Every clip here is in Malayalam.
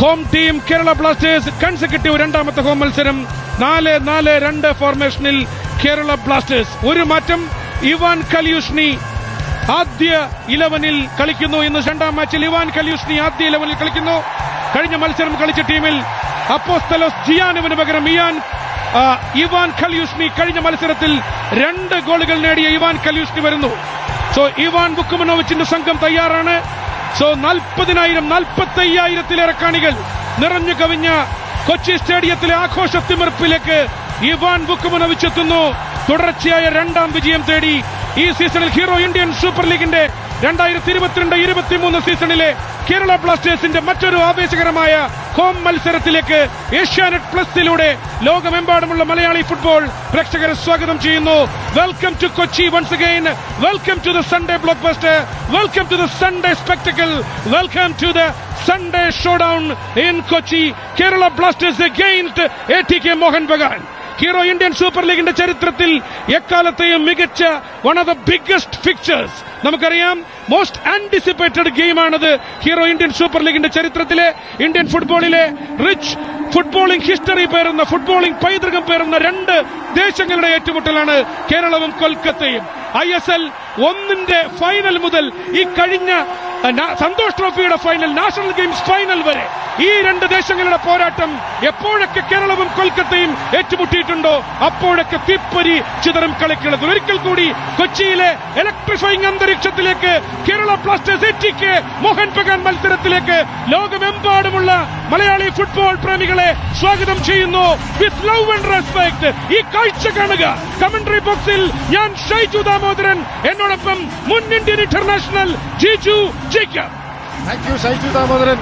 Home team Kerala Blasters consecutive രണ്ടാമത്തെ ഹോം മത്സരം നാല് നാല് രണ്ട് ഫോർമേഷനിൽ കേരള ബ്ലാസ്റ്റേഴ്സ് ഒരു മാറ്റം ഇവാൻ കലിയുഷ്ണി ആദ്യ ഇലവനിൽ കളിക്കുന്നു ഇന്ന് രണ്ടാം മാച്ചിൽ ഇവാൻ കലിയുഷ്ണി ആദ്യ ഇലവനിൽ കളിക്കുന്നു കഴിഞ്ഞ മത്സരം കളിച്ച ടീമിൽ അപ്പോസ്തലോസ് ജിയാനുവിന് പകരം ഇയാൻ ആ, ഇവാൻ കലിയുഷ്ണി കഴിഞ്ഞ മത്സരത്തിൽ രണ്ട് ഗോളുകൾ നേടിയ ഇവാൻ കലിയുഷ്ണി വരുന്നു സോ ഇവാൻ ബുക്കുമനോവിച്ചിന്റെ സംഘം തയ്യാറാണ് സോ നാൽപ്പതിനായിരം നാൽപ്പത്തി അയ്യായിരത്തിലേറെ കാണികൾ നിറഞ്ഞു കവിഞ്ഞ കൊച്ചി സ്റ്റേഡിയത്തിലെ ആഘോഷത്തിമിർപ്പിലേക്ക് ഇവാൻ ബുക്കുമനോവിച്ച് എത്തുന്നു തുടർച്ചയായ രണ്ടാം വിജയം തേടി ഈ സീസണിൽ ഹീറോ ഇന്ത്യൻ സൂപ്പർ ലീഗിന്റെ രണ്ടായിരത്തി ഇരുപത്തിരണ്ട് ഇരുപത്തിമൂന്ന് സീസണിലെ കേരള ബ്ലാസ്റ്റേഴ്സിന്റെ മറ്റൊരു ആവേശകരമായ ഹോം മത്സരത്തിലേക്ക് ഏഷ്യാനെറ്റ് പ്ലസിലൂടെ ലോകമെമ്പാടുമുള്ള മലയാളി ഫുട്ബോൾ പ്രേക്ഷകരെ സ്വാഗതം ചെയ്യുന്നു welcome to Kochi once again welcome to the Sunday blockbuster welcome to the Sunday spectacle welcome to the Sunday showdown in Kochi Kerala Blasters against A T K Mohan Bagan Hero Indian super ലീഗിന്റെ ചരിത്രത്തിൽ എക്കാലത്തെയും മികച്ച one of the biggest fixtures നമുക്കറിയാം മോസ്റ്റ് ആന്റിസിപ്പേറ്റഡ് ഗെയിമാണത് ഹീറോ ഇന്ത്യൻ സൂപ്പർ ലീഗിന്റെ ചരിത്രത്തിലെ ഇന്ത്യൻ ഫുട്ബോളിലെ റിച്ച് ഫുട്ബോളിംഗ് ഹിസ്റ്ററി പേറുന്ന ഫുട്ബോളിംഗ് പൈതൃകം പേറുന്ന രണ്ട് ദേശങ്ങളുടെ ഏറ്റുമുട്ടലാണ് കേരളവും കൊൽക്കത്തയും ഐ എസ് എൽ ഒന്നിന്റെ ഫൈനൽ മുതൽ ഈ കഴിഞ്ഞ അഹ്, നാ- സന്തോഷ് ട്രോഫിയുടെ ഫൈനൽ നാഷണൽ ഗെയിംസ് ഫൈനൽ വരെ ഈ രണ്ട് ദേശങ്ങളുടെ പോരാട്ടം എപ്പോഴൊക്കെ കേരളവും കൊൽക്കത്തയും ഏറ്റുമുട്ടിയിട്ടുണ്ടോ അപ്പോഴൊക്കെ തീപ്പൊരി ചിതറും കളിക്കുന്നത് ഒരിക്കൽ കൂടി കൊച്ചിയിലെ ഇലക്ട്രിഫൈങ് അന്തരീക്ഷത്തിലേക്ക് കേരള ബ്ലാസ്റ്റേഴ്സ് എറ്റിക്ക് മോഹൻ ബഗാൻ മത്സരത്തിലേക്ക് ലോകമെമ്പാടുമുള്ള മലയാളി ഫുട്ബോൾ പ്രേമികളെ സ്വാഗതം ചെയ്യുന്നു വിത്ത് ലവ് ആൻഡ് റെസ്പെക്ട് ഈ കാഴ്ച കാണുക കമന്ററി ബോക്സിൽ ഞാൻ ഷൈജു ദാമോദരൻ എന്നോടൊപ്പം മുൻ Indian international Jiju Jacob thank you Shaiju Damodaran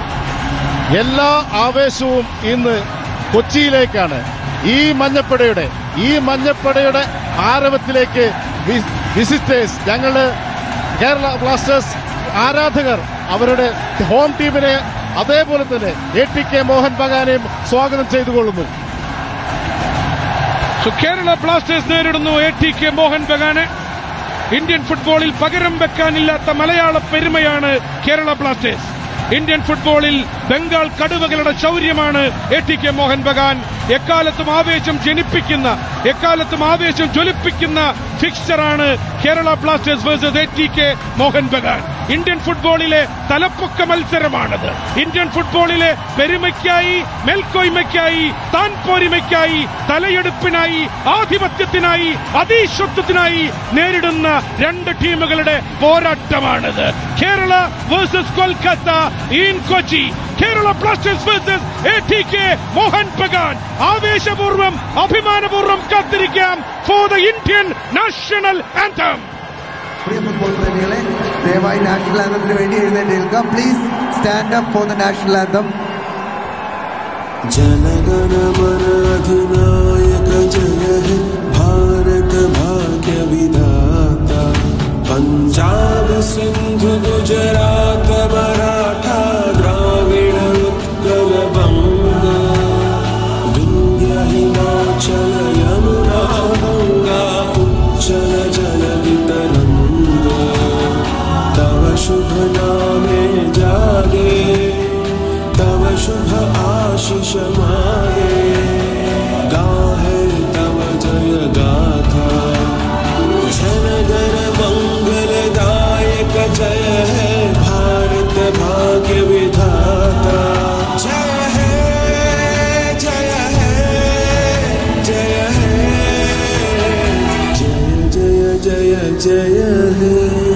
എല്ലാ ആവേശവും ഇന്ന് കൊച്ചിയിലേക്കാണ് ഈ മഞ്ഞപ്പടയുടെ ഈ മഞ്ഞപ്പടയുടെ ആരവത്തിലേക്ക് വി- വിസിറ്റേഴ്സ് ഞങ്ങള് കേരള ബ്ലാസ്റ്റേഴ്സ് ആരാധകർ അവരുടെ ഹോം ടീമിനെ അതേപോലെ തന്നെ എ ടി കെ മോഹൻ ബഗാനെയും സ്വാഗതം ചെയ്തുകൊള്ളുന്നു സോ കേരള ബ്ലാസ്റ്റേഴ്സ് നേരിടുന്നു എ ടി കെ മോഹൻ ബഗാന് ഇന്ത്യൻ ഫുട്ബോളിൽ പകരം വെക്കാനില്ലാത്ത മലയാള പെരുമയാണ് കേരള ബ്ലാസ്റ്റേഴ്സ് ഇന്ത്യൻ ഫുട്ബോളിൽ ബംഗാൾ കടുവകളുടെ ശൗര്യമാണ് A T K Mohan Bagan എക്കാലത്തും ആവേശം ജനിപ്പിക്കുന്ന എക്കാലത്തും ആവേശം ജ്വലിപ്പിക്കുന്ന ഫിക്സ്ചറാണ് Kerala Blasters versus A T K Mohan Bagan Indian ഫുട്ബോളിലെ തലപ്പൊക്ക മത്സരമാണത് ഇന്ത്യൻ ഫുട്ബോളിലെ പെരുമയ്ക്കായി മേൽക്കോയ്മയ്ക്കായി താൻ പോരിമയ്ക്കായി തലയെടുപ്പിനായി ആധിപത്യത്തിനായി അതീശത്വത്തിനായി നേരിടുന്ന രണ്ട് ടീമുകളുടെ പോരാട്ടമാണിത് Kerala versus Kolkata in Kochi Kerala Blasters versus A T K Mohan Bagan ആവേശപൂർവ്വം അഭിമാനപൂർവ്വം കാത്തിരിക്കാം for the Indian national anthem പ്രിയ ഫുട്ബോൾ പ്രേമികളെ ദയവായി നാഷണൽ ആന്തത്തിന് വേണ്ടി എഴുന്നേറ്റ് നിൽക്കാം please stand up for the national anthem जनगण मन अधिनायक जय हे भारत भाग्य विधाता पंजाब सिंधु गुजरात मराठा द्राविड उत्कल बंग विंध्य हिमाचल यमुना गंगा उच्चल जलधि तरंग तव शुभ नामे जागे तव शुभ आशीष मागे गाहे तव जय गाथा जनगण मंगलदायक जय है भारत भाग्य विधाता जय है जय है जय है जय जय जय जय है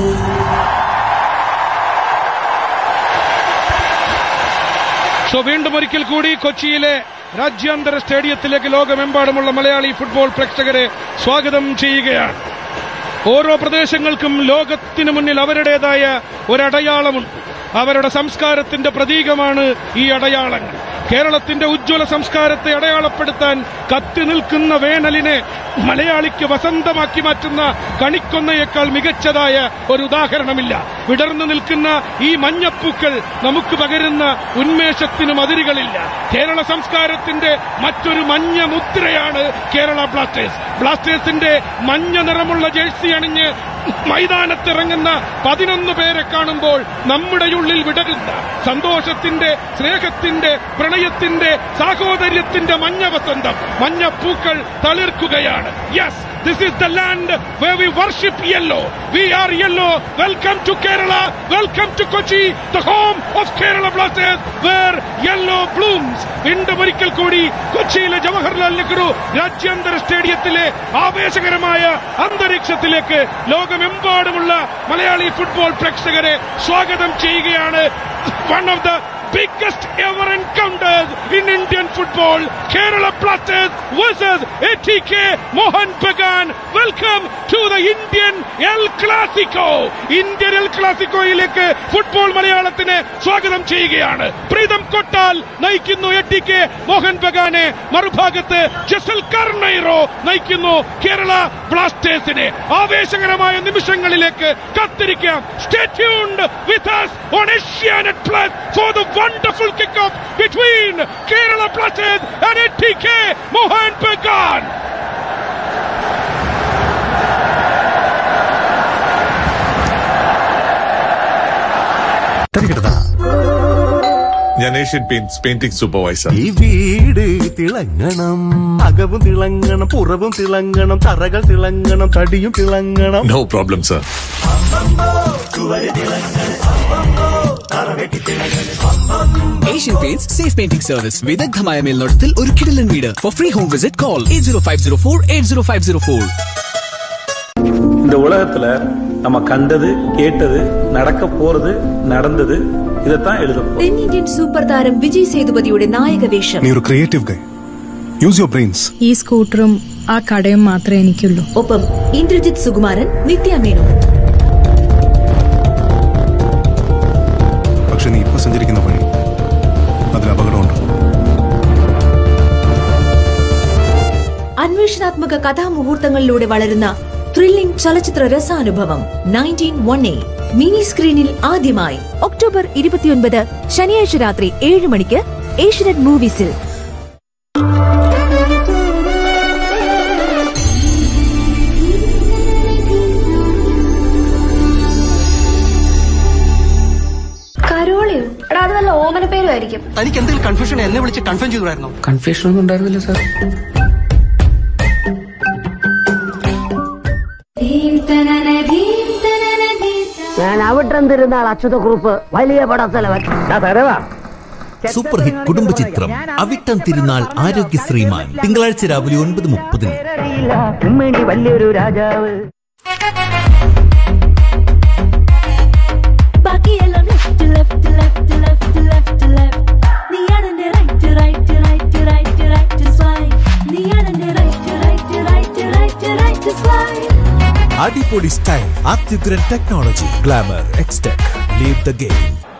സോ വീണ്ടും ഒരിക്കൽ കൂടി കൊച്ചിയിലെ രാജ്യാന്തര സ്റ്റേഡിയത്തിലേക്ക് ലോകമെമ്പാടുമുള്ള മലയാളി ഫുട്ബോൾ പ്രേക്ഷകരെ സ്വാഗതം ചെയ്യുകയാണ് ഓരോ പ്രദേശങ്ങൾക്കും ലോകത്തിനു മുന്നിൽ അവരുടേതായ ഒരടയാളമുണ്ട് അവരുടെ സംസ്കാരത്തിന്റെ പ്രതീകമാണ് ഈ അടയാളങ്ങൾ കേരളത്തിന്റെ ഉജ്ജ്വല സംസ്കാരത്തെ അടയാളപ്പെടുത്താൻ കത്തി നിൽക്കുന്ന വേനലിനെ മലയാളിക്ക് വസന്തമാക്കി മാറ്റുന്ന കണിക്കൊന്നയേക്കാൾ മികച്ചതായ ഒരു ഉദാഹരണമില്ല വിടർന്നു നിൽക്കുന്ന ഈ മഞ്ഞപ്പൂക്കൾ നമുക്ക് പകരുന്ന ഉന്മേഷത്തിനും അതിരുകളില്ല കേരള സംസ്കാരത്തിന്റെ മറ്റൊരു മഞ്ഞ മുദ്രയാണ് കേരള ബ്ലാസ്റ്റേഴ്സ് ബ്ലാസ്റ്റേഴ്സിന്റെ മഞ്ഞ നിറമുള്ള ജേഴ്സി അണിഞ്ഞ് മൈതാനത്തിറങ്ങുന്ന പതിനൊന്ന് പേരെ കാണുമ്പോൾ നമ്മുടെ ഉള്ളിൽ വിടരുന്ന സന്തോഷത്തിന്റെ സ്നേഹത്തിന്റെ പ്രണയത്തിന്റെ സാഹോദര്യത്തിന്റെ മഞ്ഞ വസന്തം മഞ്ഞ പൂക്കൾ തളിർക്കുകയാണ് yes This is the land where we worship yellow. We are yellow. Welcome to Kerala. Welcome to Kochi, the home of Kerala Blasters, where yellow blooms. വീണ്ടും ഒരിക്കൽ കൂടി കൊച്ചിയിലെ ജവഹർലാൽ നെഹ്റു രാജ്യാന്തര സ്റ്റേഡിയത്തിലെ ആവേശകരമായ അന്തരീക്ഷത്തിലേക്ക് ലോകമെമ്പാടുമുള്ള മലയാളി ഫുട്ബോൾ പ്രേക്ഷകരെ സ്വാഗതം ചെയ്യുകയാണ് one of the biggest ever encounters in Indian football. Kerala Blasters versus ATK Mohan Bagan. Welcome to the Indian El Clasico. Indian El ക്ലാസിക്കോയിലേക്ക് ഫുട്ബോൾ മലയാളത്തിന് സ്വാഗതം ചെയ്യുകയാണ് പ്രീതം കൊട്ടാൽ നയിക്കുന്നു എ കെ മോഹൻ ബഗാനെ മറുഭാഗത്ത് ജസൽ കർണൈറോ നയിക്കുന്നു കേരള ബ്ലാസ്റ്റേഴ്സിനെ ആവേശകരമായ നിമിഷങ്ങളിലേക്ക് കാത്തിരിക്കാം stay tuned with us on Asianet Plus for the wonderful kickoff between Kerala Blasters and ATK Mohan Bagan. ഞാൻ ഏഷ്യൻ പെയിന്റ്സ് പെയിന്റിംഗ് സൂപ്പർവൈസർ ഈ വീട് തിളങ്ങണം അകവും തിളങ്ങണം പുറവും തിളങ്ങണം തറകൾ തിളങ്ങണം തടിയും തിളങ്ങണം no problem sir Asian Paints safe painting service വിദഗ്ധമായ മേൽനോട്ടത്തിൽ ഒരു കിടിലൻ വീട് for free home visit call eight zero five zero four eight zero five zero four இந்த உலகத்துல நம்ம கண்டது கேட்டது நடக்க போறது நடந்தது இதைத்தான் எழுதணும் തെന്നിന്ത്യൻ സൂപ്പർ താരം വിജയ് സേതുപതിയുടെ നായകവേഷം നീ ഒരു creative guy use your brains ഈ സ്കൂട്ടറും ആ കടയും മാത്രമേ എനിക്കുള്ളൂ ഒപ്പം ഇന്ദ്രജിത് സുകുമാരൻ നിത്യ മേനോൻ പക്ഷെ നീ ഇപ്പൊ സഞ്ചരിക്കുന്ന വഴി അതിൽ അപകടമുണ്ട് അന്വേഷണാത്മക കഥാമുഹൂർത്തങ്ങളിലൂടെ വളരുന്ന ത്രില്ലിംഗ് ചലച്ചിത്ര രസാനുഭവം നയൻറ്റീൻ വൺ എ മിനി സ്ക്രീനിൽ ആദ്യമായി ഒക്ടോബർ ഇരുപത്തിയൊൻപത് ശനിയാഴ്ച രാത്രി ഏഴ് മണിക്ക് ഏഷ്യനെറ്റ് മൂവീസിൽ കരോളിയോ എടാ അത് വല്ല ഓമന പേരുമായിരിക്കും തനിക്ക് എന്തെങ്കിലും കൺഫ്യൂഷൻ എന്നെ വിളിച്ച് കൺഫേം ചെയ്തായിരുന്നോ കൺഫ്യൂഷൻ ഒന്നും ഉണ്ടായിരുന്നില്ല സാർ ഞാൻ അവിട്ടം തിരുന്നാൾ അച്യുതക്കുറുപ്പ് വലിയ പടത്തലവൻ സൂപ്പർ ഹിറ്റ് കുടുംബചിത്രം അവിട്ടം തിരുനാൾ ആരോഗ്യശ്രീമാൻ തിങ്കളാഴ്ച രാവിലെ ഒൻപത് മുപ്പതിന് ഉമ്മണി വലിയൊരു രാജാവ് ബാക്കിയെല്ലാം left left left left left left നീയാണ് എന്റെ right right right right right slide നീയാണ് എന്റെ right right right right right slide അടിപൊളി സ്റ്റൈൽ അത്യുഗ്രൻ technology glamour Xtec leave the game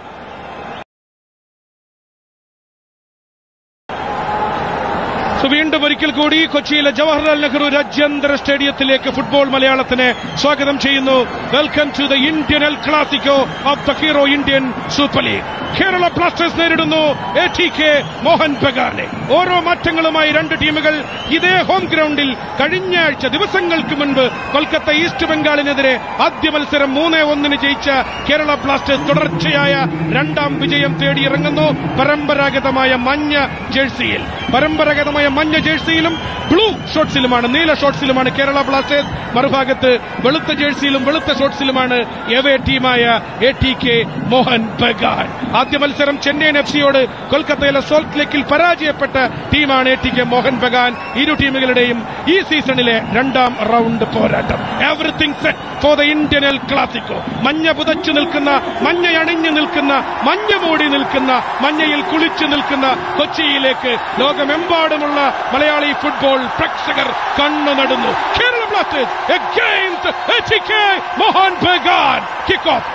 so വീണ്ടും ഒരിക്കൽ കൂടി കൊച്ചിയിലെ ജവഹർലാൽ നെഹ്റു രാജ്യാന്തര സ്റ്റേഡിയത്തിലേക്ക് ഫുട്ബോൾ മലയാളത്തിന് സ്വാഗതം ചെയ്യുന്നു welcome to the Indian El Clasico of the Hero Indian super League Kerala Blasters നേരിടുന്നു എ ടി കെ മോഹൻ ബഗാനെ ഓരോ മാറ്റങ്ങളുമായി രണ്ട് ടീമുകൾ ഇതേ ഹോം ഗ്രൗണ്ടിൽ കഴിഞ്ഞ ആഴ്ച ദിവസങ്ങൾക്ക് മുൻപ് കൊൽക്കത്ത ഈസ്റ്റ് ബംഗാളിനെതിരെ ആദ്യ മത്സരം മൂന്നേ ഒന്നിന് ജയിച്ച കേരള ബ്ലാസ്റ്റേഴ്സ് തുടർച്ചയായ രണ്ടാം വിജയം തേടിയിറങ്ങുന്നു പരമ്പരാഗതമായ മഞ്ഞ ജേഴ്സിയിൽ പരമ്പരാഗതമായ മഞ്ഞ ജേഴ്സിയിലും ബ്ലൂ ഷോട്ട്സിലുമാണ് നീല ഷോട്ട്സിലുമാണ് കേരള ബ്ലാസ്റ്റേഴ്സ് മറുഭാഗത്ത് വെളുത്ത ജേഴ്സിയിലും വെളുത്ത ഷോട്ട്സിലുമാണ് എവേ ടീമായ A T K Mohan Bagan ആദ്യ മത്സരം ചെന്നൈയിൻ എഫ് സിയോട് കൊൽക്കത്തയിലെ സോൾട്ട് ലേക്കിൽ പരാജയപ്പെട്ട ടീമാണ് A T K Mohan Bagan ഇരു ടീമുകളുടെയും ഈ സീസണിലെ രണ്ടാം റൗണ്ട് പോരാട്ടം everything set for the Indian El Clasico മഞ്ഞ പുതച്ചു നിൽക്കുന്ന മഞ്ഞ അണിഞ്ഞു നിൽക്കുന്ന മഞ്ഞ മൂടി നിൽക്കുന്ന മഞ്ഞയിൽ കുളിച്ചു നിൽക്കുന്ന കൊച്ചിയിലേക്ക് ലോകമെമ്പാടുമുള്ള മലയാളി ഫുട്ബോൾ പ്രേക്ഷകർ കണ്ണു നടുന്നു Kerala Blasters against ATK Mohan Bagan kick off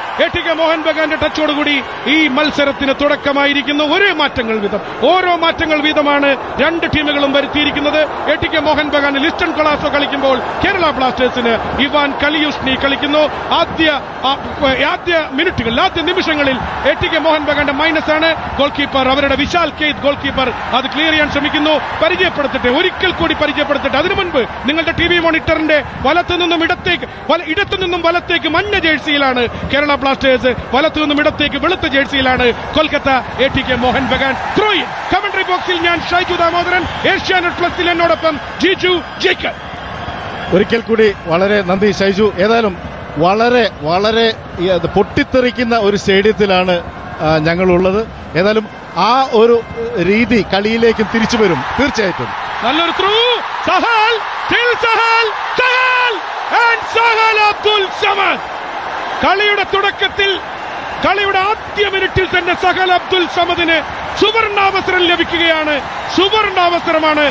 A T K Mohan ബഗാന്റെ ടച്ചോടുകൂടി ഈ മത്സരത്തിന് തുടക്കമായിരിക്കുന്നു ഒരേ മാറ്റങ്ങൾ വീതം ഓരോ മാറ്റങ്ങൾ വീതമാണ് രണ്ട് ടീമുകളും വരുത്തിയിരിക്കുന്നത് A T K Mohan Bagan Liston Colaco കളിക്കുമ്പോൾ കേരള ബ്ലാസ്റ്റേഴ്സിന് ഇവാൻ കലിയുഷ്ണി കളിക്കുന്നു ആദ്യ ആ, ആദ്യ മിനിറ്റുകളിൽ ആദ്യ നിമിഷങ്ങളിൽ എ ടി കെ മോഹൻ ബഗാന്റെ മൈനസ് ആണ് ഗോൾ കീപ്പർ അവരുടെ വിശാൽ കെയ്ത് ഗോൾ കീപ്പർ അത് ക്ലിയർ ചെയ്യാൻ ശ്രമിക്കുന്നു പരിചയപ്പെടുത്തട്ടെ ഒരിക്കൽ കൂടി പരിചയപ്പെടുത്തട്ടെ അതിനു മുൻപ് നിങ്ങളുടെ ടി വി മോണിറ്ററിന്റെ വലത്തു നിന്നും ഇടത്തേക്ക് വല- ഇടത്തു നിന്നും വലത്തേക്ക് മഞ്ഞ ജേഴ്സിയിലാണ് കേരള ബ്ലാസ്റ്റേഴ്സ് വലത്തു നിന്നും ഇടത്തേക്ക് വെളുത്ത ജേഴ്സിയിലാണ് Kolkata A T K Mohan Bagan throw in commentary ബോക്സിൽ ഞാൻ ഷൈജു ദാമോദരൻ ഏഷ്യാനെറ്റ് പ്ലസിൽ എന്നോടൊപ്പം ജിജു ജേക്കബ് ഒരിക്കൽ കൂടി വളരെ നന്ദി ഷൈജു ഏതായാലും വളരെ വളരെ ഈ അത് പൊട്ടിത്തെറിക്കുന്ന ഒരു സ്റ്റേഡിയത്തിലാണ് ആ, ഞങ്ങളുള്ളത് ഏതായാലും ആ ഒരു രീതി കളിയിലേക്കും തിരിച്ചു വരും തീർച്ചയായിട്ടും നല്ലൊരു through Sahal still Sahal Sahal and Sahal Abdul Samad കളിയുടെ തുടക്കത്തിൽ കളിയുടെ ആദ്യ മിനിറ്റിൽ തന്നെ സഹൽ അബ്ദുൽ സമദിന് സുവർണാവസരം ലഭിക്കുകയാണ് സുവർണാവസരമാണ്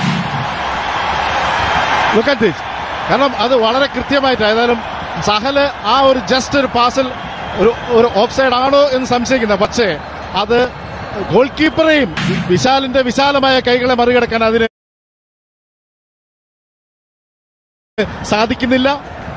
Look at this. കാരണം അത് വളരെ കൃത്യമായിട്ട് ഏതായാലും സഹല് ആ ഒരു ജസ്റ്റ് ഒരു പാസിൽ ഒരു ഒരു ഓഫ് സൈഡ് ആണോ എന്ന് സംശയിക്കുന്നത് പക്ഷേ അത് ഗോൾ കീപ്പറെയും വിശാലിന്റെ വിശാലമായ കൈകളെ മറികടക്കാൻ അതിന് സാധിക്കുന്നില്ല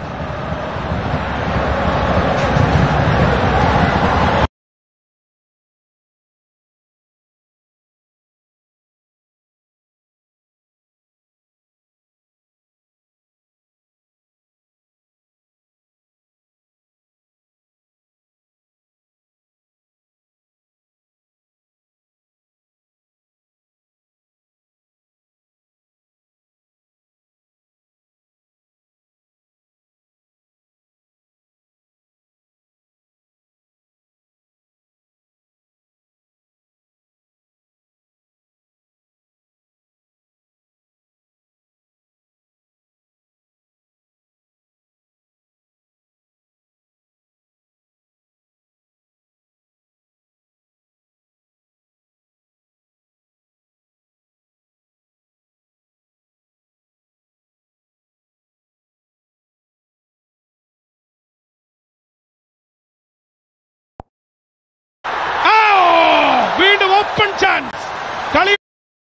ആ, വീണ്ടും ഓപ്പൺ ചാൻസ് കളി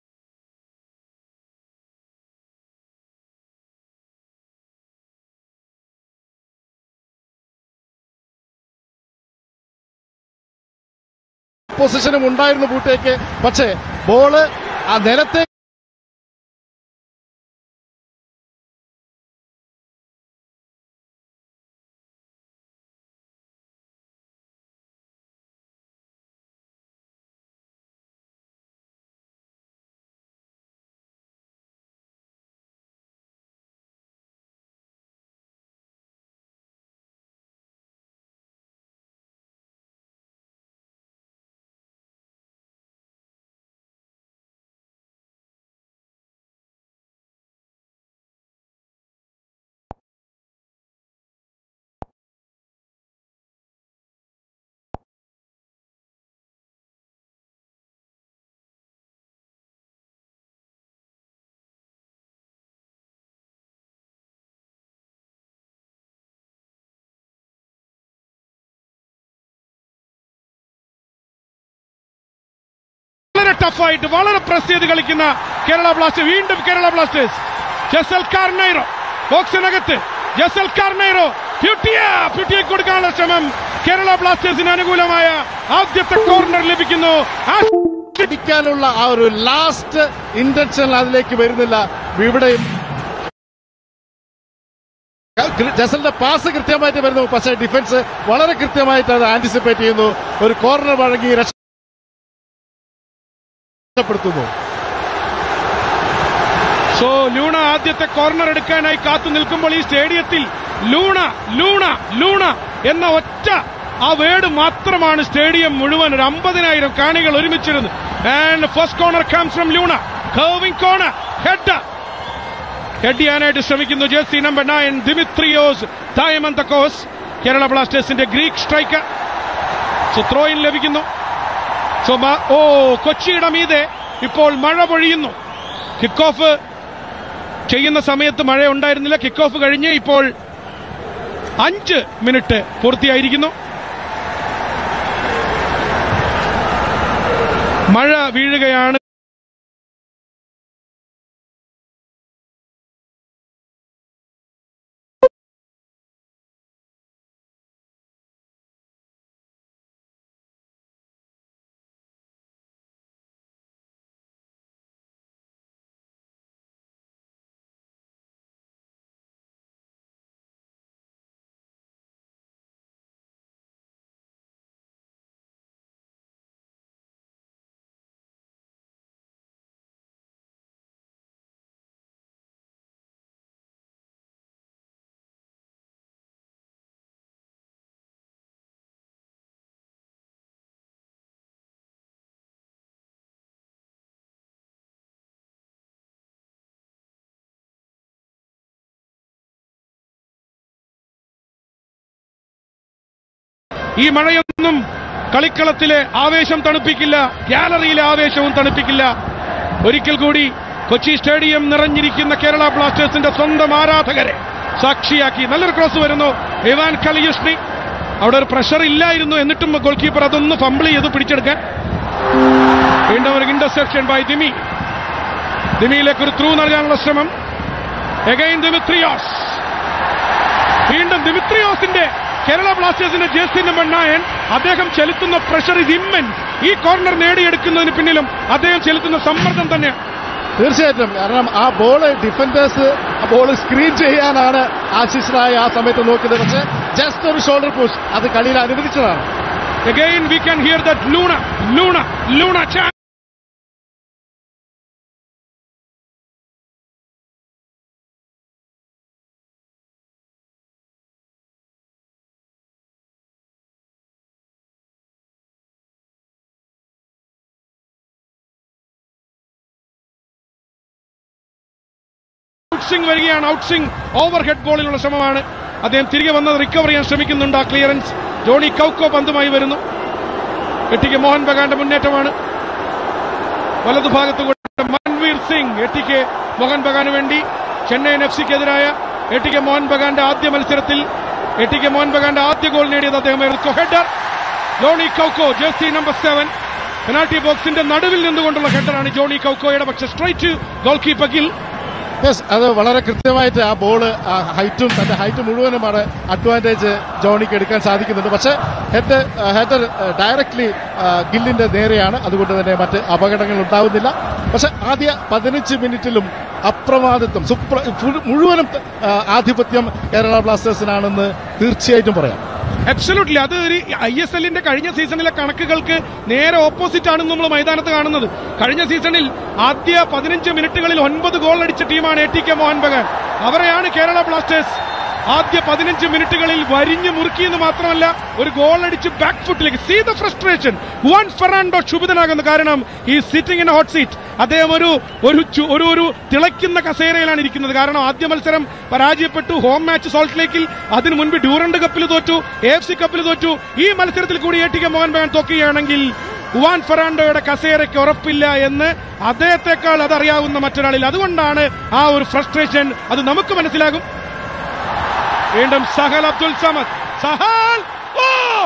പൊസിഷനും ഉണ്ടായിരുന്നു ബൂട്ടേക്ക് പക്ഷേ ബോള് ആ നിലത്തെ വളരെ ടഫായിട്ട് വളരെ പ്രസ് ചെയ്ത് കളിക്കുന്ന കേരള ബ്ലാസ്റ്റേഴ്സ് വീണ്ടും കേരള ബ്ലാസ്റ്റേഴ്സ് ജസൽ കാർണൈറോ ബോക്സിനകത്ത് ജസൽ കാർണൈറോ പ്യൂട്ടിയ പ്യൂട്ടിയെ കൊടുക്കാനുള്ള ശ്രമം കേരള ബ്ലാസ്റ്റേഴ്സിന് അനുകൂലമായ ആദ്യത്തെ കോർണർ ലഭിക്കുന്നു ആ അടിക്കാനുള്ള ആ ഒരു ലാസ്റ്റ് ഇന്റൻഷൻ അതിലേക്ക് വരുന്നില്ല ഇവിടെയും ജസലിന്റെ പാസ് കൃത്യമായിട്ട് വരുന്നു പക്ഷേ ഡിഫൻസ് വളരെ കൃത്യമായിട്ട് അത് ആന്റിസിപ്പേറ്റ് ചെയ്യുന്നു ഒരു കോർണർ വഴങ്ങി രക്ഷപ്പെടുത്തുന്നു സോ ലൂണ ആദ്യത്തെ കോർണർ എടുക്കാനായി കാത്തു നിൽക്കുമ്പോൾ ഈ സ്റ്റേഡിയത്തിൽ ലൂണ ലൂണ ലൂണ എന്ന ഒറ്റ ആ വേർഡ് മാത്രമാണ് സ്റ്റേഡിയം മുഴുവൻ ഒരു അമ്പതിനായിരം കാണികൾ ഒരുമിച്ചിരുന്നു and first corner comes from Luna curving corner head head ചെയ്യാനായിട്ട് ശ്രമിക്കുന്നു jersey number nine Dimitrios Diamantakos Kerala ബ്ലാസ്റ്റേഴ്സിന്റെ ഗ്രീക്ക് സ്ട്രൈക്കർ സോ ത്രോയിൻ ലഭിക്കുന്നു സോ മ- ഓ കൊച്ചിയുടെ മീതെ ഇപ്പോൾ മഴ പൊഴിയുന്നു കിക്ക് ഓഫ് ചെയ്യുന്ന സമയത്ത് മഴ ഉണ്ടായിരുന്നില്ല കിക്ക് ഓഫ് കഴിഞ്ഞ് ഇപ്പോൾ അഞ്ച് മിനിറ്റ് പൂർത്തിയായിരിക്കുന്നു മഴ വീഴുകയാണ് ഈ മഴയൊന്നും കളിക്കളത്തിലെ ആവേശം തണുപ്പിക്കില്ല ഗാലറിയിലെ ആവേശവും തണുപ്പിക്കില്ല ഒരിക്കൽ കൂടി കൊച്ചി സ്റ്റേഡിയം നിറഞ്ഞിരിക്കുന്ന കേരള ബ്ലാസ്റ്റേഴ്സിന്റെ സ്വന്തം ആരാധകരെ സാക്ഷിയാക്കി നല്ലൊരു ക്രോസ് വരുന്നു ഇവാൻ കലിയുഷ്ണി അവിടെ ഒരു പ്രഷർ ഇല്ലായിരുന്നു എന്നിട്ടും ഗോൾ കീപ്പർ അതൊന്ന് ഫംബിൾ ചെയ്ത് പിടിച്ചെടുക്കാൻ വീണ്ടും ഒരു ഇന്റർസെപ്ഷൻ ബൈ ദിമി ദിമിയിലേക്ക് ഒരു ത്രൂ നൽകാനുള്ള ശ്രമം എഗൈൻ ദിമിത്രിയോസ് വീണ്ടും ദിമിത്രിയോസിന്റെ കേരള ബ്ലാസ്റ്റേഴ്സിന്റെ ജേഴ്സി നമ്പർ നയൻ അദ്ദേഹം ചെലുത്തുന്ന പ്രഷർ ഇത് ഇമ്മൻ ഈ കോർണർ നേടിയെടുക്കുന്നതിന് പിന്നിലും അദ്ദേഹം ചെലുത്തുന്ന സമ്മർദ്ദം തന്നെ തീർച്ചയായിട്ടും കാരണം ആ ബോൾ ഡിഫൻഡേഴ്സ് ആ ബോൾ സ്ക്രീൻ ചെയ്യാനാണ് ആശിഷനായി ആ സമയത്ത് നോക്കുന്നത് പക്ഷേ ജസ്റ്റ് ഒരു ഷോൾഡർ പുഷ് അത് കളിയിൽ അനുവദിച്ചതാണ് Again, we can hear that Luna, Luna, Luna chant. ഔട്ട്സിംഗ് വരികയാണ് ഔട്ട്സിംഗ് ഓവർ ഹെഡ് ബോളിലുള്ള ശ്രമമാണ് അദ്ദേഹം തിരികെ വന്നത് റിക്കവർ ചെയ്യാൻ ശ്രമിക്കുന്നുണ്ട് ആ ക്ലിയറൻസ് ജോണി കൗക്കോ പന്തുമായി വരുന്നു എട്ടിക്ക് മോഹൻ ബഗാന്റെ മുന്നേറ്റമാണ് വലതുഭാഗത്ത് കൂടെ മൻവീർ സിംഗ് എട്ടിക്ക് മോഹൻ ബഗാന് വേണ്ടി ചെന്നൈയിൻ എഫ് സിക്കെതിരായ എട്ടിക്ക് മോഹൻ ബഗാന്റെ ആദ്യ മത്സരത്തിൽ എട്ടിക്ക് മോഹൻ ബഗാന്റെ ആദ്യ ഗോൾ നേടിയത് അദ്ദേഹമായിരുന്നു header Johnny Kaukko jersey number seven penalty ബോക്സിന്റെ നടുവിൽ നിന്നുകൊണ്ടുള്ള ഹെഡറാണ് ജോണി കൗക്കോയുടെ പക്ഷേ straight goalkeeper Gill yes അത് വളരെ കൃത്യമായിട്ട് ആ ബോള് ആ ഹൈറ്റും തന്റെ ഹൈറ്റ് മുഴുവനുമാണ് അഡ്വാൻറ്റേജ് ജോണിക്ക് എടുക്കാൻ സാധിക്കുന്നുണ്ട് പക്ഷേ ഹെഡ് ഹെഡർ ഡയറക്ട്ലി ഗില്ലിന്റെ നേരെയാണ് അതുകൊണ്ട് തന്നെ മറ്റ് അപകടങ്ങൾ ഉണ്ടാവുന്നില്ല പക്ഷെ ആദ്യ പതിനഞ്ച് മിനിറ്റിലും അപ്രമാദിത്വം സുപ്ര ഫുൾ- മുഴുവനും ആ, ആധിപത്യം കേരള ബ്ലാസ്റ്റേഴ്സിനാണെന്ന് തീർച്ചയായിട്ടും പറയാം അബ്സല്യൂട്ട്ലി അത് ഒരു ഐ എസ് എല്ലിന്റെ കഴിഞ്ഞ സീസണിലെ കണക്കുകൾക്ക് നേരെ ഓപ്പോസിറ്റ് ആണ് നമ്മൾ മൈതാനത്ത് കാണുന്നത് കഴിഞ്ഞ സീസണിൽ ആദ്യ പതിനഞ്ച് മിനിറ്റുകളിൽ ഒൻപത് ഗോൾ അടിച്ച ടീമാണ് A T K Mohan Bagan അവരെയാണ് കേരള ബ്ലാസ്റ്റേഴ്സ് ആദ്യ പതിനഞ്ച് മിനിറ്റുകളിൽ വരിഞ്ഞു മുറുക്കിയെന്ന് മാത്രമല്ല ഒരു ഗോൾ അടിച്ച് ബാക്ക് ഫുട്ടിലേക്ക് see the frustration Juan Ferrando ക്ഷുഭിതനാകുന്നു കാരണം ഈ സിറ്റിംഗ് ഇൻ ഹോട്ട് സീറ്റ് അദ്ദേഹം ഒരു ഒരു ചു- ഒരു ഒരു തിളയ്ക്കുന്ന കസേരയിലാണ് ഇരിക്കുന്നത് കാരണം ആദ്യ മത്സരം പരാജയപ്പെട്ടു ഹോം മാച്ച് സോൾട്ട് ലേക്കിൽ അതിനു മുൻപ് ഡ്യൂറന്റ് കപ്പിൽ തോറ്റു എ എഫ് സി കപ്പിൽ തോറ്റു ഈ മത്സരത്തിൽ കൂടി A T K Mohan Bagan തോക്കുകയാണെങ്കിൽ ഉവാൻ ഫെറാൻഡോയുടെ കസേരയ്ക്ക് ഉറപ്പില്ല എന്ന് അദ്ദേഹത്തെക്കാൾ അതറിയാവുന്ന മറ്റൊരാളിൽ അതുകൊണ്ടാണ് ആ ഒരു ഫ്രസ്ട്രേഷൻ അത് നമുക്ക് മനസ്സിലാകും വീണ്ടും സഹൽ അബ്ദുൽ സമദ് സഹാൽ ഓ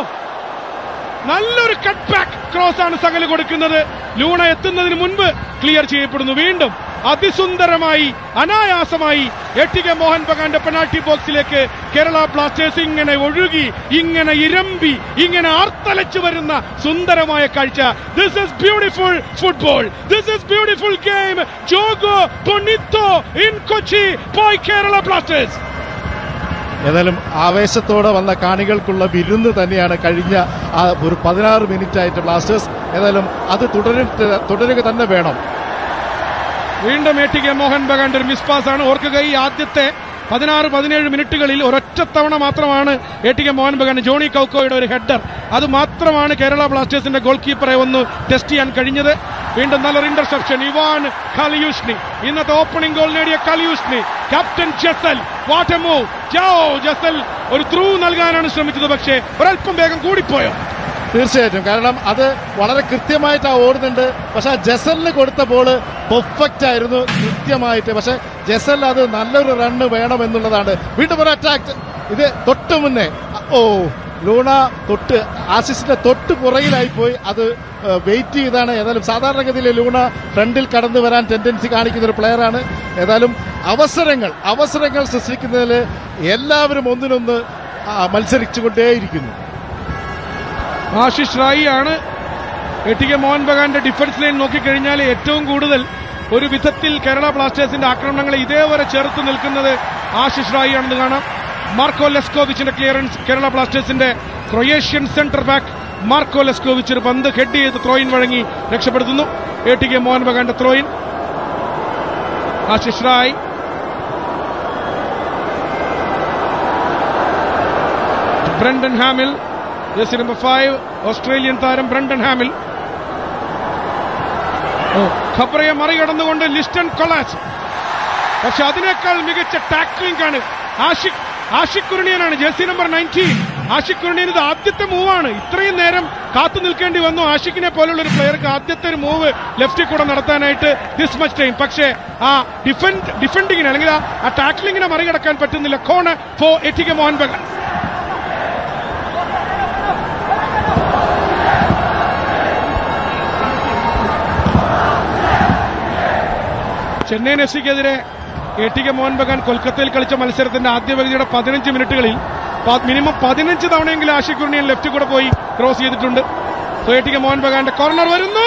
നല്ലൊരു കട്ട് ബാക്ക് ക്രോസ് ആണ് സകല് കൊടുക്കുന്നത് ലൂണ എത്തുന്നതിന് മുൻപ് ക്ലിയർ ചെയ്യപ്പെടുന്നു വീണ്ടും അതിസുന്ദരമായി അനായാസമായി എട്ടിക മോഹൻ ബഗാന്റെ പെനാൾട്ടി ബോക്സിലേക്ക് കേരള ബ്ലാസ്റ്റേഴ്സ് ഇങ്ങനെ ഒഴുകി ഇങ്ങനെ ഇരമ്പി ഇങ്ങനെ ആർത്തലച്ചു വരുന്ന സുന്ദരമായ കാഴ്ച this is beautiful football this is beautiful game ജോഗോ ബൊണിത്തോ in Kochi boy Kerala Blasters ഏതായാലും ആവേശത്തോടെ വന്ന കാണികൾക്കുള്ള വിരുന്ന് തന്നെയാണ് കഴിഞ്ഞ ആ ഒരു പതിനാറ് മിനിറ്റ് ആയിട്ട് ബ്ലാസ്റ്റേഴ്സ് ഏതായാലും അത് തുടരു തുടരുക തന്നെ വേണം വീണ്ടും എ ടി കെ മോഹൻ ബഗാന്റെ ഒരു മിസ് പാസ് ആണ് ഓർക്കുക ഈ ആദ്യത്തെ പതിനാറ് പതിനേഴ് മിനിറ്റുകളിൽ ഒരൊറ്റ തവണ മാത്രമാണ് A T K Mohan Bagan Johnny കൗക്കോയുടെ ഒരു ഹെഡർ അത് മാത്രമാണ് കേരള ബ്ലാസ്റ്റേഴ്സിന്റെ ഗോൾ കീപ്പറെ ഒന്ന് ടെസ്റ്റ് ചെയ്യാൻ കഴിഞ്ഞത് വീണ്ടും നല്ലൊരു ഇന്റർസെപ്ഷൻ ഇവാൻ കലിയൂഷ്ണി ഇന്നത്തെ ഓപ്പണിംഗ് ഗോൾ നേടിയ Kalyuzhnyi captain Jessel what a move ജാओ ജസൽ ഒരു ത്രൂ നൽകാനാണ് ശ്രമിച്ചത് പക്ഷേ ഒരല്പം വേഗം കൂടിപ്പോയോ തീർച്ചയായിട്ടും കാരണം അത് വളരെ കൃത്യമായിട്ട് ആ ഓടുന്നുണ്ട് പക്ഷെ ആ ജസലിന് കൊടുത്ത ബോള് പെർഫെക്റ്റ് ആയിരുന്നു കൃത്യമായിട്ട് പക്ഷെ ജസൽ അത് നല്ലൊരു റണ്ണ് വേണം എന്നുള്ളതാണ് വീണ്ടും ഒരു അറ്റാക്ക് ഇത് തൊട്ട് മുന്നേ ഓ ലൂണ തൊട്ട് ആശിസിന്റെ തൊട്ട് പുറകിലായി പോയി അത് വെയിറ്റ് ചെയ്താണ് ഏതായാലും സാധാരണഗതിയിൽ ലൂണ ഫ്രണ്ടിൽ കടന്നു വരാൻ ടെൻഡൻസി കാണിക്കുന്ന ഒരു പ്ലെയറാണ് ഏതായാലും അവസരങ്ങൾ അവസരങ്ങൾ സൃഷ്ടിക്കുന്നതിൽ എല്ലാവരും ഒന്നിനൊന്ന് ആ, മത്സരിച്ചുകൊണ്ടേയിരിക്കുന്നു ആശിഷ് റായി ആണ് എ ടി കെ മോഹൻ ബഗാന്റെ ഡിഫൻസ് ലൈൻ നോക്കിക്കഴിഞ്ഞാൽ ഏറ്റവും കൂടുതൽ ഒരു വിധത്തിൽ കേരള ബ്ലാസ്റ്റേഴ്സിന്റെ ആക്രമണങ്ങളെ ഇതേവരെ ചേർത്ത് നിൽക്കുന്നത് ആശിഷ് റായി ആണെന്ന് കാണാം മാർക്കോ ലെസ്കോവിച്ചിന്റെ ക്ലിയറൻസ് കേരള ബ്ലാസ്റ്റേഴ്സിന്റെ Croatian centre back Marko Leskovic ഒരു പന്ത് ഹെഡ് ചെയ്ത് ത്രോയിൻ വഴങ്ങി രക്ഷപ്പെടുത്തുന്നു എ ടി കെ മോഹൻ ബഗാന്റെ throw in Ashish Rai Brendan Hamill jersey number five Australian താരം ബ്രണ്ടൻ ഹാമിൽ ഓ ഖബ്രയെ മറികടന്നുകൊണ്ട് ലിസ്റ്റൺ കൊളാസ് പക്ഷെ അതിനേക്കാൾ മികച്ച ടാക്ലിംഗ് ആണ് ആഷിഖ് ആഷിഖ് കുരുണിയനാണ് jersey number nineteen Ashique Kuruniyan ഇത് ആദ്യത്തെ മൂവാണ് ഇത്രയും നേരം കാത്തു നിൽക്കേണ്ടി വന്നു ആഷിഖിനെ പോലുള്ള ഒരു പ്ലെയർക്ക് ആദ്യത്തെ ഒരു മൂവ് ലെഫ്റ്റിൽ കൂടെ നടത്താനായിട്ട് ദിസ് മച്ച് ടൈം പക്ഷേ ആ ഡിഫൻഡ് ഡിഫൻഡിങ്ങിന് അല്ലെങ്കിൽ ആ- ആ ടാക്ലിങ്ങിനെ മറികടക്കാൻ പറ്റുന്നില്ല corner for ATK Mohan Bagan Chennaiyin F സിക്കെതിരെ A T K Mohan Bagan കൊൽക്കത്തയിൽ കളിച്ച മത്സരത്തിന്റെ ആദ്യ പകുതിയുടെ പതിനഞ്ച് മിനിറ്റുകളിൽ പ- മിനിമം പതിനഞ്ച് തവണയെങ്കിലും ആഷിഖ് കുർണിയൻ ലെഫ്റ്റ് കൂടെ പോയി ക്രോസ് ചെയ്തിട്ടുണ്ട് so A T K Mohan ബഗാന്റെ കോർണർ വരുന്നു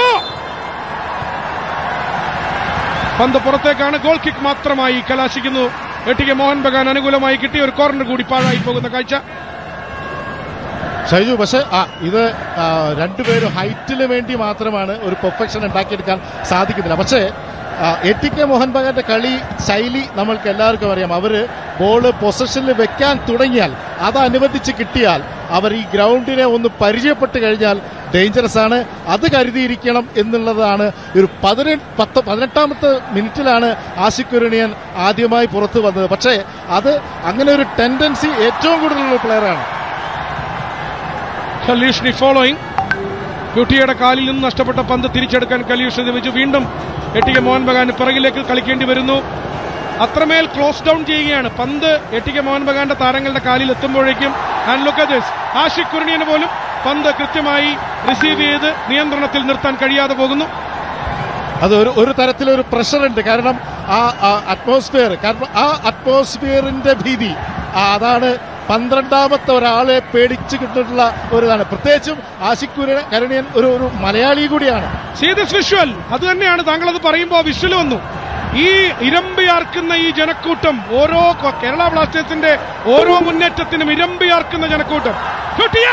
പന്ത് പുറത്തേക്കാണ് ഗോൾ കിക്ക് മാത്രമായി കലാശിക്കുന്നു A T K Mohan Bagan അനുകൂലമായി കിട്ടിയ ഒരു കോർണർ കൂടി പാഴായി പോകുന്ന കാഴ്ച ഷൈജു പക്ഷെ ആ ഇത് ആ, രണ്ടുപേരും ഹൈറ്റിന് വേണ്ടി മാത്രമാണ് ഒരു പെർഫെക്ഷൻ ഉണ്ടാക്കിയെടുക്കാൻ സാധിക്കുന്നില്ല പക്ഷേ എ ടി കെ മോഹൻ ബഗാന്റെ കളി ശൈലി നമ്മൾക്ക് എല്ലാവർക്കും അറിയാം അവര് ബോള് പൊസഷനിൽ വെക്കാൻ തുടങ്ങിയാൽ അത് അനുവദിച്ച് കിട്ടിയാൽ അവർ ഈ ഗ്രൗണ്ടിനെ ഒന്ന് പരിചയപ്പെട്ട് കഴിഞ്ഞാൽ ഡേഞ്ചറസ് ആണ് അത് കരുതിയിരിക്കണം എന്നുള്ളതാണ് ഒരു പതിനെട്ട് പത്ത് പതിനെട്ടാമത്തെ മിനിറ്റിലാണ് ആഷിഖ് കുരുണിയൻ ആദ്യമായി പുറത്തു വന്നത് പക്ഷേ അത് അങ്ങനെ ഒരു ടെൻഡൻസി ഏറ്റവും കൂടുതലുള്ള പ്ലെയറാണ് കലീഷ്ണി ഫോളോയിങ് ക്യൂട്ടിയുടെ കാലിൽ നിന്ന് നഷ്ടപ്പെട്ട പന്ത് തിരിച്ചെടുക്കാൻ കലീഷ് ശ്രമിച്ചു വീണ്ടും എട്ടിക മോഹൻ ബഗാൻ പിറകിലേക്ക് കളിക്കേണ്ടി വരുന്നു അത്രമേൽ ക്ലോസ് ഡൗൺ ചെയ്യുകയാണ് പന്ത് എട്ടിക മോഹൻ ബഗാന്റെ താരങ്ങളുടെ കാലിൽ എത്തുമ്പോഴേക്കും and look at this. Ashique കുർണിയന് പോലും പന്ത് കൃത്യമായി റിസീവ് ചെയ്ത് നിയന്ത്രണത്തിൽ നിർത്താൻ കഴിയാതെ പോകുന്നു അത് ഒരു ഒരു തരത്തിലൊരു പ്രഷർ ഉണ്ട് കാരണം ആ അറ്റ്മോസ്ഫിയർ കാരണം ആ അറ്റ്മോസ്ഫിയറിന്റെ ഭീതി ആ, അതാണ് പന്ത്രണ്ടാമത്തെ ഒരാളെ പേടിച്ച് കിട്ടിയിട്ടുള്ള ഒരു ഇതാണ് പ്രത്യേകിച്ചും ആഷിഖ് കുര- കരുണിയൻ ഒരു ഒരു മലയാളി കൂടിയാണ് സീ ദിസ് വിഷ്വൽ അത് തന്നെയാണ് താങ്കൾ അത് പറയുമ്പോൾ വിഷ്വൽ വന്നു ഈ ഇരമ്പിയാർക്കുന്ന ഈ ജനക്കൂട്ടം ഓരോ കൊ- കേരള ബ്ലാസ്റ്റേഴ്സിന്റെ ഓരോ മുന്നേറ്റത്തിനും ഇരമ്പിയാർക്കുന്ന ജനക്കൂട്ടം കിട്ടിയ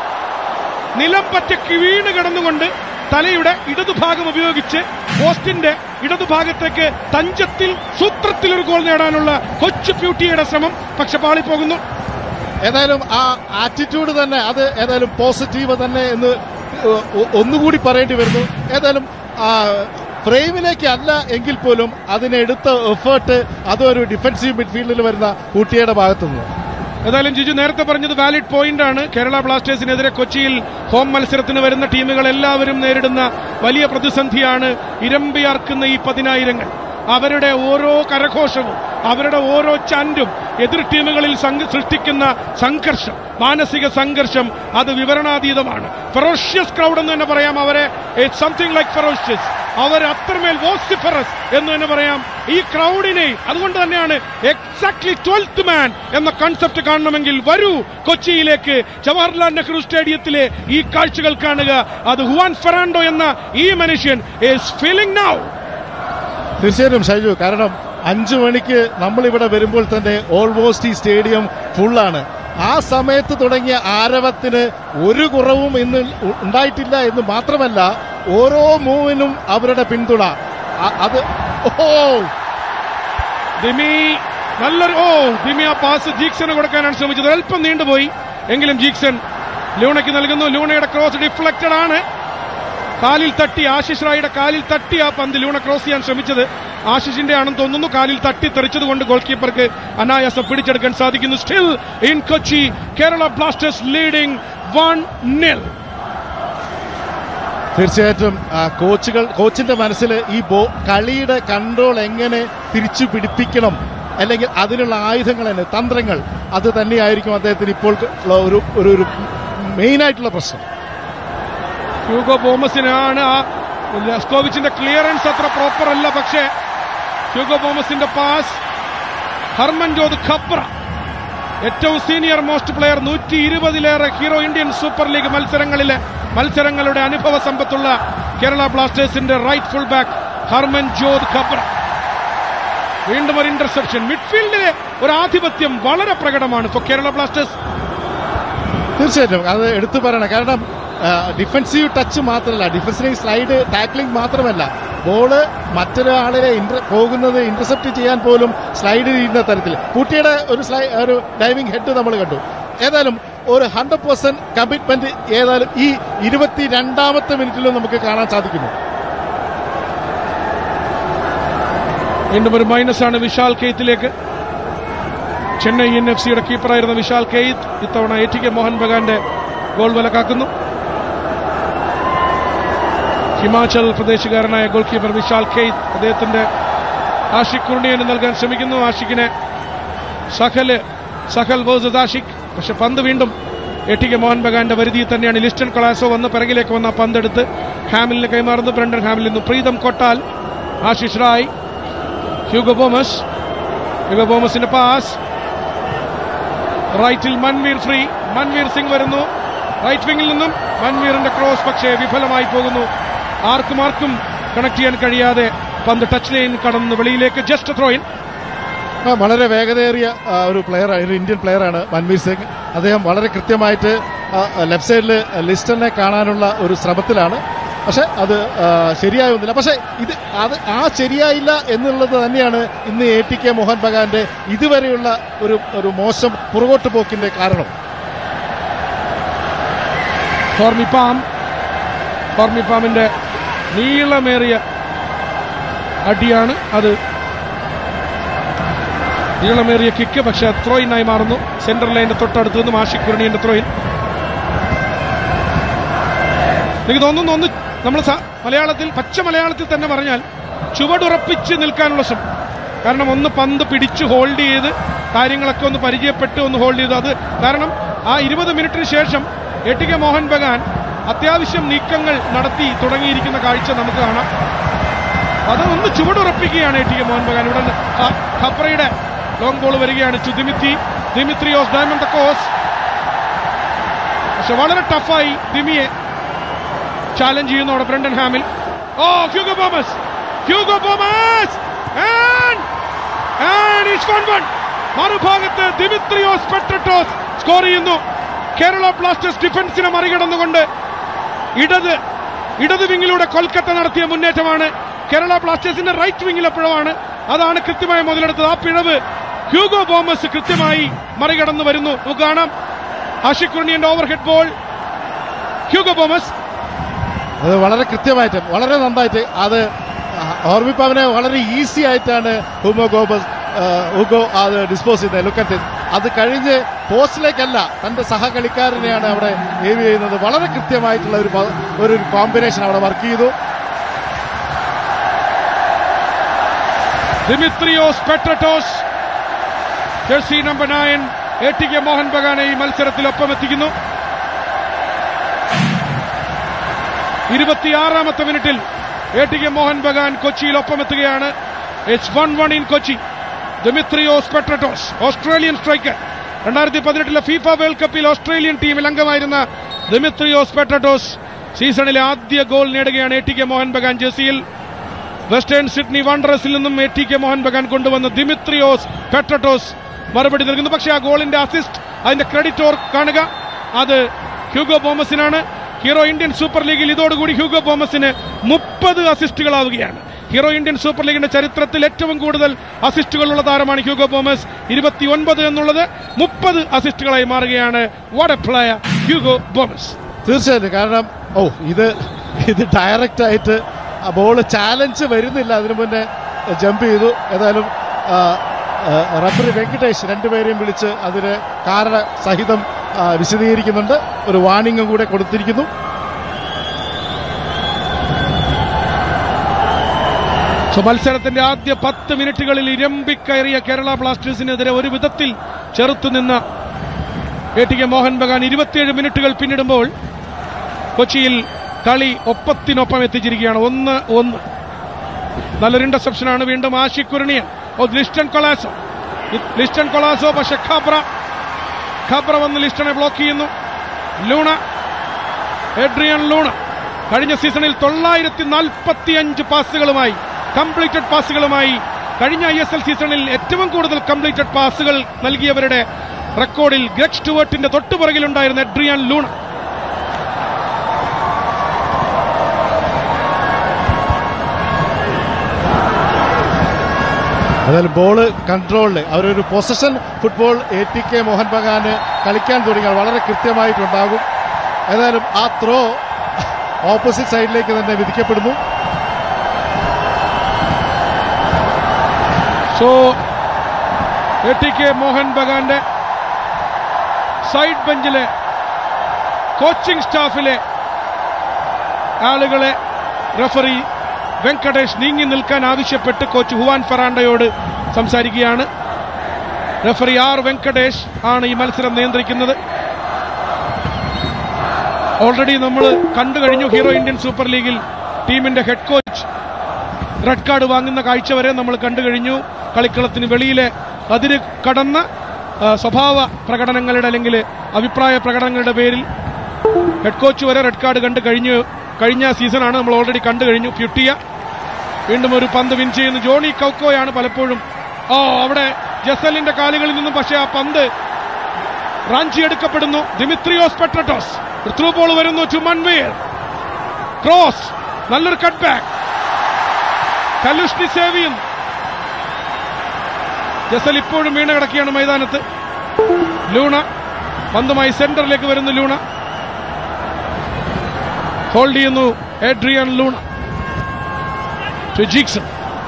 നിലം പറ്റയ്ക്ക് വീണ് കിടന്നുകൊണ്ട് തലയുടെ ഇടതുഭാഗം ഉപയോഗിച്ച് പോസ്റ്റിന്റെ ഇടതുഭാഗത്തേക്ക് തഞ്ചത്തിൽ സൂത്രത്തിൽ ഒരു ഗോൾ നേടാനുള്ള കൊച്ചു പ്യൂട്ടിയുടെ ശ്രമം പക്ഷെ പാളിപ്പോകുന്നു ഏതായാലും ആ ആറ്റിറ്റ്യൂഡ് തന്നെ അത് ഏതായാലും പോസിറ്റീവ് തന്നെ എന്ന് ഒ- ഒ- ഒന്നുകൂടി പറയേണ്ടി വരുന്നു ഏതായാലും ആ, ഫ്രെയിമിലേക്ക് അല്ല എങ്കിൽ പോലും അതിനെടുത്ത എഫേർട്ട് അതൊരു ഡിഫൻസീവ് മിഡ്ഫീൽഡിൽ വരുന്ന കൂട്ടിയുടെ ഭാഗത്തുനിന്ന് ഏതായാലും ജിജു നേരത്തെ പറഞ്ഞത് വാലിഡ് പോയിന്റ് ആണ് കേരള ബ്ലാസ്റ്റേഴ്സിനെതിരെ കൊച്ചിയിൽ ഹോം മത്സരത്തിന് വരുന്ന ടീമുകൾ എല്ലാവരും നേരിടുന്ന വലിയ പ്രതിസന്ധിയാണ് ഇരമ്പിയാർക്കുന്ന ഈ പതിനായിരങ്ങൾ അവരുടെ ഓരോ കരഘോഷവും അവരുടെ ഓരോ ചാൻഡും എതിർ ടീമുകളിൽ സംഘ- സൃഷ്ടിക്കുന്ന സംഘർഷം മാനസിക സംഘർഷം അത് വിവരണാതീതമാണ് ഫെറോഷ്യസ് ക്രൗഡ് എന്ന് തന്നെ പറയാം അവരെ സംതിങ് ലൈക്ക് ഫെറോഷ്യസ് അവർ അത്രമേൽ വോസിഫറസ് എന്ന് തന്നെ പറയാം ഈ ക്രൗഡിനെ അതുകൊണ്ട് തന്നെയാണ് എക്സാക്ട്ലി ട്വൽത്ത് മാൻ എന്ന കൺസെപ്റ്റ് കാണണമെങ്കിൽ വരൂ കൊച്ചിയിലേക്ക് ജവഹർലാൽ നെഹ്റു സ്റ്റേഡിയത്തിലെ ഈ കാഴ്ചകൾ കാണുക അത് ഹുവാൻ ഫെറാൻഡോ എന്ന ഈ മനുഷ്യൻ is ഫീലിംഗ് നൗ തീർച്ചയായിട്ടും ഷൈജു കാരണം അഞ്ചു മണിക്ക് നമ്മൾ ഇവിടെ വരുമ്പോൾ തന്നെ ഓൾമോസ്റ്റ് ഈ സ്റ്റേഡിയം ഫുള്ളാണ് ആ സമയത്ത് തുടങ്ങിയ ആരവത്തിന് ഒരു കുറവും ഇന്ന് ഉ- ഉണ്ടായിട്ടില്ല എന്ന് മാത്രമല്ല ഓരോ മൂവിനും അവരുടെ പിന്തുണ അ- അത് ഓ ദിമി നല്ലൊരു ഓ ദിമി ആ പാസ് ജീക്സന് കൊടുക്കാനാണ് ശ്രമിച്ചത് അല്പം നീണ്ടുപോയി എങ്കിലും ജീക്സൺ ലൂണയ്ക്ക് നൽകുന്നു ലൂണയുടെ ക്രോസ് ഡിഫ്ലക്റ്റഡ് ആണ് കാലിൽ തട്ടി ആശിഷ് റായിയുടെ കാലിൽ തട്ടി ആ പന്ത് ലൂണ ക്രോസ് ചെയ്യാൻ ശ്രമിച്ചത് ആശിഷിന്റെ ആണെന്ന് തോന്നുന്നു കാലിൽ തട്ടി തെറിച്ചത് കൊണ്ട് ഗോൾ കീപ്പർക്ക് അനായാസം പിടിച്ചെടുക്കാൻ സാധിക്കുന്നു still in Kochi Kerala Blasters leading one nil തീർച്ചയായിട്ടും ആ, കോച്ചുകൾ കോച്ചിന്റെ മനസ്സിൽ ഈ ബോ കളിയുടെ കൺട്രോൾ എങ്ങനെ തിരിച്ചു പിടിപ്പിക്കണം അല്ലെങ്കിൽ അതിനുള്ള ആയുധങ്ങൾ തന്നെ തന്ത്രങ്ങൾ അത് തന്നെയായിരിക്കും അദ്ദേഹത്തിന് ഇപ്പോൾ ഉള്ള ഒരു ഒരു ഒരു മെയിൻ ആയിട്ടുള്ള പ്രശ്നം ഹ്യൂഗോ ബോമസിനാണ് ആ ലസ്കോവിച്ചിന്റെ ക്ലിയറൻസ് അത്ര പ്രോപ്പർ അല്ല പക്ഷേ ഹ്യൂഗോ ബോമസിന്റെ പാസ് ഹർമൻജോത് ഖബ്ര ഏറ്റവും സീനിയർ മോസ്റ്റ് പ്ലെയർ നൂറ്റി ഇരുപതിലേറെ ഹീറോ ഇന്ത്യൻ സൂപ്പർ ലീഗ് മത്സരങ്ങളിലെ മത്സരങ്ങളുടെ അനുഭവ സമ്പത്തുള്ള കേരള ബ്ലാസ്റ്റേഴ്സിന്റെ right full back Harmanjot Khabra വീണ്ടും ഒരു ഇന്റർസെപ്ഷൻ മിഡ്ഫീൽഡിലെ ഒരു ആധിപത്യം വളരെ പ്രകടമാണ് ഇപ്പോൾ കേരള ബ്ലാസ്റ്റേഴ്സ് തീർച്ചയായിട്ടും അത് എടുത്തു പറയണം കാരണം ഡിഫൻസീവ് ടച്ച് മാത്രമല്ല ഡിഫൻസിനെ സ്ലൈഡ് ടാക്ലിംഗ് മാത്രമല്ല ബോള് മറ്റൊരാളിനെ ഇന്റർ പോകുന്നത് ഇന്റർസെപ്റ്റ് ചെയ്യാൻ പോലും സ്ലൈഡ് ചെയ്യുന്ന തരത്തിൽ കുട്ടിയുടെ ഒരു സ്ലൈ ഒരു ഡൈവിംഗ് ഹെഡ് നമ്മൾ കണ്ടു ഏതായാലും ഒരു ഹൺഡ്രഡ് പെർസെന്റ് കമ്മിറ്റ്മെന്റ് ഏതായാലും ഈ ഇരുപത്തി രണ്ടാമത്തെ മിനിറ്റിലും നമുക്ക് കാണാൻ സാധിക്കുന്നു വീണ്ടും ഒരു മൈനസ് ആണ് വിശാൽ കെയ്ത്തിലേക്ക് ചെന്നൈ എൻ എഫ് സിയുടെ കീപ്പറായിരുന്ന വിശാൽ കെയ്ത്ത് ഇത്തവണ എ ടി കെ മോഹൻ ബഗാന്റെ ഗോൾ വിലക്കാക്കുന്നു ഹിമാചൽ പ്രദേശുകാരനായ ഗോൾ കീപ്പർ വിശാൽ കെയ്ത്ത് അദ്ദേഹത്തിന്റെ ആഷിഖ് കുർണിയന് നൽകാൻ ശ്രമിക്കുന്നു ആഷിഖിനെ സഹല് സഹൽ വേഴ്സസ് ആഷിഖ് പക്ഷെ പന്ത് വീണ്ടും എ ടി കെ മോഹൻ ബഗാന്റെ വരുതിയിൽ തന്നെയാണ് ലിസ്റ്റൺ കൊളാസോ വന്ന് പിറകിലേക്ക് വന്ന ആ പന്തെടുത്ത് ഹാമിലിന് കൈമാറുന്നു ബ്രണ്ടൻ ഹാമിൽ നിന്നും Pritam Kotal Ashish Rai Hugo Boumous Hugo ബോമസിന്റെ പാസ് റൈറ്റിൽ മൻവീർ ഫ്രീ മൻവീർ സിംഗ് വരുന്നു റൈറ്റ് വിങ്ങിൽ നിന്നും മൻവീറിന്റെ ക്രോസ് പക്ഷേ വിഫലമായി പോകുന്നു ആർക്കും ആർക്കും കണക്ട് ചെയ്യാൻ കഴിയാതെ പന്ത് ടച്ച് ലൈൻ കടന്ന് വെളിയിലേക്ക് ജസ്റ്റ് ത്രോയിൻ ആ, വളരെ വേഗതയേറിയ ആ, ഒരു പ്ലെയർ ഒരു ഇന്ത്യൻ പ്ലെയറാണ് മൻവീർ സിംഗ് അദ്ദേഹം വളരെ കൃത്യമായിട്ട് ലെഫ്റ്റ് സൈഡിൽ ലിസ്റ്ററിനെ കാണാനുള്ള ഒരു ശ്രമത്തിലാണ് പക്ഷെ അത് ആ, ശരിയായൊന്നുമില്ല പക്ഷെ ഇത് അത് ആ ശരിയായില്ല എന്നുള്ളത് തന്നെയാണ് ഇന്ന് എ ടി കെ മോഹൻ ബഗാന്റെ ഇതുവരെയുള്ള ഒരു ഒരു മോശം പുറകോട്ട് പോക്കിന്റെ കാരണം ഹോർമിപ്പാം ഹോർമിപ്പാമിന്റെ നീളമേറിയ അടിയാണ് അത് നീളമേറിയ കിക്ക് പക്ഷെ ത്രോയിനായി മാറുന്നു സെന്റർ ലൈനിന്റെ തൊട്ടടുത്ത് നിന്നും ആഷിഖ് കുരണിയുടെ ത്രോയിൻ എനിക്ക് തോന്നുന്നു ഒന്ന് നമ്മൾ സ- മലയാളത്തിൽ പച്ച മലയാളത്തിൽ തന്നെ പറഞ്ഞാൽ ചുവടുറപ്പിച്ച് നിൽക്കാനുള്ള ശ്രമം കാരണം ഒന്ന് പന്ത് പിടിച്ച് ഹോൾഡ് ചെയ്ത് കാര്യങ്ങളൊക്കെ ഒന്ന് പരിചയപ്പെട്ട് ഒന്ന് ഹോൾഡ് ചെയ്ത് അത് കാരണം ആ ഇരുപത് മിനിറ്റിന് ശേഷം A T K Mohan Bagan അത്യാവശ്യം നീക്കങ്ങൾ നടത്തി തുടങ്ങിയിരിക്കുന്ന കാഴ്ച നമുക്ക് കാണാം അത് ഒന്ന് ചുവടുറപ്പിക്കുകയാണ് A T K Mohan Bagan ഇവിടെ ഖ- ഖപ്രയുടെ ലോങ് ബോൾ വരികയാണ് ടു ദിമിത്തി ദിമിത്രിയോസ് ഡയമണ്ട് കോസ് പക്ഷെ വളരെ ടഫായി ദിമിയെ ചാലഞ്ച് ചെയ്യുന്നു അവിടെ Brendan Hamill oh Hugo Boumous Hugo Boumous And- and it's 1-1. മറുഭാഗത്ത് ദിമിത്രിയോസ് പെട്രട്ടോസ് സ്കോർ ചെയ്യുന്നു കേരള ബ്ലാസ്റ്റേഴ്സ് ഡിഫൻസിനെ മറികടന്നുകൊണ്ട് ഇടത് ഇടത് വിങ്ങിലൂടെ കൊൽക്കത്ത നടത്തിയ മുന്നേറ്റമാണ് കേരള ബ്ലാസ്റ്റേഴ്സിന്റെ റൈറ്റ് വിങ്ങിലെ പിഴവാണ് അതാണ് കൃത്യമായി മുതലെടുത്തത് ആ പിഴവ് ഹ്യൂഗോ ബോമസ് കൃത്യമായി മറികടന്നു വരുന്നു നമുക്ക് കാണാം ആഷിഖ് കുർണിയന്റെ ഓവർഹെഡ് ബോൾ ഹ്യൂഗോ ബോമസ് അത് വളരെ കൃത്യമായിട്ട് വളരെ നന്നായിട്ട് അത് ഓർമ്മിപ്പാവിനെ വളരെ ഈസി ആയിട്ടാണ് ഹുമോ ഗോബസ് ആ, ഹുഗോ അത് ഡിസ്പോസ് ചെയ്തത് ലുക്കറ്റ് അത് കഴിഞ്ഞ് പോസ്റ്റിലേക്കല്ല തന്റെ സഹകളിക്കാരനെയാണ് അവിടെ ഏവി ചെയ്യുന്നത് വളരെ കൃത്യമായിട്ടുള്ള ഒരു പ- ഒരു കോമ്പിനേഷൻ അവിടെ വർക്ക് ചെയ്തു Dimitrios Petratos jersey number nine A T K Mohan ബഗാനെ ഈ മത്സരത്തിൽ ഒപ്പമെത്തിക്കുന്നു ഇരുപത്തിയാറാമത്തെ മിനിറ്റിൽ A T K Mohan Bagan കൊച്ചിയിൽ ഒപ്പമെത്തുകയാണ് it's one one in Kochi Dimitrios Petratos Australian striker രണ്ടായിരത്തി പതിനെട്ടിലെ ഫിഫ വേൾഡ് കപ്പിൽ ഓസ്ട്രേലിയൻ ടീമിൽ അംഗമായിരുന്ന ദിമിത്രിയോസ് പെട്രട്ടോസ് സീസണിലെ ആദ്യ ഗോൾ നേടുകയാണ് A T K Mohan Bagan ജേഴ്സിയിൽ വെസ്റ്റേൺ സിഡ്നി വാണ്ടറസിൽ നിന്നും A T K Mohan Bagan കൊണ്ടുവന്ന ദിമിത്രിയോസ് പെട്രട്ടോസ് മറുപടി നൽകുന്നു പക്ഷേ ആ ഗോളിന്റെ അസിസ്റ്റ് അതിന്റെ ക്രെഡിറ്റ് ഓർ കാണുക അത് ഹ്യൂഗോ ബോമസിനാണ് ഹീറോ ഇന്ത്യൻ സൂപ്പർ ലീഗിൽ ഇതോടുകൂടി ഹ്യൂഗോ ബോമസിന് മുപ്പത് അസിസ്റ്റുകളാവുകയാണ് ഹീറോ ഇന്ത്യൻ സൂപ്പർ ലീഗിന്റെ ചരിത്രത്തിൽ ഏറ്റവും കൂടുതൽ അസിസ്റ്റുകളുള്ള താരമാണ് ഹ്യൂഗോ ബോമസ് ഇരുപത്തിയൊൻപത് എന്നുള്ളത് മുപ്പത് അസിസ്റ്റുകളായി മാറുകയാണ് what a player Hugo Boumous തീർച്ചയായിട്ടും കാരണം ഓ ഇത് ഇത് ഡയറക്റ്റ് ആയിട്ട് ആ ബോൾ ചാലഞ്ച് വരുന്നില്ല അതിനു മുന്നേ ജമ്പ് ചെയ്തു ഏതായാലും റഫറി വെങ്കടേഷ് രണ്ടുപേരെയും വിളിച്ച് അതിന് കാരണ സഹിതം ആ, വിശദീകരിക്കുന്നുണ്ട് ഒരു വാർണിംഗും കൂടെ കൊടുത്തിരിക്കുന്നു സോ മത്സരത്തിന്റെ ആദ്യ പത്ത് മിനിറ്റുകളിൽ ഇരമ്പിക്കയറിയ കേരള ബ്ലാസ്റ്റേഴ്സിനെതിരെ ഒരു വിധത്തിൽ ചെറുത്തുനിന്ന A T K Mohan Bagan ഇരുപത്തിയേഴ് മിനിറ്റുകൾ പിന്നിടുമ്പോൾ കൊച്ചിയിൽ കളി ഒപ്പത്തിനൊപ്പം എത്തിച്ചിരിക്കുകയാണ് ഒന്ന് ഒന്ന് നല്ലൊരു ഇന്റർസെപ്ഷനാണ് വീണ്ടും ആഷിഖ് കുരണിയൻ ഓ ലിസ്റ്റൺ കൊളാസോ ലിസ്റ്റൺ കൊളാസോ പക്ഷെ ഖബ്ര ഖബ്ര വന്ന് ലിസ്റ്റണെ ബ്ലോക്ക് ചെയ്യുന്നു ലൂണ എഡ്രിയൻ ലൂണ കഴിഞ്ഞ സീസണിൽ തൊള്ളായിരത്തി നാൽപ്പത്തി അഞ്ച് പാസുകളുമായി കംപ്ലീറ്റഡ് പാസുകളുമായി കഴിഞ്ഞ ഐ എസ് എൽ സീസണിൽ ഏറ്റവും കൂടുതൽ കംപ്ലീറ്റഡ് പാസുകൾ നൽകിയവരുടെ റെക്കോർഡിൽ ഗ്രെഗ് സ്റ്റുവർട്ടിന്റെ തൊട്ടുപുറകിലുണ്ടായിരുന്ന എഡ്രിയൻ ലൂണ അതായത് ബോള് കൺട്രോളില് അവരൊരു possession football A T K Mohan ബഗാന് കളിക്കാൻ തുടങ്ങിയാൽ വളരെ കൃത്യമായിട്ടുണ്ടാകും ഏതായാലും ആ ത്രോ ഓപ്പോസിറ്റ് സൈഡിലേക്ക് തന്നെ വിധിക്കപ്പെടുന്നു so A T K Mohan ബഗാന്റെ സൈഡ് ബെഞ്ചിലെ കോച്ചിംഗ് സ്റ്റാഫിലെ ആളുകളെ റഫറി വെങ്കടേഷ് നീങ്ങി നിൽക്കാൻ ആവശ്യപ്പെട്ട് കോച്ച് ഹുവാൻ ഫെറാണ്ടയോട് സംസാരിക്കുകയാണ് റഫറി ആർ വെങ്കടേഷ് ആണ് ഈ മത്സരം നിയന്ത്രിക്കുന്നത് ഓൾറെഡി നമ്മൾ കണ്ടു കഴിഞ്ഞു ഹീറോ ഇന്ത്യൻ സൂപ്പർ ലീഗിൽ ടീമിന്റെ ഹെഡ് കോച്ച് റെഡ് കാർഡ് വാങ്ങുന്ന കാഴ്ച വരെ നമ്മൾ കണ്ടു കഴിഞ്ഞു കളിക്കളത്തിന് വെളിയിലെ അതിര് കടന്ന ആ, സ്വഭാവ പ്രകടനങ്ങളുടെ അല്ലെങ്കിൽ അഭിപ്രായ പ്രകടനങ്ങളുടെ പേരിൽ ഹെഡ് കോച്ച് വരെ റെഡ് കാർഡ് കണ്ടു കഴിഞ്ഞു കഴിഞ്ഞ സീസണാണ് നമ്മൾ ഓൾറെഡി കണ്ടു കഴിഞ്ഞു ഫ്യുട്ടിയ വീണ്ടും ഒരു പന്ത് വിൻ ചെയ്യുന്ന ജോണി കൗക്കോയാണ് പലപ്പോഴും ഓ അവിടെ ജസലിന്റെ കാലുകളിൽ നിന്നും പക്ഷേ ആ പന്ത് റാഞ്ചി എടുക്കപ്പെടുന്നു ദിമിത്രിയോസ് പെട്രട്ടോസ് ഒരു ത്രൂ ബോൾ വരുന്നു ടു മൺവീർ ക്രോസ് നല്ലൊരു കട്ട് ബാക്ക് കലുഷ്ണി സേവ് ചെയ്യുന്നു ജസൽ ഇപ്പോഴും വീണ് കിടക്കുകയാണ് മൈതാനത്ത് ലൂണ പന്തുമായി സെന്ററിലേക്ക് വരുന്നു ലൂണ ഹോൾഡ് ചെയ്യുന്നു Adrian Luna to Jeakson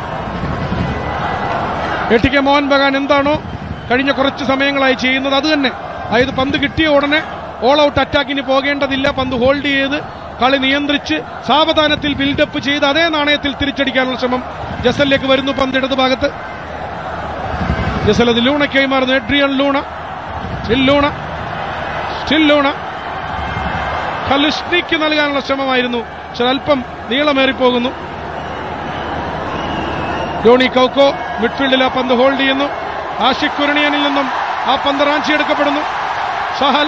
A T K Mohan Bagan എന്താണോ കഴിഞ്ഞ കുറച്ച് സമയങ്ങളായി ചെയ്യുന്നത് അത് തന്നെ അതായത് പന്ത് കിട്ടിയ ഉടനെ ഓൾ ഔട്ട് അറ്റാക്കിന് പോകേണ്ടതില്ല പന്ത് ഹോൾഡ് ചെയ്ത് കളി നിയന്ത്രിച്ച് സാവധാനത്തിൽ ബിൽഡപ്പ് ചെയ്ത് അതേ നാണയത്തിൽ തിരിച്ചടിക്കാനുള്ള ശ്രമം ജസലിലേക്ക് വരുന്നു പന്ത് ഇടത് ഭാഗത്ത് ജസൽ അത് ലൂണയ്ക്കായി മാറുന്നു Adrian Luna still Luna still Luna ഖലുഷ്ണിക്ക് നൽകാനുള്ള ശ്രമമായിരുന്നു പക്ഷെ അല്പം നീളമേറിപ്പോകുന്നു ജോണി കൗക്കോ മിഡ്ഫീൽഡിൽ ആ പന്ത് ഹോൾഡ് ചെയ്യുന്നു ആഷിഖ് കുരണിയനിൽ നിന്നും ആ പന്ത് റാഞ്ചിയെടുക്കപ്പെടുന്നു സഹൽ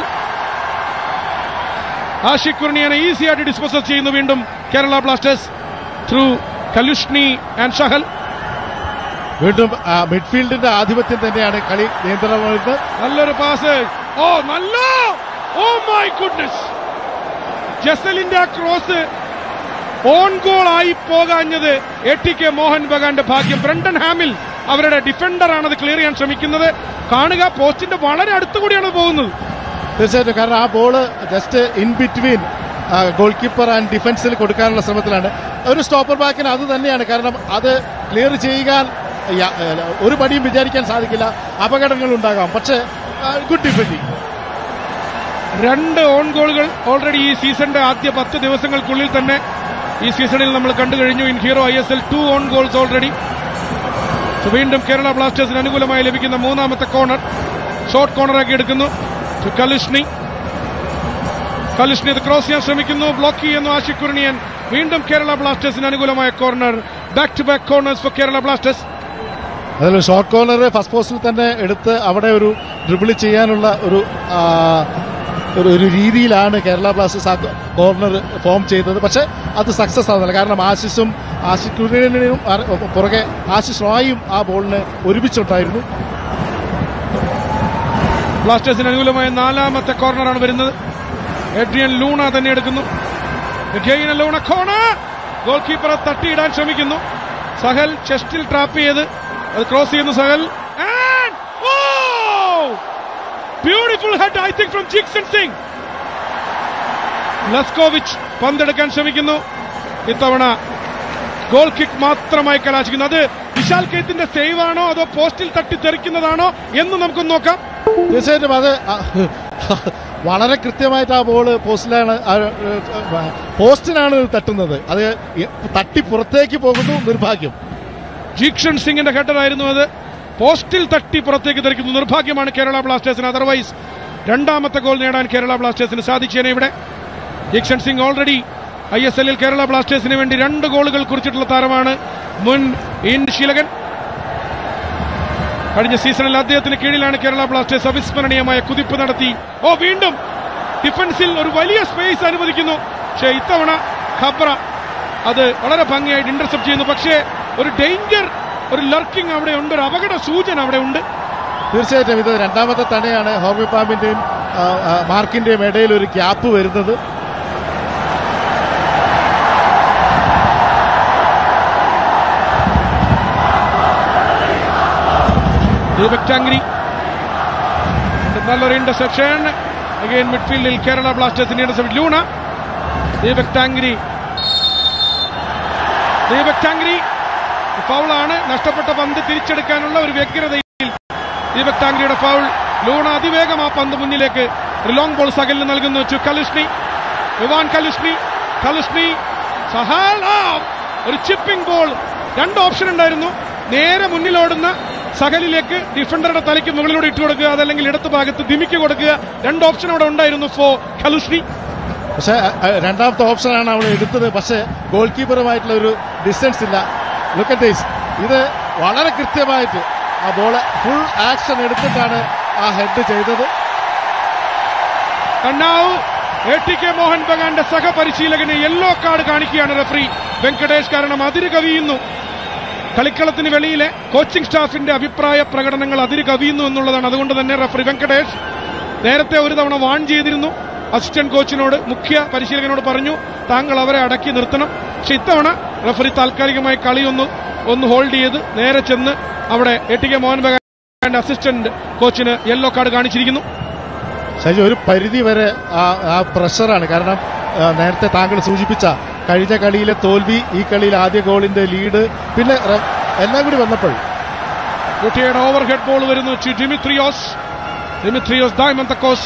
ആഷിഖ് കുരണിയനെ ഈസി ആയിട്ട് ഡിസ്പോസൽ ചെയ്യുന്നു വീണ്ടും Kerala Blasters through Kalyuzhnyi and Sahal വീണ്ടും ആ, മിഡ്ഫീൽഡിന്റെ ആധിപത്യം തന്നെയാണ് കളി നിയന്ത്രണമായിട്ട് നല്ലൊരു പാസ് ഓ നല്ല ഓ മൈ ഗുഡ്നസ് ജസലിന്റെ ആ ക്രോസ് ഓൺ ഗോൾ ആയി പോകാഞ്ഞത് എ ടി കെ മോഹൻ ബഗാന്റെ ഭാഗ്യം ബ്രണ്ടൻ ഹാമിൽ അവരുടെ ഡിഫൻഡർ ആണ് അത് ക്ലിയർ ചെയ്യാൻ ശ്രമിക്കുന്നത് കാണുക പോസ്റ്റിന്റെ വളരെ അടുത്തുകൂടിയാണ് പോകുന്നത് തീർച്ചയായിട്ടും കാരണം ആ ball just in between goalkeeper and ഡിഫൻസിൽ കൊടുക്കാനുള്ള ശ്രമത്തിലാണ് ഒരു സ്റ്റോപ്പർ ബാക്കിന് അത് തന്നെയാണ് കാരണം അത് ക്ലിയർ ചെയ്യാൻ യ- ഏഹ് ഒരു പടിയും വിചാരിക്കാൻ സാധിക്കില്ല അപകടങ്ങൾ ഉണ്ടാകാം പക്ഷേ ഗുഡ് ഡിഫൻഡിങ് രണ്ട് ഓൺ ഗോളുകൾ ഓൾറെഡി ഈ സീസണിന്റെ ആദ്യ പത്ത് ദിവസങ്ങൾക്കുള്ളിൽ തന്നെ ഈ സീസണിൽ നമ്മൾ കണ്ടു കഴിഞ്ഞു in Hero I S L two own goals already വീണ്ടും കേരള ബ്ലാസ്റ്റേഴ്സിന് അനുകൂലമായി ലഭിക്കുന്ന മൂന്നാമത്തെ കോർണർ ഷോർട്ട് കോർണറാക്കി എടുക്കുന്നു To കലിഷ്ണി കലിഷ്ണി ഇത് ക്രോസ് ചെയ്യാൻ ശ്രമിക്കുന്നു ബ്ലോക്ക് ചെയ്യുന്നു ആഷിഖ് കുർണിയൻ വീണ്ടും കേരള ബ്ലാസ്റ്റേഴ്സിന് അനുകൂലമായ corner back to back corners for Kerala Blasters അതിൽ ഷോർട്ട് കോർണർ ഫസ്റ്റ് പോസ്റ്റിൽ തന്നെ എടുത്ത് അവിടെ ഒരു ഡ്രിബിൾ ചെയ്യാനുള്ള ഒരു ആ, ഒരു ഒരു രീതിയിലാണ് കേരള ബ്ലാസ്റ്റേഴ്സ് ആ കോർണർ ഫോം ചെയ്തത് പക്ഷെ അത് സക്സസ് ആവുന്നില്ല കാരണം ആശിഷും ആശിഷ് കുര്യനും പുറകെ ആശിഷ് റോയും ആ ബോളിന് ഒരുമിച്ചുണ്ടായിരുന്നു ബ്ലാസ്റ്റേഴ്സിന് അനുകൂലമായ നാലാമത്തെ കോർണറാണ് വരുന്നത് എഡ്രിയൻ ലൂണ തന്നെ എടുക്കുന്നു എഗെയിൻ എ ലൂണ കോർണർ ഗോൾ കീപ്പറെ തട്ടിയിടാൻ ശ്രമിക്കുന്നു സഹൽ ചെസ്റ്റിൽ ട്രാപ്പ് ചെയ്ത് അത് ക്രോസ് ചെയ്യുന്നു Sahal beautiful head I think from Jeakson Singh Leskovic പന്തെടുക്കാൻ ശ്രമിക്കുന്നു ഇത്തവണ ഗോൾ കിക്ക് മാത്രമായി കലാശിക്കുന്നു അത് വിശാൽ കേത്തിന്റെ സേവ് ആണോ അതോ പോസ്റ്റിൽ തട്ടി തെറിക്കുന്നതാണോ എന്ന് നമുക്കൊന്ന് നോക്കാം തീർച്ചയായിട്ടും അത് ആ, വളരെ കൃത്യമായിട്ട് ആ ബോള് പോസ്റ്റിലാണ് ആ, ആ, പോസ്റ്റിനാണ് തട്ടുന്നത് അത് ഈ തട്ടി പുറത്തേക്ക് പോകുന്നു നിർഭാഗ്യം ജീക്ഷൻ സിംഗിന്റെ ഹെഡർ ആയിരുന്നു അത് പോസ്റ്റിൽ തട്ടി പുറത്തേക്ക് തെറിക്കുന്നു നിർഭാഗ്യമാണ് കേരള ബ്ലാസ്റ്റേഴ്സിന് അതർവൈസ് രണ്ടാമത്തെ ഗോൾ നേടാൻ കേരള ബ്ലാസ്റ്റേഴ്സിന് സാധിച്ചേനെ ഇവിടെ Jeakson Singh already I S എല്ലിൽ കേരള ബ്ലാസ്റ്റേഴ്സിന് വേണ്ടി രണ്ട് ഗോളുകൾ കുറിച്ചിട്ടുള്ള താരമാണ് മുൻ ഇൻ ശീലകൻ കഴിഞ്ഞ സീസണിൽ അദ്ദേഹത്തിന് കീഴിലാണ് കേരള ബ്ലാസ്റ്റേഴ്സ് അവിസ്മരണീയമായ കുതിപ്പ് നടത്തി ഓ വീണ്ടും ഡിഫൻസിൽ ഒരു വലിയ സ്പേസ് അനുവദിക്കുന്നു പക്ഷേ ഇത്തവണ ഖബ്ര അത് വളരെ ഭംഗിയായിട്ട് ഇന്റർസെപ്റ്റ് ചെയ്യുന്നു പക്ഷേ ഒരു ഡേഞ്ചർ ഒരു ലർക്കിംഗ് അവിടെ ഉണ്ട് ഒരു അപകട സൂചന അവിടെ ഉണ്ട് തീർച്ചയായിട്ടും ഇത് രണ്ടാമത്തെ തവണയാണ് ഹോർമി പാമ്പിന്റെയും ആ, ആ, മാർക്കിന്റെയും ഇടയിൽ ഒരു ഗ്യാപ്പ് വരുന്നത് ദീപക് ടാങ്കരി നല്ലൊരു ഇന്റർസെപ്ഷൻ അഗൈൻ മിഡ്ഫീൽഡിൽ കേരള ബ്ലാസ്റ്റേഴ്സിന്റെ ഇന്റർസെപ്ഷൻ ലൂണ ദീപക് ടാങ്കരി ദീപക് ടാങ്കരി ഫൗളാണ് നഷ്ടപ്പെട്ട പന്ത് തിരിച്ചെടുക്കാനുള്ള ഒരു വ്യഗ്രതയിൽ ദീപക് ടാങ്കരിയുടെ ഫൗൾ ലൂണ അതിവേഗം ആ പന്ത് മുന്നിലേക്ക് ഒരു ലോങ് ബോൾ സകലിന് നൽകുന്നു ടു കലുഷ്ണി യുവാൻ കലുഷ്ണി കലുഷ്ണി സഹാൽ ആ, ഒരു ചിപ്പിംഗ് ബോൾ രണ്ട് ഓപ്ഷൻ ഉണ്ടായിരുന്നു നേരെ മുന്നിലോടുന്ന സകലിലേക്ക് ഡിഫൻഡറുടെ തലയ്ക്ക് മുകളിലൂടെ ഇട്ട് കൊടുക്കുക അതല്ലെങ്കിൽ ഇടത്ത് ഭാഗത്ത് ദിമിക്ക് കൊടുക്കുക രണ്ട് ഓപ്ഷൻ അവിടെ ഉണ്ടായിരുന്നു ഫോ ഖലുഷ്ണി പക്ഷേ അ, അ, രണ്ടാമത്തെ ഓപ്ഷനാണ് അവൾ എടുത്തത് പക്ഷേ ഗോൾ കീപ്പറുമായിട്ടുള്ള ഒരു ഡിസ്റ്റൻസ് ഇല്ല ലുക്ക് ദിസ് ഇത് വളരെ കൃത്യമായിട്ട് ആ ബോള് ഫുൾ ആക്ഷൻ എടുത്തിട്ടാണ് ആ ഹെഡ് ചെയ്തത് കണ്ണാവ് എ ടി കെ മോഹൻ ബഗാന്റെ സഹപരിശീലകന് യെല്ലോ കാർഡ് കാണിക്കുകയാണ് റഫറി വെങ്കടേഷ് കാരണം അതിര് കവിയുന്നു കളിക്കളത്തിന് വെളിയിലെ കോച്ചിംഗ് സ്റ്റാഫിന്റെ അഭിപ്രായ പ്രകടനങ്ങൾ അതിര് കവിയുന്നു എന്നുള്ളതാണ് അതുകൊണ്ട് തന്നെ റഫറി വെങ്കടേഷ് നേരത്തെ ഒരു തവണ വാൺ ചെയ്തിരുന്നു അസിസ്റ്റന്റ് കോച്ചിനോട് മുഖ്യ പരിശീലകനോട് പറഞ്ഞു താങ്കൾ അവരെ അടക്കി നിർത്തണം പക്ഷെ ഇത്തവണ റഫറി താൽക്കാലികമായി കളി ഒന്ന് ഒന്ന് ഹോൾഡ് ചെയ്ത് നേരെ ചെന്ന് അവിടെ എ ടി കെ മോഹൻ ബഗാന്റെ അസിസ്റ്റന്റ് കോച്ചിന് യെല്ലോ കാർഡ് കാണിച്ചിരിക്കുന്നു ശരി ഒരു പരിധി വരെ ആ ആ പ്രഷറാണ് കാരണം ആ, നേരത്തെ താങ്കൾ സൂചിപ്പിച്ച കഴിഞ്ഞ കളിയിലെ തോൽവി ഈ കളിയിൽ ആദ്യ ഗോളിന്റെ ലീഡ് പിന്നെ റെ- എല്ലാം കൂടി വന്നപ്പോൾ കുട്ടിയുടെ ഓവർ ഹെഡ് ബോൾ വരുന്നു to Dimitrios Dimitrios Diamantakos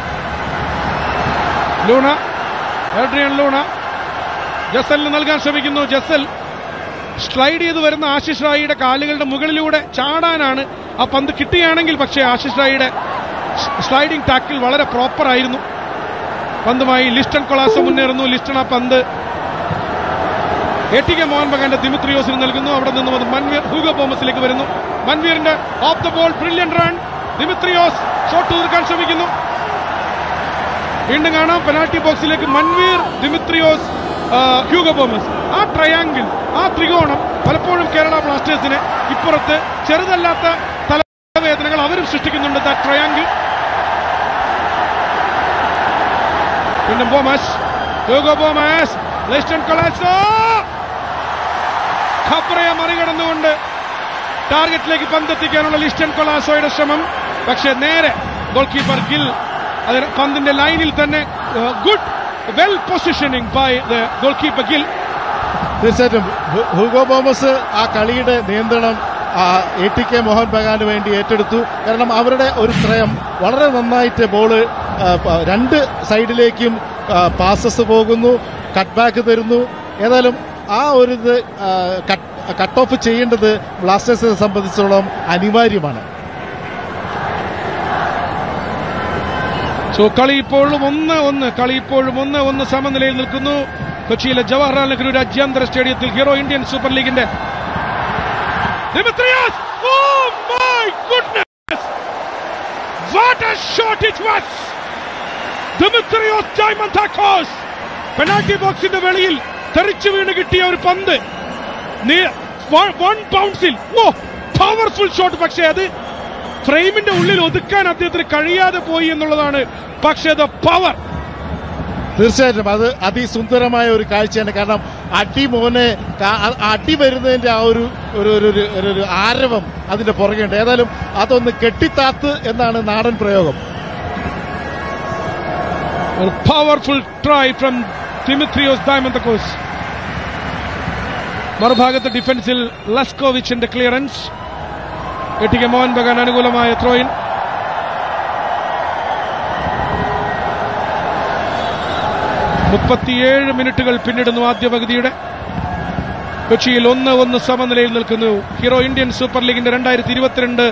Luna Adrian Luna ജസലിന് നൽകാൻ ശ്രമിക്കുന്നു ജസൽ സ്ലൈഡ് ചെയ്ത് വരുന്ന ആശിഷ് റായിയുടെ കാലുകളുടെ മുകളിലൂടെ ചാടാനാണ് ആ പന്ത് കിട്ടുകയാണെങ്കിൽ പക്ഷേ ആശിഷ് റായിയുടെ സ്ലൈഡിംഗ് ടാക്കിൽ വളരെ പ്രോപ്പർ ആയിരുന്നു പന്തുമായി ലിസ്റ്റൺ കൊളാസ മുന്നേറുന്നു ലിസ്റ്റൺ ആ പന്ത് എ ടി കെ മോഹൻ ബഗാന്റെ ദിമിത്രിയോസിന് നൽകുന്നു അവിടെ നിന്നും അത് മൻവീർ ഹൂഗോ തോമസിലേക്ക് വരുന്നു മൻവീറിന്റെ off the ball brilliant run Dimitrios shot തീർക്കാൻ ശ്രമിക്കുന്നു വീണ്ടും കാണാം പെനാൽറ്റി ബോക്സിലേക്ക് മൻവീർ ദിമിത്രിയോസ് ആ, ഹ്യൂഗോ തോമസ് ആ ട്രയാങ്കിൾ ആ ത്രികോണം പലപ്പോഴും കേരള ബ്ലാസ്റ്റേഴ്സിന് ഇപ്പുറത്ത് ചെറുതല്ലാത്ത തലവേദനകൾ അവരും സൃഷ്ടിക്കുന്നുണ്ട് ദ ട്രയാങ്കിൾ വീണ്ടും Boumous Hugo Boumous Liston Colaco ഖബ്രയെ മറികടന്നുകൊണ്ട് ടാർഗറ്റിലേക്ക് പന്തെത്തിക്കാനുള്ള ലിസ്റ്റൺ കൊളാസോയുടെ ശ്രമം പക്ഷേ നേരെ ഗോൾ കീപ്പർ ഗിൽ അതിന് പന്തിന്റെ ലൈനിൽ തന്നെ good well positioning by the goal goalkeeper Gill തീർച്ചയായിട്ടും ഹു- ഹൂഗോ തോമസ് ആ കളിയുടെ നിയന്ത്രണം എ ടി കെ മോഹൻ ബഗാന് വേണ്ടി ഏറ്റെടുത്തു കാരണം അവരുടെ ഒരു ത്രയം വളരെ നന്നായിട്ട് ബോള് ആ, പ- രണ്ട് സൈഡിലേക്കും പാസസ് പോകുന്നു കട്ട് ബാക്ക് തരുന്നു ഏതായാലും ആ ഒരു ഇത് കട്ട് ഓഫ് ചെയ്യേണ്ടത് ബ്ലാസ്റ്റേഴ്സിനെ സംബന്ധിച്ചിടത്തോളം അനിവാര്യമാണ് സോ കളി ഇപ്പോഴും ഒന്ന് ഒന്ന് കളി ഇപ്പോഴും ഒന്ന് ഒന്ന് സമനിലയിൽ നിൽക്കുന്നു കൊച്ചിയിലെ ജവഹർലാൽ നെഹ്റു രാജ്യാന്തര സ്റ്റേഡിയത്തിൽ ഹീറോ ഇന്ത്യൻ സൂപ്പർ ലീഗിന്റെ Dimitrios! Oh my goodness! What a shot it was! Dimitrios Diamantakos! Penalty ബോക്സിന്റെ വെളിയിൽ തെറിച്ചു വീണ് കിട്ടിയ ഒരു പന്ത് വൺ ബൗൺസിൽ ഓ പവർഫുൾ ഷോട്ട് പക്ഷേ അത് ഫ്രെയിമിന്റെ ഉള്ളിൽ ഒതുക്കാൻ അദ്ദേഹത്തിന് കഴിയാതെ പോയി എന്നുള്ളതാണ് പക്ഷേ അത് പവർ തീർച്ചയായിട്ടും അത് അതിസുന്ദരമായ ഒരു കാഴ്ചയാണ് കാരണം അടി മോനെ കാ- ആ അടി വരുന്നതിന്റെ ആ ഒരു ഒരു ഒരു- ഒരു- ഒരു- ഒരു ആരവം അതിന്റെ പുറകെയുണ്ട് ഏതായാലും അതൊന്ന് കെട്ടിത്താത്ത് എന്നാണ് നാടൻ പ്രയോഗം ഒരു powerful try from Dimitrios Diamantakos മറുഭാഗത്ത് ഡിഫൻസിൽ ലസ്കോവിച്ചിന്റെ ക്ലിയറൻസ് എട്ടിക്ക് മോഹൻ ബഗാൻ അനുകൂലമായ ത്രോയിൻ മുപ്പത്തിയേഴ് മിനിറ്റുകൾ പിന്നിടുന്നു ആദ്യ പകുതിയുടെ കൊച്ചിയിൽ ഒന്ന് ഒന്ന് സമനിലയിൽ നിൽക്കുന്നു ഹീറോ ഇന്ത്യൻ സൂപ്പർ ലീഗിന്റെ രണ്ടായിരത്തി ഇരുപത്തിരണ്ട്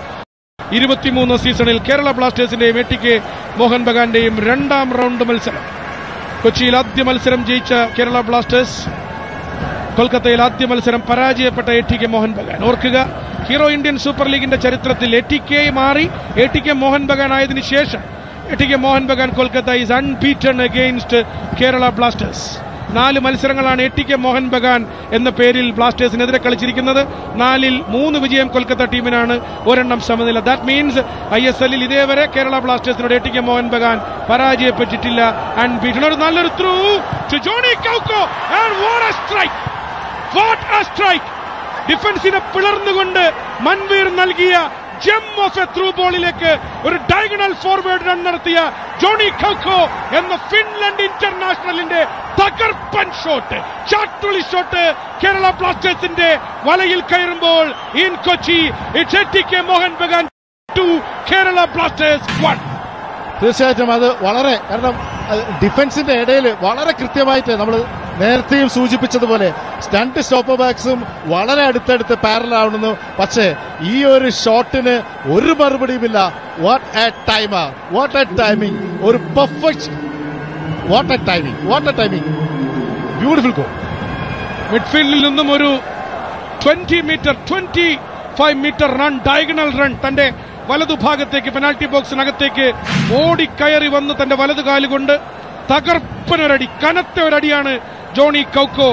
ഇരുപത്തിമൂന്ന് സീസണിൽ കേരള ബ്ലാസ്റ്റേഴ്സിന്റെയും എ ടി കെ മോഹൻ ബഗാന്റെയും രണ്ടാം റൗണ്ട് മത്സരം കൊച്ചിയിൽ ആദ്യ മത്സരം ജയിച്ച കേരള ബ്ലാസ്റ്റേഴ്സ് കൊൽക്കത്തയിൽ ആദ്യ മത്സരം പരാജയപ്പെട്ട A T K Mohan Bagan ഓർക്കുക ഹീറോ ഇന്ത്യൻ സൂപ്പർ ലീഗിന്റെ ചരിത്രത്തിൽ എ ടി കെ മാറി A T K Mohan Bagan ആയതിനു ശേഷം A T K Mohan Bagan Kolkata is unbeaten against Kerala Blasters നാല് മത്സരങ്ങളാണ് A T K Mohan Bagan എന്ന പേരിൽ ബ്ലാസ്റ്റേഴ്സിനെതിരെ കളിച്ചിരിക്കുന്നത് നാലിൽ മൂന്ന് വിജയം കൊൽക്കത്ത ടീമിനാണ് ഒരെണ്ണം സമനില ദാറ്റ് മീൻസ് ഐ എസ് എല്ലിൽ ഇതേവരെ കേരള ബ്ലാസ്റ്റേഴ്സിനോട് A T K Mohan Bagan പരാജയപ്പെട്ടിട്ടില്ല ആൻഡ് ബീറ്റൺ ഒരു നല്ലൊരു through to Joni Kauko and what a strike what a strike ഡിഫൻസിനെ പിളർന്നുകൊണ്ട് മൻവീർ നൽകിയ ജെം ഓഫ് എ ത്രൂ ബോളിലേക്ക് ഒരു ഡയഗണൽ ഫോർവേഡ് റൺ നടത്തിയ ജോണി കൗക്കോ എന്ന ഫിൻലൻഡ് ഇന്റർനാഷണലിന്റെ തകർപ്പൻ ഷോട്ട് ചാട്ടുളി ഷോട്ട് കേരള ബ്ലാസ്റ്റേഴ്സിന്റെ വലയിൽ കയറുമ്പോൾ in Kochi it's A T K Mohan Bagan two Kerala Blasters one തീർച്ചയായിട്ടും അത് വളരെ കാരണം അത് ഡിഫൻസിന്റെ ഇടയിൽ വളരെ കൃത്യമായിട്ട് നമ്മൾ നേരത്തെയും സൂചിപ്പിച്ചതുപോലെ രണ്ട് സ്റ്റോപ്പർ ബാക്സും വളരെ അടുത്തടുത്ത് പാരലാവുന്നു പക്ഷേ ഈ ഒരു ഷോട്ടിന് ഒരു മറുപടിയുമില്ല what a time what a timing ഒരു perfect what a timing what a timing beautiful goal മിഡ്ഫീൽഡിൽ നിന്നും ഒരു twenty metre twenty five metre run diagonal run തന്റെ വലതുഭാഗത്തേക്ക് പെനാൽറ്റി ബോക്സിനകത്തേക്ക് ഓടിക്കയറി വന്ന് തന്റെ വലതു കാലുകൊണ്ട് തകർപ്പനൊരടി കനത്ത ഒരടിയാണ് Joni Kauko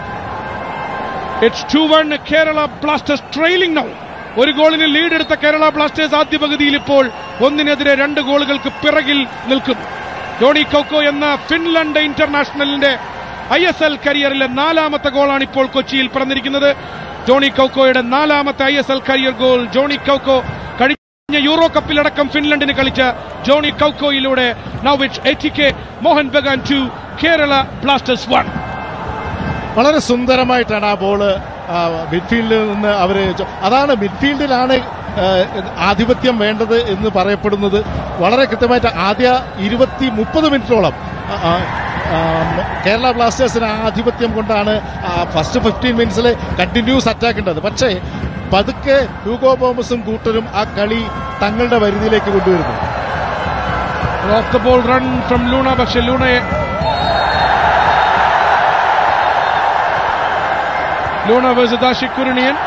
it's two one Kerala Blasters trailing now ഒരു ഗോളിന് ലീഡ് എടുത്ത കേരള ബ്ലാസ്റ്റേഴ്സ് ആദ്യ പകുതിയിൽ ഇപ്പോൾ ഒന്നിനെതിരെ രണ്ട് ഗോളുകൾക്ക് പിറകിൽ നിൽക്കുന്നു ജോണി കൗക്കോ എന്ന ഫിൻലൻഡ് ഇന്റർനാഷണലിന്റെ ഐ എസ് എൽ കരിയറിലെ നാലാമത്തെ ഗോളാണ് ഇപ്പോൾ കൊച്ചിയിൽ പിറന്നിരിക്കുന്നത് ജോണി കൗക്കോയുടെ നാലാമത്തെ I S L career goal Joni Kauko കഴിഞ്ഞ യൂറോ കപ്പിലടക്കം ഫിൻലൻഡിന് കളിച്ച ജോണി കൗക്കോയിലൂടെ now it's A K Mohan Bagan two Kerala Blasters one വളരെ സുന്ദരമായിട്ടാണ് ആ ബോള് ആ, മിഡ്ഫീൽഡിൽ നിന്ന് അവര് ചോ- അതാണ് മിഡ്ഫീൽഡിലാണ് ആ, ആധിപത്യം വേണ്ടത് എന്ന് പറയപ്പെടുന്നത് വളരെ കൃത്യമായിട്ട് ആദ്യ ഇരുപത്തി മുപ്പത് മിനിറ്റോളം ആ, ആ, ആ, കേരള ബ്ലാസ്റ്റേഴ്സിന് ആധിപത്യം കൊണ്ടാണ് ഫസ്റ്റ് ഫിഫ്റ്റീൻ മിനിറ്റ്സിൽ കണ്ടിന്യൂസ് അറ്റാക്ക് ഉണ്ടത് പക്ഷേ പതുക്കെ ഹ്യൂഗോ ബോമസും കൂട്ടരും ആ കളി തങ്ങളുടെ വരുതിയിലേക്ക് കൊണ്ടുവരുന്നു off the ball run from Luna പക്ഷെ ലൂണയെ ലൂണ വേഴ്സസ് ആഷിഖ് കുരുണിയൻ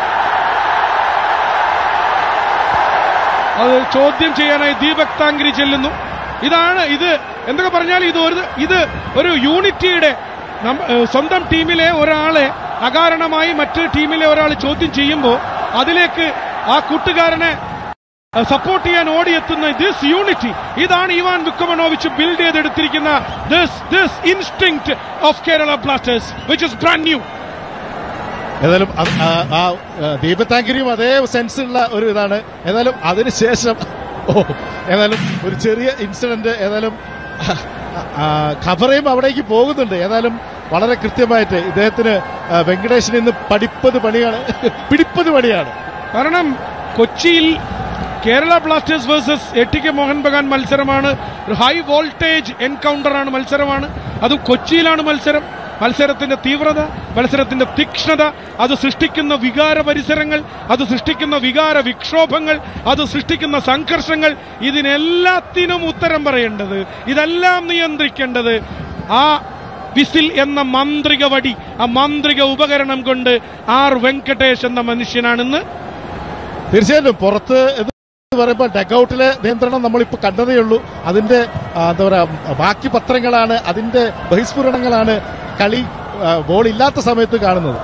അത് ചോദ്യം ചെയ്യാനായി ദീപക് താങ്കരി ചെല്ലുന്നു ഇതാണ് ഇത് എന്തൊക്കെ പറഞ്ഞാൽ ഇത് ഒരു ഇത് ഒരു യൂണിറ്റിയുടെ നമ്മ- ഏഹ് സ്വന്തം ടീമിലെ ഒരാളെ അകാരണമായി മറ്റ് ടീമിലെ ഒരാൾ ചോദ്യം ചെയ്യുമ്പോൾ അതിലേക്ക് ആ കൂട്ടുകാരനെ സപ്പോർട്ട് ചെയ്യാൻ ഓടിയെത്തുന്ന ദിസ് യൂണിറ്റി ഇതാണ് ഇവാൻ വിക്കമനോവിച്ച് ബിൽഡ് ചെയ്തെടുത്തിരിക്കുന്ന this this instinct of Kerala Blasters which is brand new ഏതായാലും അത് ആ- ആ ദീപത്താങ്കരിയും അതേ സെൻസ് ഉള്ള ഒരു ഇതാണ് ഏതായാലും അതിനുശേഷം ഓ ഏതായാലും ഒരു ചെറിയ ഇൻസിഡന്റ് ഏതായാലും ആ, ഖബറയും അവിടേക്ക് പോകുന്നുണ്ട് ഏതായാലും വളരെ കൃത്യമായിട്ട് ഇദ്ദേഹത്തിന് ആ, വെങ്കടേഷിന് ഇന്ന് പഠിപ്പത് പണിയാണ് പിടിപ്പത് പണിയാണ് കാരണം കൊച്ചിയിൽ Kerala Blasters versus A T K Mohan Bagan മത്സരമാണ് ഒരു ഹൈ വോൾട്ടേജ് എൻകൗണ്ടറാണ് മത്സരമാണ് അതും കൊച്ചിയിലാണ് മത്സരം മത്സരത്തിന്റെ തീവ്രത മത്സരത്തിന്റെ തീക്ഷ്ണത അത് സൃഷ്ടിക്കുന്ന വികാര പരിസരങ്ങൾ അത് സൃഷ്ടിക്കുന്ന വികാര വിക്ഷോഭങ്ങൾ അത് സൃഷ്ടിക്കുന്ന സംഘർഷങ്ങൾ ഇതിനെല്ലാത്തിനും ഉത്തരം പറയേണ്ടത് ഇതെല്ലാം നിയന്ത്രിക്കേണ്ടത് ആ വിസിൽ എന്ന മാന്ത്രിക വടി ആ മാന്ത്രിക ഉപകരണം കൊണ്ട് ആർ വെങ്കടേഷ് എന്ന മനുഷ്യനാണെന്ന് തീർച്ചയായിട്ടും പുറത്ത് എന്ന് പറയുമ്പോൾ ഡഗൌട്ടിലെ നിയന്ത്രണം നമ്മളിപ്പോൾ കണ്ടതേ ഉള്ളൂ അതിന്റെ ആ, എന്താ പറയാ ബാക്കി പത്രങ്ങളാണ് അതിന്റെ ബഹിസ്ഫുരണങ്ങളാണ് കളി ആ, ബോൾ ഇല്ലാത്ത സമയത്ത് കാണുന്നത്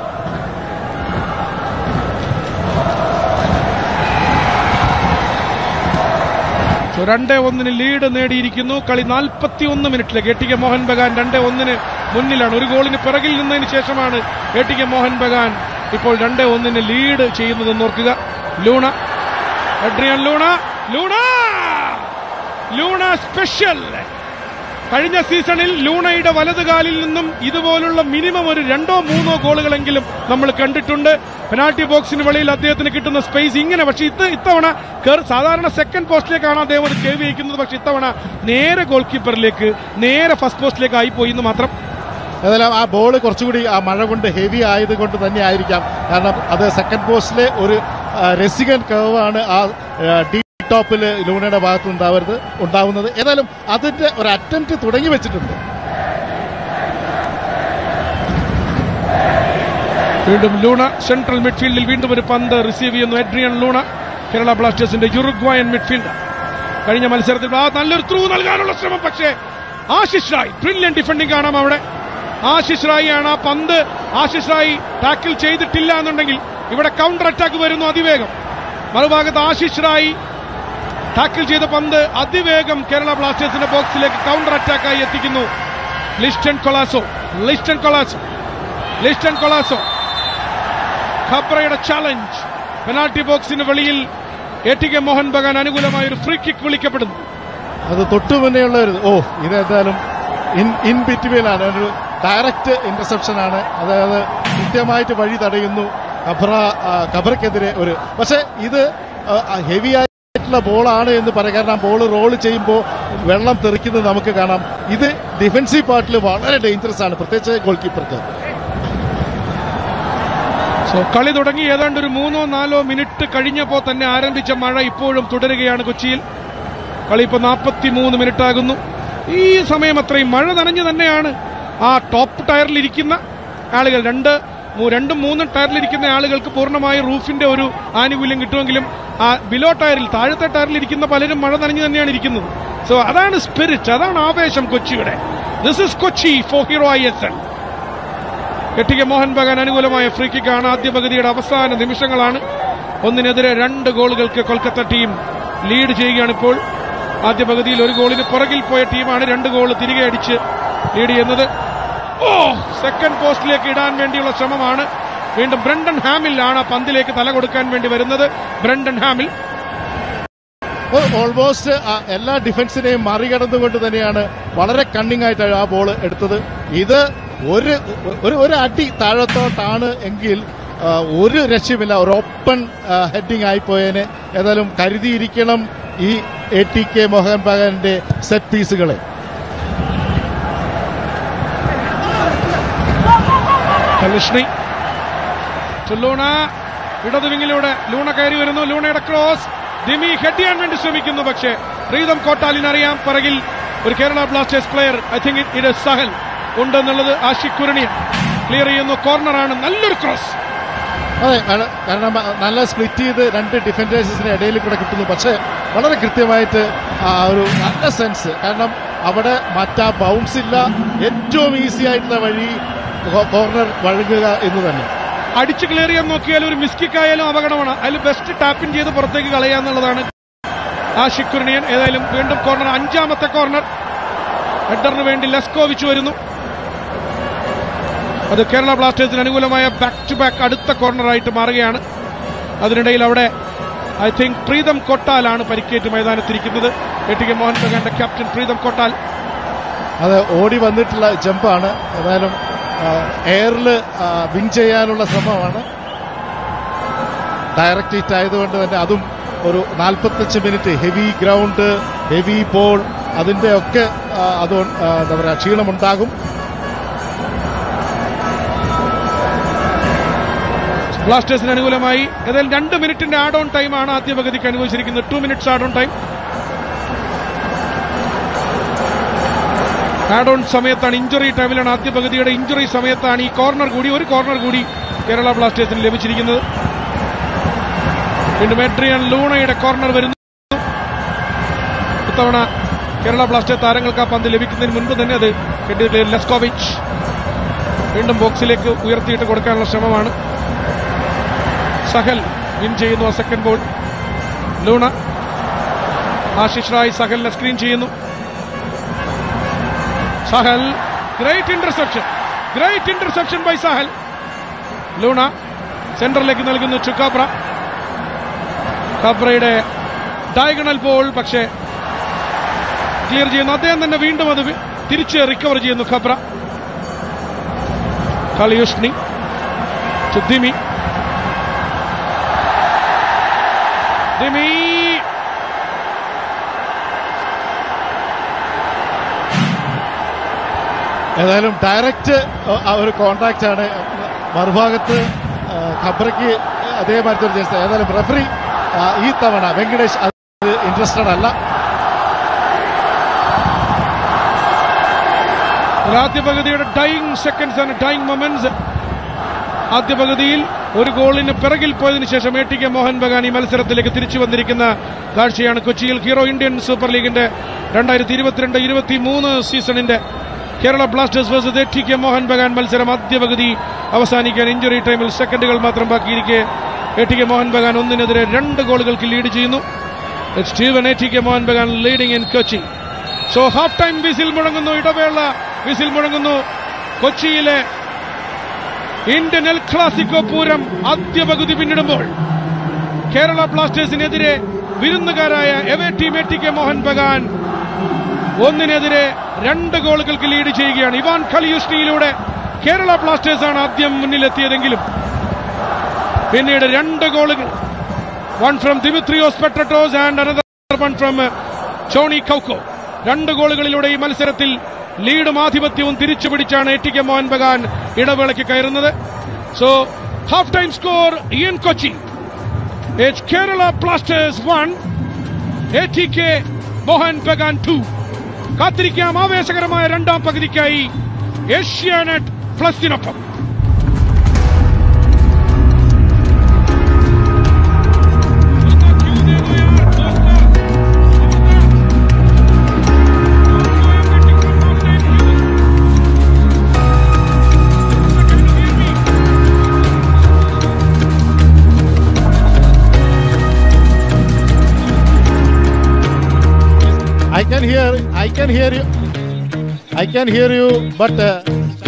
സോ രണ്ടേ ഒന്നിന് ലീഡ് നേടിയിരിക്കുന്നു കളി നാൽപ്പത്തി ഒന്ന് മിനിറ്റിലേക്ക് A T K Mohan Bagan രണ്ടേ ഒന്നിന് മുന്നിലാണ് ഒരു ഗോളിന് പിറകിൽ നിന്നതിന് ശേഷമാണ് A T K Mohan Bagan ഇപ്പോൾ രണ്ടേ ഒന്നിന് ലീഡ് ചെയ്യുന്നതെന്ന് ഓർക്കുക Luna Adrian Luna Luna Luna special കഴിഞ്ഞ സീസണിൽ ലൂണയുടെ വലതുകാലിൽ നിന്നും ഇതുപോലുള്ള മിനിമം ഒരു രണ്ടോ മൂന്നോ ഗോളുകളെങ്കിലും നമ്മൾ കണ്ടിട്ടുണ്ട് പെനാൾട്ടി ബോക്സിന് വെളിയിൽ അദ്ദേഹത്തിന് കിട്ടുന്ന സ്പേസ് ഇങ്ങനെ പക്ഷേ ഇത് ഇത്തവണ കേറി- സാധാരണ സെക്കൻഡ് പോസ്റ്റിലേക്കാണ് അദ്ദേഹം അത് കേവി വയ്ക്കുന്നത് പക്ഷേ ഇത്തവണ നേരെ ഗോൾ കീപ്പറിലേക്ക് നേരെ ഫസ്റ്റ് പോസ്റ്റിലേക്ക് ആയി പോയി എന്ന് മാത്രം ഏതായാലും ആ ബോൾ കുറച്ചുകൂടി ആ മഴ കൊണ്ട് ഹെവി ആയത് കൊണ്ട് തന്നെ ആയിരിക്കാം കാരണം അത് സെക്കൻഡ് പോസ്റ്റിലെ ഒരു രസികൻ കർവാണ് ആ ഡി ടോപ്പിൽ ലൂണയുടെ ഭാഗത്ത് ഉണ്ടാവരുത് ഉണ്ടാവുന്നത് ഏതായാലും അതിന്റെ ഒരു അറ്റംപ്റ്റ് തുടങ്ങി വെച്ചിട്ടുണ്ട് വീണ്ടും ലൂണ സെൻട്രൽ മിഡ്ഫീൽഡിൽ വീണ്ടും ഒരു പന്ത് റിസീവ് ചെയ്യുന്നു എഡ്രിയൻ ലൂണ കേരള ബ്ലാസ്റ്റേഴ്സിന്റെ യുറുഗ്വായൻ മിഡ്ഫീൽഡർ കഴിഞ്ഞ മത്സരത്തിൽ ആ നല്ലൊരു ത്രൂ നൽകാനുള്ള ശ്രമം പക്ഷേ ആശിഷ് റായ് ബ്രില്യൻ ഡിഫൻഡിംഗ് കാണാം അവിടെ ആശിഷ് റായി ആണ് ആ പന്ത് ആശിഷ് റായി ടാക്കിൾ ചെയ്തിട്ടില്ല എന്നുണ്ടെങ്കിൽ ഇവിടെ കൗണ്ടർ അറ്റാക്ക് വരുന്നു അതിവേഗം മറുഭാഗത്ത് ആശിഷ് റായി ടാക്കിൾ ചെയ്ത പന്ത് അതിവേഗം കേരള ബ്ലാസ്റ്റേഴ്സിന്റെ ബോക്സിലേക്ക് കൗണ്ടർ അറ്റാക്കായി എത്തിക്കുന്നു ലിസ്റ്റൺ കൊളാസോ ലിസ്റ്റൺ കൊളാസോ ലിസ്റ്റൺ കൊളാസോ ഖബ്രയുടെ ചാലഞ്ച് പെനാൾട്ടി ബോക്സിന് വെളിയിൽ A T K Mohan Bagan അനുകൂലമായ ഒരു ഫ്രീ കിക്ക് വിളിക്കപ്പെടുന്നു അത് തൊട്ടു മുന്നെയുള്ള ഒരു ഓ ഇത് എന്തായാലും ഇൻ ഇൻ ബിറ്റ്വീനാണ് ഒരു ഡയറക്റ്റ് ഇന്റർസെപ്ഷൻ ആണ് അതായത് കൃത്യമായിട്ട് വഴി തടയുന്നു ഖബ്ര ആ, ഖബ്രയ്ക്കെതിരെ ഒരു പക്ഷെ ഇത് ഹെവി ആയിട്ടുള്ള ബോളാണ് എന്ന് പറയാം കാരണം ബോൾ റോൾ ചെയ്യുമ്പോൾ വെള്ളം തെറിക്കുന്നത് നമുക്ക് കാണാം ഇത് ഡിഫൻസീവ് പാർട്ടിൽ വളരെ ഡേഞ്ചറസ് ആണ് പ്രത്യേകിച്ച് ഗോൾ കീപ്പർക്ക് സോ കളി തുടങ്ങി ഏതാണ്ട് ഒരു മൂന്നോ നാലോ മിനിറ്റ് കഴിഞ്ഞപ്പോൾ തന്നെ ആരംഭിച്ച മഴ ഇപ്പോഴും തുടരുകയാണ് കൊച്ചിയിൽ കളി ഇപ്പോൾ നാൽപ്പത്തി മൂന്ന് മിനിറ്റ് ആകുന്നു ഈ സമയം അത്രയും മഴ നനഞ്ഞു തന്നെയാണ് ആ ടോപ്പ് ടയറിൽ ഇരിക്കുന്ന ആളുകൾ രണ്ട് മൂ- രണ്ടും മൂന്നും ടയറിലിരിക്കുന്ന ആളുകൾക്ക് പൂർണ്ണമായി റൂഫിന്റെ ഒരു ആനുകൂല്യം കിട്ടുമെങ്കിലും ആ ബിലോ ടയറിൽ താഴത്തെ ടയറിൽ ഇരിക്കുന്ന പലരും മഴ നനഞ്ഞു തന്നെയാണ് ഇരിക്കുന്നത് സോ അതാണ് സ്പിരിറ്റ് അതാണ് ആവേശം കൊച്ചിയുടെ this is Kochi for Hero I S L കെട്ടിക മോഹൻ ബഗാൻ അനുകൂലമായ ഫ്രീ കിക്കാണ് ആദ്യ പകുതിയുടെ അവസാന നിമിഷങ്ങളാണ് ഒന്നിനെതിരെ രണ്ട് ഗോളുകൾക്ക് കൊൽക്കത്ത ടീം ലീഡ് ചെയ്യുകയാണ് ഇപ്പോൾ ആദ്യ പകുതിയിൽ ഒരു ഗോളിന് പുറകിൽ പോയ ടീമാണ് രണ്ട് ഗോൾ തിരികെ അടിച്ച് ലീഡ് ചെയ്യുന്നത് ഓ സെക്കൻഡ് പോസ്റ്റിലേക്ക് ഇടാൻ വേണ്ടിയുള്ള ശ്രമമാണ് വീണ്ടും ബ്രണ്ടൻ ഹാമിൽ ആണ് ആ പന്തിലേക്ക് തല കൊടുക്കാൻ വേണ്ടി വരുന്നത് ബ്രണ്ടൻ ഹാമിൽ ഓൾമോസ്റ്റ് എല്ലാ ഡിഫൻസിനെയും മറികടന്നുകൊണ്ട് തന്നെയാണ് വളരെ കണ്ണിങ് ആയിട്ട് ആ ബോൾ എടുത്തത് ഇത് ഒരു ഒരു ഒരു അടി താഴത്തോട്ടാണ് എങ്കിൽ ആ, ഒരു രക്ഷയുമില്ല ഒരു ഓപ്പൺ ഹെഡിങ് ആയിപ്പോയതിന് ഏതായാലും കരുതിയിരിക്കണം ഈ എ ടി കെ മോഹൻ ബഗാന്റെ സെറ്റ് പീസുകളെ ലക്ഷ്മി ലൂണ ഇടതു വിങ്ങിലൂടെ ലൂണ കയറി വരുന്നു ലൂണയുടെ ക്രോസ് ദിമി ഹെഡ് ചെയ്യാൻ വേണ്ടി ശ്രമിക്കുന്നു പക്ഷേ പ്രീതം കോട്ടാലിന് അറിയാം പിറകിൽ ഒരു Kerala Blasters player I think ഇത് സഹൽ ഉണ്ടെന്നുള്ളത് ആഷിഖ് കുരണിയൻ ക്ലിയർ ചെയ്യുന്നു കോർണറാണ് നല്ലൊരു ക്രോസ് അതെ കാരണം- കാരണം നല്ല സ്പ്ലിറ്റ് ചെയ്ത് രണ്ട് ഡിഫൻഡേഴ്സിന് ഇടയിൽ കൂടെ കിട്ടുന്നു പക്ഷേ വളരെ കൃത്യമായിട്ട് ആ ഒരു നല്ല സെൻസ് കാരണം അവിടെ മറ്റാ ബൗൺസ് ഇല്ല ഏറ്റവും ഈസി ആയിട്ടുള്ള വഴി കോ- കോർണർ വഴുകുക എന്ന് തന്നെ അടിച്ച് ക്ലിയർ ചെയ്യാൻ നോക്കിയാൽ ഒരു മിസ്കിക്കായാലും അപകടമാണ് അതിൽ ബെസ്റ്റ് ടാപ്പിൻ ചെയ്ത് പുറത്തേക്ക് കളയാന്നുള്ളതാണ് ആഷിഖ് കുരണിയൻ ഏതായാലും വീണ്ടും കോർണർ അഞ്ചാമത്തെ കോർണർ ഹെഡറിന് വേണ്ടി ലെസ്കോവിച്ച് വരുന്നു അത് കേരള ബ്ലാസ്റ്റേഴ്സിന് അനുകൂലമായ ബാക്ക് ടു ബാക്ക് അടുത്ത കോർണറായിട്ട് മാറുകയാണ് അതിനിടയിൽ അവിടെ ഐ തിങ്ക് പ്രീതം കൊട്ടാലാണ് പരിക്കേറ്റ് മൈതാനത്തിരിക്കുന്നത് എ ടി കെ മോഹൻ ബഗാന്റെ ക്യാപ്റ്റൻ പ്രീതം കൊട്ടാൽ അത് ഓടി വന്നിട്ടുള്ള ജമ്പാണ് ഏതായാലും എയറിൽ വിൻ ചെയ്യാനുള്ള ശ്രമമാണ് ഡയറക്റ്റ് ഹിറ്റ് ആയതുകൊണ്ട് തന്നെ അതും ഒരു നാൽപ്പത്തഞ്ച് minute heavy ground heavy ball അതിന്റെ ഒക്കെ ആ, അത് ആ, എന്താ പറയുക ക്ഷീണമുണ്ടാകും ബ്ലാസ്റ്റേഴ്സിന് അനുകൂലമായി ഏതായാലും രണ്ട് മിനിറ്റിന്റെ ആഡ് ഓൺ ടൈമാണ് ആദ്യ പകുതിക്ക് അനുവദിച്ചിരിക്കുന്നത് two minutes add on time add on സമയത്താണ് ഇഞ്ചുറി ടൈമിലാണ് ആദ്യ പകുതിയുടെ ഇഞ്ചുറി സമയത്താണ് ഈ കോർണർ കൂടി ഒരു കോർണർ കൂടി കേരള ബ്ലാസ്റ്റേഴ്സിന് ലഭിച്ചിരിക്കുന്നത് വീണ്ടും എഡ്രിയൻ ലൂണയുടെ കോർണർ വരുന്നു ഇത്തവണ കേരള ബ്ലാസ്റ്റേഴ്സ് താരങ്ങൾക്ക് ആ പന്ത് ലഭിക്കുന്നതിന് മുൻപ് തന്നെ അത് ഹെഡ് ലെസ്കോവിച്ച് വീണ്ടും ബോക്സിലേക്ക് ഉയർത്തിയിട്ട് കൊടുക്കാനുള്ള ശ്രമമാണ് സഹൽ വിൻ ചെയ്യുന്നു ആ second ball Luna Ashish Rai സഹലിനെ സ്ക്രീൻ ചെയ്യുന്നു Sahal great interception great interception by Sahal Luna സെന്ററിലേക്ക് നൽകുന്നു ചുക്കാബ്ര കാബ്രയുടെ ഡയഗണൽ ബോൾ പക്ഷേ ക്ലിയർ ചെയ്യുന്നു അദ്ദേഹം തന്നെ വീണ്ടും അത് വി- തിരിച്ച് റിക്കവർ ചെയ്യുന്നു ഖബ്ര കളിയുഷ്ണി ദിമി ദിമി ഏതായാലും ഡയറക്റ്റ് ആ ഒരു കോൺടാക്റ്റ് ആണ് മറുഭാഗത്ത് ആ, ഖബ്രയ്ക്ക് അതേമാതിരി ഒരു ജേഴ്സി ഏതായാലും റെഫറി ഈ തവണ വെങ്കടേഷ് അത് ഇൻട്രസ്റ്റഡ് അല്ല ആദ്യ പകുതിയുടെ ഡൈങ് സെക്കൻഡ്സ് ആണ് ഡൈങ് മൊമെന്റ്സ് ആദ്യ പകുതിയിൽ ഒരു ഗോളിന് പിറകിൽ പോയതിനു ശേഷം A T K Mohan Bagan ഈ മത്സരത്തിലേക്ക് തിരിച്ചു വന്നിരിക്കുന്ന കാഴ്ചയാണ് കൊച്ചിയിൽ ഹീറോ ഇന്ത്യൻ സൂപ്പർ ലീഗിന്റെ രണ്ടായിരത്തി ഇരുപത്തിരണ്ട് ഇരുപത്തി മൂന്ന് സീസണിന്റെ Kerala Blasters versus A T K Mohan Bagan മത്സരം ആദ്യ പകുതി അവസാനിക്കാൻ ഇഞ്ചുറി ടൈമിൽ സെക്കൻഡുകൾ മാത്രം ബാക്കിയിരിക്കെ A T K Mohan Bagan ഒന്നിനെതിരെ രണ്ട് ഗോളുകൾക്ക് ലീഡ് ചെയ്യുന്നു സ്റ്റീവൻ A T K Mohan Bagan leading in Kochi so half time whistle മുഴങ്ങുന്നു ഇടവേള വിസിൽ മുഴങ്ങുന്നു കൊച്ചിയിലെ ഇന്ത്യൻ എൽ ക്ലാസിക്കോ പൂരം ആദ്യ പകുതി പിന്നിടുമ്പോൾ കേരള ബ്ലാസ്റ്റേഴ്സിനെതിരെ വിരുന്നുകാരായ away team A T K Mohan Bagan ഒന്നിനെതിരെ രണ്ട് ഗോളുകൾക്ക് ലീഡ് ചെയ്യുകയാണ് ഇവാൻ ഖലിയുഷ്ണിയിലൂടെ കേരള ബ്ലാസ്റ്റേഴ്സ് ആണ് ആദ്യം മുന്നിലെത്തിയതെങ്കിലും പിന്നീട് രണ്ട് ഗോളുകൾ one from Dimitrios Petratos and another one from Joni Kauko രണ്ട് ഗോളുകളിലൂടെ ഈ മത്സരത്തിൽ ലീഡും ആധിപത്യവും തിരിച്ചു പിടിച്ചാണ് A T K Mohan Bagan ഇടവേളയ്ക്ക് കയറുന്നത് so half time score in Kochi It's Kerala Blasters 1, ATK Mohan Bagan 2. കാത്തിരിക്കാം ആവേശകരമായ രണ്ടാം പകുതിക്കായി Asianet പ്ലസിനൊപ്പം I can hear, I can hear you. I can hear you, but uh,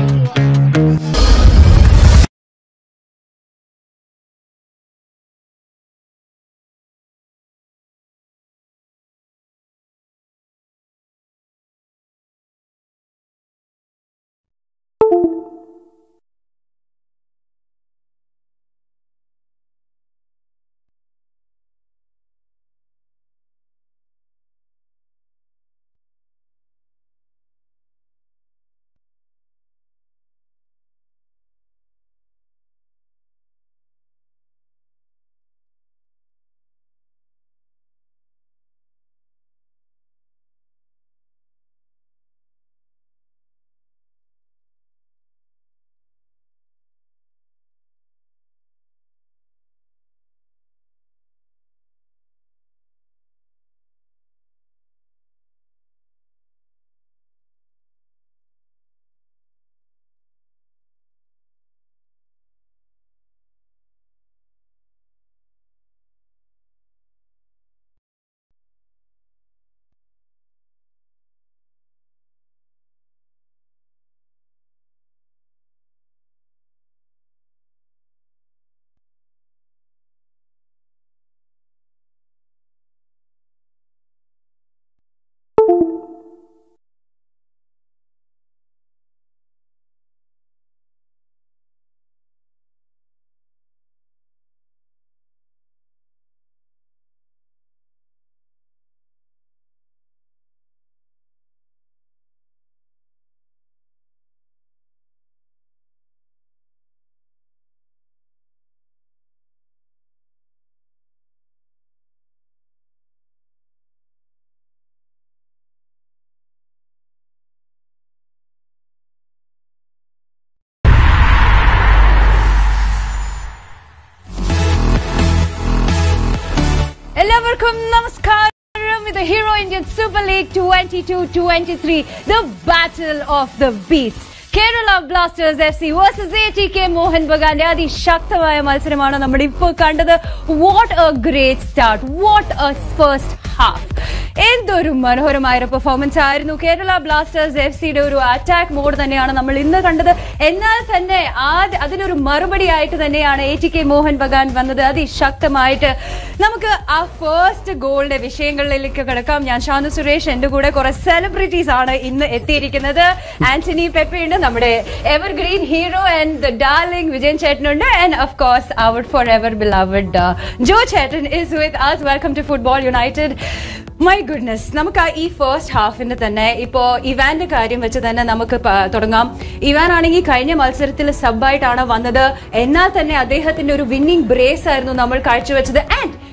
എല്ലാവർക്കും നമസ്കാരം ഇത് hero Indian super league twenty two twenty three the battle of the beats Kerala Blasters F C versus A T K Mohan ബഗാന്റെ അതിശക്തമായ മത്സരമാണ് നമ്മൾ ഇപ്പോൾ കണ്ടത് what a great start what a first half എന്തൊരു മനോഹരമായ ഒരു പെർഫോമൻസ് ആയിരുന്നു കേരള ബ്ലാസ്റ്റേഴ്സ് എഫ് സിയുടെ ഒരു അറ്റാക്ക് മോഡ് തന്നെയാണ് നമ്മൾ ഇന്ന് കണ്ടത് എന്നാൽ തന്നെ ആദ്യ അതിനൊരു മറുപടി ആയിട്ട് തന്നെയാണ് A T K Mohan Bagan വന്നത് അതിശക്തമായിട്ട് നമുക്ക് ആ ഫസ്റ്റ് ഗോളിന്റെ വിഷയങ്ങളിലേക്ക് കിടക്കാം ഞാൻ ഷാനു സുരേഷ് എന്റെ കൂടെ കുറെ സെലിബ്രിറ്റീസ് ആണ് ഇന്ന് എത്തിയിരിക്കുന്നത് ആന്റണി പെപ്പയുണ്ട് നമ്മുടെ evergreen hero and the darling Vijayan ചേട്ടനുണ്ട് and of course our forever beloved Jo ചേട്ടൻ is with us welcome to football united my goodness നമുക്ക് ആ ഈ ഫസ്റ്റ് ഹാഫിന്റെ തന്നെ ഇപ്പോ ഇവാന്റെ കാര്യം വെച്ച് തന്നെ നമുക്ക് പ- തുടങ്ങാം ഇവാൻ ആണെങ്കിൽ കഴിഞ്ഞ മത്സരത്തിൽ സബായിട്ടാണ് വന്നത് എന്നാൽ തന്നെ അദ്ദേഹത്തിന്റെ ഒരു വിന്നിംഗ് ബ്രേസ് ആയിരുന്നു നമ്മൾ കാഴ്ചവെച്ചത് ആൻഡ്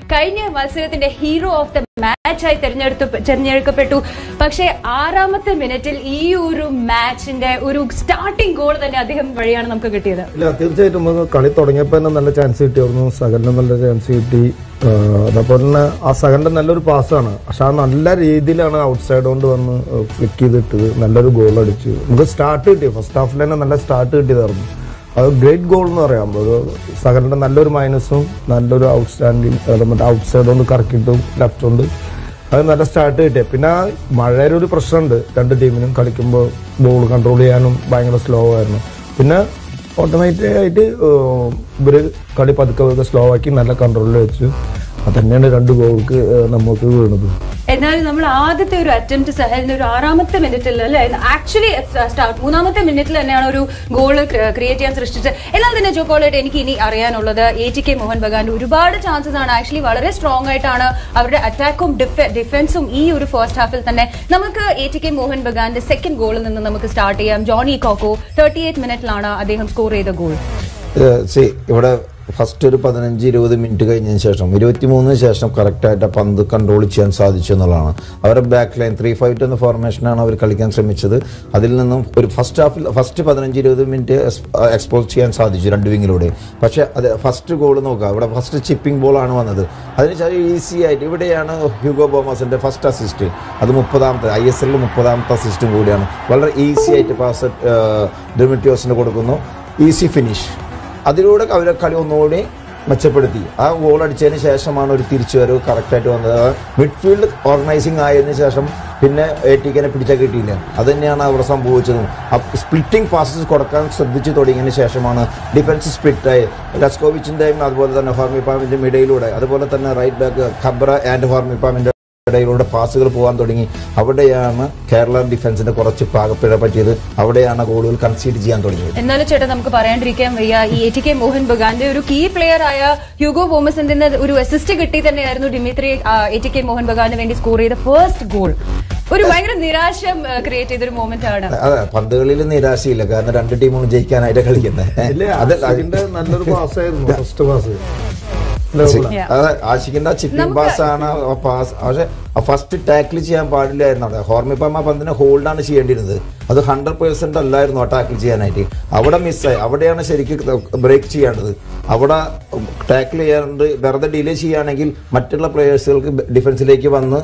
കഴിഞ്ഞ മത്സരത്തിന്റെ ഹീറോ ഓഫ് ദ മാച്ചായി തെരഞ്ഞെടുത്തു തെരഞ്ഞെടുക്കപ്പെട്ടു പക്ഷേ ആറാമത്തെ മിനിറ്റിൽ ഈ ഒരു മാച്ചിന്റെ ഒരു സ്റ്റാർട്ടിംഗ് ഗോൾ തന്നെ അദ്ദേഹം വഴിയാണ് നമുക്ക് കിട്ടിയത് ഇല്ല തീർച്ചയായിട്ടും നമുക്ക് കളി തുടങ്ങിയപ്പോൾ തന്നെ നല്ല ചാൻസ് കിട്ടിയായിരുന്നു സകലിന് നല്ല ചാൻസ് കിട്ടി ആ, അതേപോലെ തന്നെ ആ സകലിന്റെ നല്ലൊരു പാസ്സാണ് പക്ഷെ ആ നല്ല രീതിയിലാണ് ഔട്ട് സൈഡ് കൊണ്ട് വന്ന് ഫ്ലിക്ക് ചെയ്തിട്ടത് നല്ലൊരു ഗോൾ അടിച്ചു നമുക്ക് സ്റ്റാർട്ട് കിട്ടി ഫസ്റ്റ് ഹാഫിൽ തന്നെ നല്ല സ്റ്റാർട്ട് കിട്ടിയതായിരുന്നു അത് ഗ്രേറ്റ് ഗോൾ എന്ന് പറയാം ഒരു സകലിന്റെ നല്ലൊരു മൈനസും നല്ലൊരു ഔട്ട് സ്റ്റാൻഡിങ് മറ്റേ ഔട്ട് സൈഡ് കൊണ്ട് കറക്കിയിട്ടും ലെഫ്റ്റ് കൊണ്ട് അത് നല്ല സ്റ്റാർട്ട് കിട്ടിയ പിന്നെ ആ മഴയുടെ ഒരു പ്രശ്നമുണ്ട് രണ്ട് ടീമിനും കളിക്കുമ്പോൾ ബോൾ കൺട്രോൾ ചെയ്യാനും ഭയങ്കര സ്ലോ ആയിരുന്നു പിന്നെ ഓട്ടോമാറ്റിക് ആയിട്ട് ഏഹ്, ഇവര് കളി പതുക്കെ പതുക്കെ സ്ലോ ആക്കി നല്ല കൺട്രോളിൽ വെച്ചു അത് തന്നെയാണ് രണ്ട് ഗോൾക്ക് ഏഹ്, നമുക്ക് വീണത് എന്നാലും നമ്മൾ ആദ്യത്തെ ഒരു അറ്റംപ്റ്റ് സഹലിന്റെ ഒരു ആറാമത്തെ മിനിറ്റിൽ അല്ലെ ആക്ച്വലി സ്റ്റാർട്ട് മൂന്നാമത്തെ മിനിറ്റിൽ തന്നെയാണ് ഒരു ഗോൾ ക്രിയേറ്റ് ചെയ്യാൻ സൃഷ്ടിച്ചത് എന്നാൽ തന്നെ ജോക്കോളായിട്ട് എനിക്ക് ഇനി അറിയാനുള്ളത് എ ടി കെ മോഹൻ ബഗാന്റെ ഒരുപാട് ചാൻസസ് ആണ് ആക്ച്വലി വളരെ സ്ട്രോങ് ആയിട്ടാണ് അവരുടെ അറ്റാക്കും ഡിഫൻസും ഈ ഒരു ഫസ്റ്റ് ഹാഫിൽ തന്നെ നമുക്ക് എ ടി കെ മോഹൻ ബഗാന്റെ സെക്കൻഡ് ഗോളിൽ നിന്ന് നമുക്ക് സ്റ്റാർട്ട് ചെയ്യാം ജോണി കോക്കോ തേർട്ടി എയ്റ്റ് മിനിറ്റിലാണ് അദ്ദേഹം സ്കോർ ചെയ്ത ഗോൾ സി ഇവിടെ ഫസ്റ്റ് ഒരു പതിനഞ്ച് ഇരുപത് മിനിറ്റ് കഴിഞ്ഞതിന് ശേഷം ഇരുപത്തിമൂന്നിന് ശേഷം കറക്റ്റായിട്ട് ആ പന്ത് കൺട്രോൾ ചെയ്യാൻ സാധിച്ചു എന്നുള്ളതാണ് അവരുടെ ബാക്ക് ലൈൻ ത്രീ ഫൈവ് എന്ന ഫോർമേഷനാണ് അവർ കളിക്കാൻ ശ്രമിച്ചത് അതിൽ നിന്നും ഒരു ഫസ്റ്റ് ഹാഫിൽ ഫസ്റ്റ് പതിനഞ്ച് ഇരുപത് മിനിറ്റ് എക്സ്പോസ് ചെയ്യാൻ സാധിച്ചു രണ്ട് വിങ്ങിലൂടെ പക്ഷേ അത് ഫസ്റ്റ് ഗോൾ നോക്കുക ഇവിടെ ഫസ്റ്റ് ചിപ്പിംഗ് ബോളാണ് വന്നത് അതിനുശേഷം ഈസി ആയിട്ട് ഇവിടെയാണ് ഹ്യൂഗോ ബോമസിന്റെ ഫസ്റ്റ് അസിസ്റ്റ് അത് മുപ്പതാമത്തെ ഐ എസ് എല്ലിൽ മുപ്പതാമത്തെ അസിസ്റ്റും കൂടിയാണ് വളരെ ഈസി ആയിട്ട് പാസ് ഡെമിറ്റിയോസിന് കൊടുക്കുന്നു ഈസി ഫിനിഷ് അതിലൂടെ അവരെ കളി ഒന്നുകൂടി മെച്ചപ്പെടുത്തി ആ ഗോൾ അടിച്ചതിന് ശേഷമാണ് ഒരു തിരിച്ചുവരവ് കറക്റ്റായിട്ട് വന്നത് മിഡ്ഫീൽഡ് ഓർഗനൈസിങ് ആയതിനു ശേഷം പിന്നെ എ ടിക്കനെ പിടിച്ചാൽ കിട്ടിയില്ല അത് തന്നെയാണ് അവിടെ സംഭവിച്ചതും സ്പ്ലിറ്റിംഗ് പാസസ് കൊടുക്കാൻ ശ്രദ്ധിച്ചു തുടങ്ങിയതിന് ശേഷമാണ് ഡിഫൻസ് സ്പ്ലിറ്റായി ലസ്കോവിച്ചിൻ്റെയും അതുപോലെ തന്നെ ഹോർമിപ്പാമിൻ്റെയും ഇടയിലൂടെ അതുപോലെ തന്നെ റൈറ്റ് ബാക്ക് ഖബ്ര ആൻഡ് ഹോർമിപ്പാമിൻ്റെ ഇടയിലൂടെ പാസുകൾ പോകാൻ തുടങ്ങി അവിടെയാണ് കേരള ഡിഫൻസിന്റെ കുറച്ച് പാകപ്പിഴ പറ്റിയത് അവിടെയാണ് ഗോളുകൾ കൺസീഡ് ചെയ്യാൻ തുടങ്ങിയത് എന്നാലും ചേട്ടാ നമുക്ക് പറയാണ്ടിരിക്കാൻ വയ്യ ഈ എ ടി കെ മോഹൻ ബഗാന്റെ ഒരു കീ പ്ലെയർ ആയ ഹ്യൂഗോ ബോമസിന്റെ നിന്ന് ഒരു അസിസ്റ്റ് കിട്ടി തന്നെയായിരുന്നു Dimitri A T K Mohan ബഗാന് വേണ്ടി സ്കോർ ചെയ്ത ഫസ്റ്റ് ഗോൾ ഒരു ഭയങ്കര നിരാശ ക്രിയേറ്റ് ചെയ്തൊരു മൊമെന്റ് ആണ് അതെ പന്തുകളിൽ നിരാശയില്ല കാരണം രണ്ട് ടീമും ജയിക്കാനായിട്ട് കളിക്കുന്നത് ഇല്ല, ആസിഫിന്റെ നല്ലൊരു pass ആയിരുന്നു, first pass. Yeah. അതെ ആഷിഖിന്റെ ചിപ്പിംഗ് നമുക്ക് പാസ് ആണ് ആ പാസ് പക്ഷെ ഫസ്റ്റ് ടാക്കിൾ ചെയ്യാൻ പാടില്ലായിരുന്നു അവിടെ ഹോർമിപ്പം ആ പന്തിനെ ഹോൾഡാണ് ചെയ്യേണ്ടിരുന്നത് അത് ഹൺഡ്രഡ് പേഴ്സെന്റ് അല്ലായിരുന്നു ആ ടാക്കിൾ ചെയ്യാനായിട്ട് അവിടെ മിസ്സായി അവിടെയാണ് ശരിക്കും ബ്രേക്ക് ചെയ്യേണ്ടത് അവിടെ ടാക്കിൾ ചെയ്യാണ്ട് വെറുതെ ഡിലേ ചെയ്യുകയാണെങ്കിൽ മറ്റുള്ള പ്ലേയേഴ്സുകൾക്ക് ഡിഫൻസിലേക്ക് വന്ന്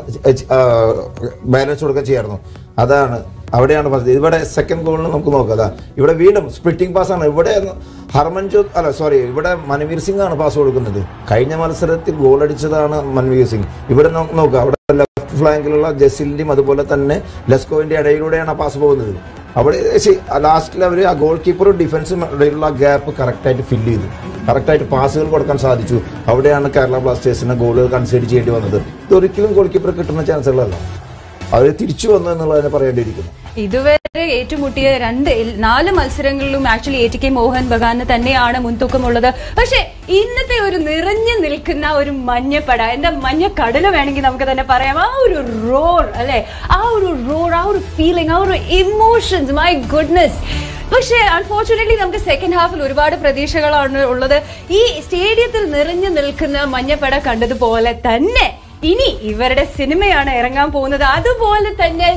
ബാലൻസ് കൊടുക്കുക ചെയ്യായിരുന്നു അതാണ് അവിടെയാണ് പറഞ്ഞത് ഇവിടെ സെക്കൻഡ് ഗോളിന് നമുക്ക് നോക്കാം അതാ ഇവിടെ വീണ്ടും സ്പ്ലിറ്റിംഗ് പാസ് ആണ് ഇവിടെ ഹർമൻജോത് അല്ല സോറി ഇവിടെ മൻവീർ സിംഗ് ആണ് പാസ് കൊടുക്കുന്നത് കഴിഞ്ഞ മത്സരത്തിൽ ഗോൾ അടിച്ചതാണ് മൻവീർ സിംഗ് ഇവിടെ നോ- നോക്കുക അവിടെ ലെഫ്റ്റ് ഫ്ലാങ്കിലുള്ള ജസിലിന്റെയും അതുപോലെ തന്നെ ലെസ്കോവിന്റെ ഇടയിലൂടെയാണ് ആ പാസ് പോകുന്നത് അവിടെ ലാസ്റ്റിൽ അവർ ആ ഗോൾ കീപ്പറും ഡിഫൻസും ഇടയിലുള്ള ഗ്യാപ്പ് കറക്റ്റായിട്ട് ഫില്ല് ചെയ്തു കറക്റ്റായിട്ട് പാസുകൾ കൊടുക്കാൻ സാധിച്ചു അവിടെയാണ് കേരള ബ്ലാസ്റ്റേഴ്സിന് ഗോളുകൾ കൺസിഡർ ചെയ്യേണ്ടി വന്നത് ഇതൊരിക്കലും ഗോൾ കീപ്പർ കിട്ടുന്ന ചാൻസുകളല്ല അവർ തിരിച്ചു വന്നു എന്നുള്ളതിനെ പറയേണ്ടിയിരിക്കുന്നു ഇതുവരെ ഏറ്റുമുട്ടിയ രണ്ട് ഇൽ- നാല് മത്സരങ്ങളിലും actually A T K Mohan ബഗാന് തന്നെയാണ് മുൻതൂക്കമുള്ളത് പക്ഷെ ഇന്നത്തെ ഒരു നിറഞ്ഞു നിൽക്കുന്ന ഒരു മഞ്ഞപ്പട എന്താ മഞ്ഞ കടല് വേണമെങ്കിൽ നമുക്ക് തന്നെ പറയാം ആ ഒരു റോർ അല്ലെ ആ ഒരു റോർ ആ ഒരു ഫീലിംഗ് ആ ഒരു ഇമോഷൻസ് മൈ ഗുഡ്നസ് പക്ഷേ അൺഫോർച്ചുനേറ്റ്ലി നമുക്ക് സെക്കൻഡ് ഹാഫിൽ ഒരുപാട് പ്രതീക്ഷകളാണ് ഉള്ളത് ഈ സ്റ്റേഡിയത്തിൽ നിറഞ്ഞു നിൽക്കുന്ന മഞ്ഞപ്പട കണ്ടതുപോലെ തന്നെ ഇനി ഇവരുടെ സിനിമയാണ് ഇറങ്ങാൻ പോകുന്നത് അതുപോലെ തന്നെ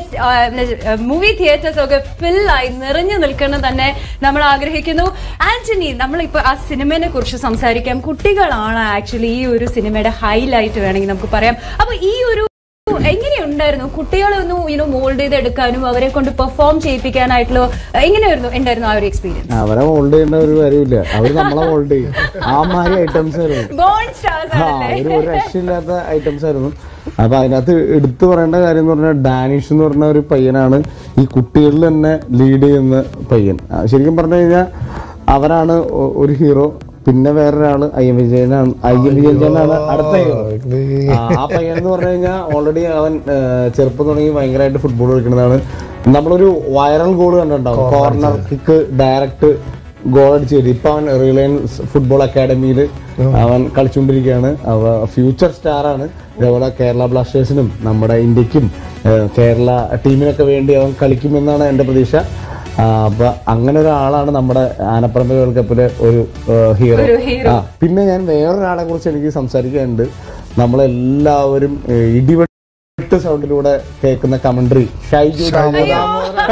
മൂവി തിയേറ്റേഴ്സ് ഒക്കെ ഫില്ലായി നിറഞ്ഞു നിൽക്കണം തന്നെ നമ്മൾ ആഗ്രഹിക്കുന്നു ആന്റണി നമ്മളിപ്പോ ആ സിനിമയെ കുറിച്ച് സംസാരിക്കാം കുട്ടികളാണ് ആക്ച്വലി ഈ ഒരു സിനിമയുടെ ഹൈലൈറ്റ് വേണമെങ്കിൽ നമുക്ക് പറയാം അപ്പൊ ഈ ഒരു എങ്ങനെയുണ്ടായിരുന്നു കുട്ടികളെ ഒന്ന് യുനോ മോൾഡ് ചെയ്തെടുക്കാനും അവരെ കൊണ്ട് പെർഫോം ചെയ്യിപ്പിക്കാനായിട്ടുള്ള എങ്ങനെയായിരുന്നു ഉണ്ടായിരുന്നു ആ ഒരു എക്സ്പീരിയൻസ് അവരെ മോൾഡ് ചെയ്യേണ്ട ഒരു കാര്യമില്ല അവർ നമ്മളെ മോൾഡ് ചെയ്യും ആ മാതിരി ഐറ്റംസ് ആയിരുന്നു ബോൺ സ്റ്റാർസ് ആ ഒരു ഒരു രക്ഷയില്ലാത്ത ഐറ്റംസ് ആയിരുന്നു അപ്പൊ അതിനകത്ത് എടുത്തു പറയേണ്ട കാര്യം എന്ന് പറഞ്ഞാൽ ഡാനിഷ് എന്ന് പറഞ്ഞ ഒരു പയ്യനാണ് ഈ കുട്ടികളിൽ തന്നെ ലീഡ് ചെയ്യുന്ന പയ്യൻ ആ, ശരിക്കും പറഞ്ഞു കഴിഞ്ഞാൽ അവരാണ് ഒ- ഒരു ഹീറോ പിന്നെ വേറൊരാള് ഐ എം വിജയനാണ് ഐ എം വിജയനാണ് അടുത്ത ഹീറോ ആ പയ്യൻ എന്ന് പറഞ്ഞു കഴിഞ്ഞാൽ ഓൾറെഡി അവൻ ആ, ചെറുപ്പം തുടങ്ങി ഭയങ്കരമായിട്ട് ഫുട്ബോൾ കളിക്കുന്നതാണ് നമ്മളൊരു വൈറൽ ഗോൾ കണ്ടിട്ടുണ്ടാവും കോർണർ കിക്ക് ഡയറക്റ്റ് ഗോൾ അടിച്ച് കയറ്റി ഇപ്പൊ അവൻ റിലയൻസ് ഫുട്ബോൾ അക്കാഡമിയിൽ അവൻ കളിച്ചുകൊണ്ടിരിക്കുകയാണ് അവ ഫ്യൂച്ചർ സ്റ്റാർ ആണ് ഇതേപോലെ കേരള ബ്ലാസ്റ്റേഴ്സിനും നമ്മുടെ ഇന്ത്യക്കും ഏഹ്, കേരള ടീമിനൊക്കെ വേണ്ടി അവൻ കളിക്കുമെന്നാണ് എൻ്റെ പ്രതീക്ഷ ആ, അപ്പൊ അങ്ങനെ ഒരാളാണ് നമ്മുടെ ആനപ്പറമ്പ് വേൾഡ് കപ്പിലെ ഒരു ഏഹ്, ഹീറോ ഒരു hero. ആ പിന്നെ ഞാൻ വേറൊരാളെ കുറിച്ച് എനിക്ക് സംസാരിക്കാനുണ്ട് നമ്മളെല്ലാവരും ഏഹ്, ഇടിവെട്ട് സൗണ്ടിലൂടെ കേൾക്കുന്ന കമന്ററി ഷൈജു ദാമോദർ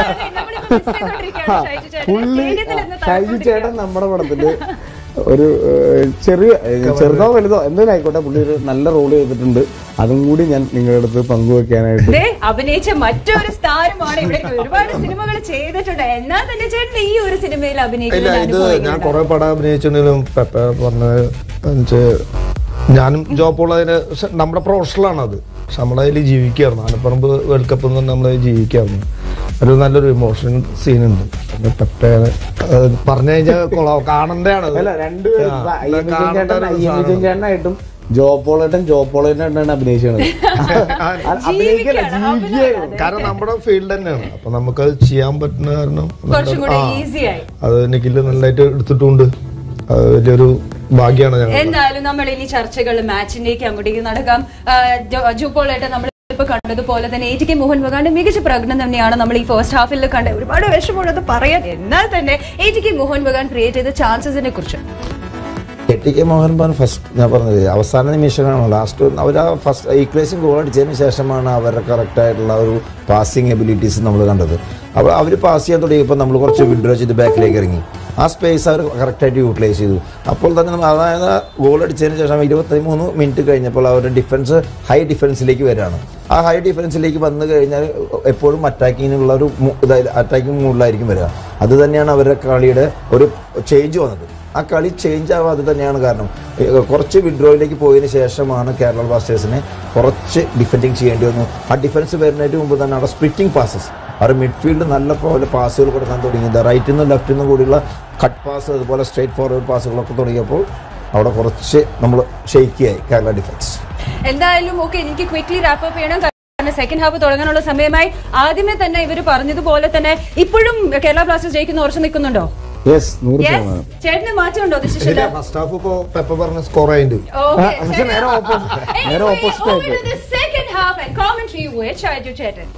ആ, പുള്ളി ഷൈജു ചേട്ടൻ നമ്മുടെ പടത്തില് ഒരു ഏഹ്, ചെറിയ ഏഹ്, ചെറുതോ വലുതോ എന്തെങ്കിലും ആയിക്കോട്ടെ പുള്ളി ഒരു നല്ല റോൾ ചെയ്തിട്ടുണ്ട് അതും കൂടി ഞാൻ നിങ്ങളുടെ അടുത്ത് പങ്കുവെക്കാനായിട്ട് ദേ, അഭിനയിച്ച മറ്റൊരു സ്ഥാനമാണ് ഇവിടെ ഒരുപാട് സിനിമകൾ ചെയ്തിട്ടുണ്ട് എന്നാൽ തന്നെ ചേട്ടൻ ഈ ഒരു സിനിമയിൽ ഇല്ല അഭിനയിക്കുന്ന ഇത് അനുഭവം ഞാൻ എങ്ങനെയുണ്ടായിരുന്നു? കുറെ പടം അഭിനയിച്ചിട്ടുണ്ടെങ്കിലും പെപ്പ പറഞ്ഞത് എന്നുവെച്ച് ഞാനും ജോബുള്ളതിന് നമ്മുടെ പ്രൊഫഷണലാണ് അത് പക്ഷെ നമ്മളതിൽ ജീവിക്കായിരുന്നു ആനപ്പറമ്പ് വേൾഡ് കപ്പ് എന്ന് നമ്മൾ ജീവിക്കായിരുന്നു ഒരു നല്ലൊരു ഇമോഷൻ സീൻ ഉണ്ട് പിന്നെ പെപ്പേനെ അത് പറഞ്ഞു കഴിഞ്ഞാൽ കൊള്ളാം കാണണ്ടേണ് അല്ല രണ്ടുപേരും ഇപ്പൊ അയ്യപ്പൻ ചേട്ടൻ അയ്യപ്പൻ ചേട്ടനായിട്ടും ജോപ്പോളേട്ടൻ ജോപ്പോളേട്ടനായിട്ടാണ് അഭിനയിച്ചത് അഭിനയിക്കല്ല ജീവിക്കുകയാണ് കാരണം നമ്മുടെ ഫീൽഡ് തന്നെയാണ് അപ്പൊ നമുക്കത് ചെയ്യാൻ പറ്റുന്ന കാരണം കുറച്ചും കൂടെ ആ, ഈസി ആയി അത് നിഖില് നല്ലതായിട്ട് എടുത്തിട്ടുണ്ട് അത് വലിയൊരു ഭാഗ്യമാണ് ഞങ്ങൾ എന്തായാലും നമ്മൾ ഇനി ചർച്ചകൾ മാച്ചിന്റേക്ക് അങ്ങോട്ടേക്ക് നടക്കാം ജൂപ്പോളായിട്ട് നമ്മൾ ഇപ്പൊ കണ്ടതുപോലെ തന്നെ എ ടി കെ മോഹൻ ബഗാന്റെ മികച്ച പ്രകടനം തന്നെയാണ് നമ്മൾ ഈ ഫസ്റ്റ് ഹാഫിൽ കണ്ടത് ഒരുപാട് വിഷമമുള്ളത് പറയാൻ എന്നാൽ തന്നെ A T K Mohan Bagan create ചെയ്ത ചാൻസസിനെ കുറിച്ച് T K Mohun Bagan first ഞാൻ പറഞ്ഞത് അവസാന നിമിഷമാണ് ലാസ്റ്റ് അവർ ആ ഫസ്റ്റ് ഈക്വേഷൻ ഗോൾ അടിച്ചതിന് ശേഷമാണ് അവരുടെ കറക്റ്റ് ആയിട്ടുള്ള ഒരു പാസിംഗ് എബിലിറ്റീസ് നമ്മൾ കണ്ടത് അപ്പോൾ അവർ പാസ് ചെയ്യാൻ തുടങ്ങിയപ്പോൾ നമ്മൾ കുറച്ച് വിഡ്രോ ചെയ്ത് ബാക്കിലേക്ക് ഇറങ്ങി ആ സ്പേസ് അവർ കറക്റ്റായിട്ട് യൂട്ടിലൈസ് ചെയ്തു അപ്പോൾ തന്നെ നമ്മൾ അതായത് ഗോൾ അടിച്ചതിന് ശേഷം ഇരുപത്തി മൂന്ന് മിനിറ്റ് കഴിഞ്ഞപ്പോൾ അവരുടെ ഡിഫൻസ് ഹൈ ഡിഫൻസിലേക്ക് വരികയാണ് ആ ഹൈ ഡിഫൻസിലേക്ക് വന്നു കഴിഞ്ഞാൽ എപ്പോഴും അറ്റാക്കിങ്ങിനുള്ള ഒരു അറ്റാക്കിംഗ് മൂഡിലായിരിക്കും വരിക അത് തന്നെയാണ് അവരുടെ കളിയുടെ ഒരു ചേഞ്ച് വന്നത് ആ കളി ചേഞ്ച് ആവാതെ തന്നെയാണ് കാരണം ഏഹ് കുറച്ച് വിഡ്രോയിലേക്ക് പോയതിന് ശേഷമാണ് കേരള ബ്ലാസ്റ്റേഴ്സിനെ കുറച്ച് ഡിഫെൻഡിങ് ചെയ്യേണ്ടി വന്നു ആ ഡിഫൻസ് വരുന്നതിന് മുമ്പ് തന്നെ അവിടെ സ്പ്ലിറ്റിംഗ് പാസസ് അവർ മിഡ്ഫീൽഡ് നല്ല പോലെ പാസുകൾ കൊടുക്കാൻ തുടങ്ങിയത് റൈറ്റിൽ നിന്നും ലെഫ്റ്റിൽ നിന്നും കൂടിയുള്ള കട്ട് പാസ് അതുപോലെ സ്ട്രേറ്റ് ഫോർവേഡ് പാസുകളൊക്കെ തുടങ്ങിയപ്പോൾ അവിടെ കുറച്ച് നമ്മൾ ഷെയ്ക്കിയായി കേരള ഡിഫൻസ് എന്തായാലും ഓക്കെ എനിക്ക് ക്വിക്ലി റാപ്പ് അപ്പ് ചെയ്യണം കാരണം സെക്കൻഡ് ഹാഫ് തുടങ്ങാനുള്ള സമയമായി ആദ്യമേ തന്നെ ഇവർ പറഞ്ഞതുപോലെ തന്നെ ഇപ്പോഴും കേരള ബ്ലാസ്റ്റേഴ്സ് ജയിക്കുന്ന ഉറച്ചു നിൽക്കുന്നുണ്ടോ യെസ് നൂറ് യെസ് ശതമാനം ചേട്ടന് മാറ്റമുണ്ടോ ഡിസിഷനിൽ ഫസ്റ്റ് ഹാഫ് ഇപ്പോ പെപ്പ പറഞ്ഞ സ്കോർ ആയിട്ട് Okay. പക്ഷെ നേരെ ഓപ്പോസിറ്റ് നേരെ Anyway, ഓപ്പോസിറ്റ് over ആയിട്ട് to the second half and commentary with Shaidu Chetan.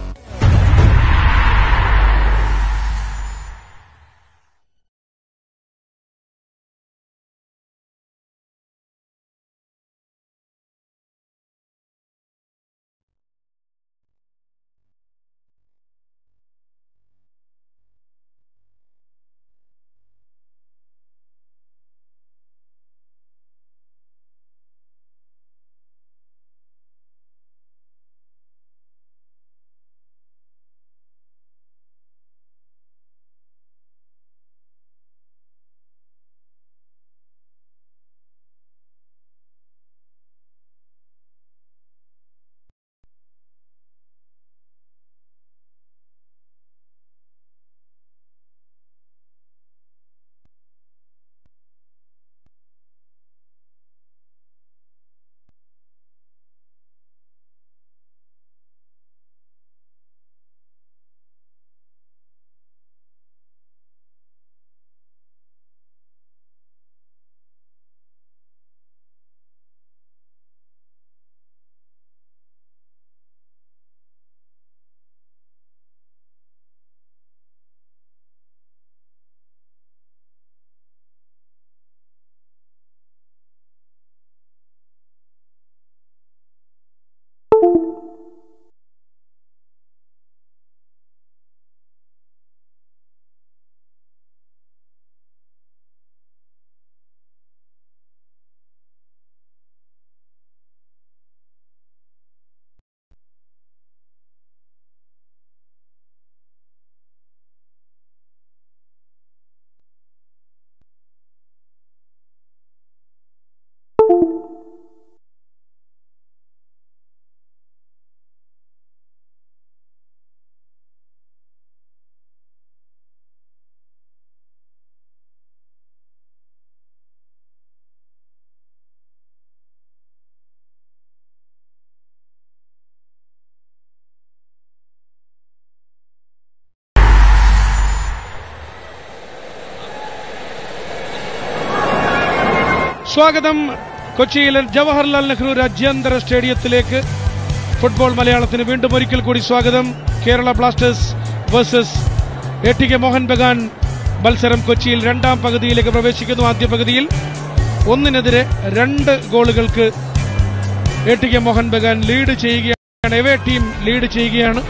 സ്വാഗതം കൊച്ചിയിലെ ജവഹർലാൽ നെഹ്റു രാജ്യാന്തര സ്റ്റേഡിയത്തിലേക്ക് ഫുട്ബോൾ മലയാളത്തിന് വീണ്ടും ഒരിക്കൽ കൂടി സ്വാഗതം Kerala Blasters versus A T K Mohan Bagan മത്സരം കൊച്ചിയിൽ രണ്ടാം പകുതിയിലേക്ക് പ്രവേശിക്കുന്നു ആദ്യ പകുതിയിൽ ഒന്നിനെതിരെ രണ്ട് ഗോളുകൾക്ക് A T K Mohan Bagan lead ചെയ്യുകയാണ് എവേ ടീം ലീഡ് ചെയ്യുകയാണ്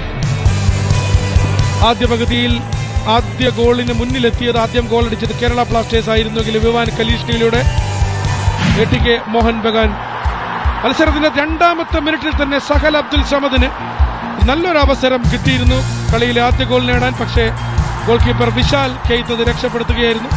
ആദ്യ പകുതിയിൽ ആദ്യ ഗോളിന് മുന്നിലെത്തിയത് ആദ്യം ഗോൾ അടിച്ചത് കേരള ബ്ലാസ്റ്റേഴ്സ് ആയിരുന്നെങ്കിൽ വിവാൻ കലീഷ്ണിയിലൂടെ A T K Mohan Bagan മത്സരത്തിന്റെ രണ്ടാമത്തെ മിനിറ്റിൽ തന്നെ സഹൽ അബ്ദുൽ സമദിന് നല്ലൊരു അവസരം കിട്ടിയിരുന്നു കളിയിലെ ആദ്യ ഗോൾ നേടാൻ പക്ഷേ ഗോൾ കീപ്പർ വിശാൽ കെയ്ത്തത് രക്ഷപ്പെടുത്തുകയായിരുന്നു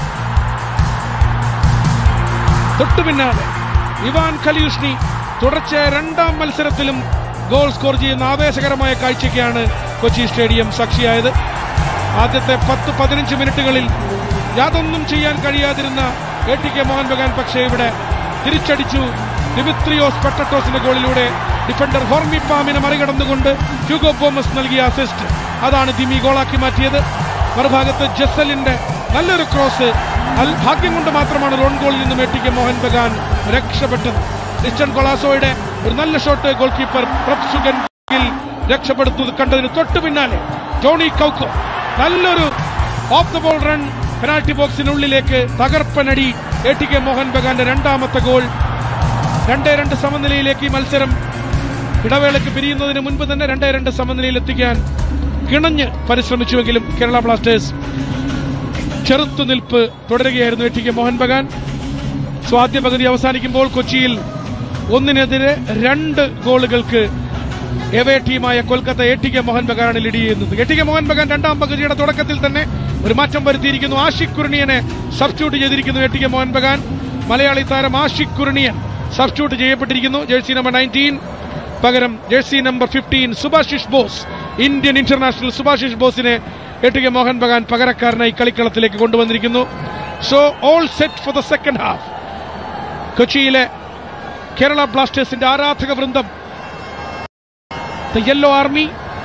തൊട്ടു പിന്നാലെ ഇവാൻ ഖലീഷ്ണി തുടർച്ചയായ രണ്ടാം മത്സരത്തിലും ഗോൾ സ്കോർ ചെയ്യുന്ന ആവേശകരമായ കാഴ്ചയ്ക്കാണ് കൊച്ചി സ്റ്റേഡിയം സാക്ഷിയായത് ആദ്യത്തെ പത്ത് പതിനഞ്ച് മിനിറ്റുകളിൽ യാതൊന്നും ചെയ്യാൻ കഴിയാതിരുന്ന A T K Mohan Bagan പക്ഷേ ഇവിടെ തിരിച്ചടിച്ചു ഡിമിത്രിയോസ് പെട്ടട്ടോസിന്റെ ഗോളിലൂടെ ഡിഫൻഡർ ഹോർമി പാമിനെ മറികടന്നുകൊണ്ട് ഹ്യൂഗോ ബോമസ് നൽകിയ അസിസ്റ്റ് അതാണ് ദിമി ഗോളാക്കി മാറ്റിയത് മറുഭാഗത്ത് ജസലിന്റെ നല്ലൊരു ക്രോസ് അൽ- ഭാഗ്യം കൊണ്ട് മാത്രമാണ് റോൺ ഗോളിൽ നിന്നും A T K Mohan Bagan രക്ഷപ്പെട്ടത് ക്രിസ്റ്റ്യൻ കൊളാസോയുടെ ഒരു നല്ല shot goal goalkeeper Prabhsukhan Gill രക്ഷപ്പെടുത്തുന്നത് കണ്ടതിന് തൊട്ടു പിന്നാലെ ജോണി കൗക്കോ നല്ലൊരു off the ball run penalty ബോക്സിനുള്ളിലേക്ക് തകർപ്പനടി എ ടി കെ മോഹൻ ബഗാന്റെ രണ്ടാമത്തെ ഗോൾ രണ്ടേ രണ്ട് സമനിലയിലേക്ക് ഈ മത്സരം ഇടവേളയ്ക്ക് പിരിയുന്നതിന് മുൻപ് തന്നെ രണ്ടേ രണ്ട് സമനിലയിൽ എത്തിക്കാൻ കിണഞ്ഞ് പരിശ്രമിച്ചുവെങ്കിലും കേരള ബ്ലാസ്റ്റേഴ്സ് ചെറുത്തുനിൽപ്പ് തുടരുകയായിരുന്നു A T K Mohan Bagan so ആദ്യ പകുതി അവസാനിക്കുമ്പോൾ കൊച്ചിയിൽ ഒന്നിനെതിരെ രണ്ട് ഗോളുകൾക്ക് എവേ ടീമായ Kolkata A T K Mohun ബഗാനാണ് ലീഡ് ചെയ്യുന്നത് A T K Mohan Bagan രണ്ടാം പകുതിയുടെ തുടക്കത്തിൽ തന്നെ ഒരു മാറ്റം വരുത്തിയിരിക്കുന്നു ആഷിഖ് കുർണിയനെ സബ്സ്റ്റിറ്റ്യൂട്ട് ചെയ്തിരിക്കുന്നു A T K Mohan Bagan Malayali താരം ആഷിഖ് കുർണിയൻ സബ്സ്റ്റിറ്റ്യൂട്ട് ചെയ്യപ്പെട്ടിരിക്കുന്നു ജേഴ്സി നമ്പർ നയൻറ്റീൻ പകരം jersey number fifteen Subhasish Bose Indian international Subhasish ബോസിനെ A T K Mohan Bagan പകരക്കാരനായി കളിക്കളത്തിലേക്ക് കൊണ്ടുവന്നിരിക്കുന്നു so all set for the second half കൊച്ചിയിലെ കേരള ബ്ലാസ്റ്റേഴ്സിന്റെ ആരാധക വൃന്ദം ദ യെല്ലോ ആർമി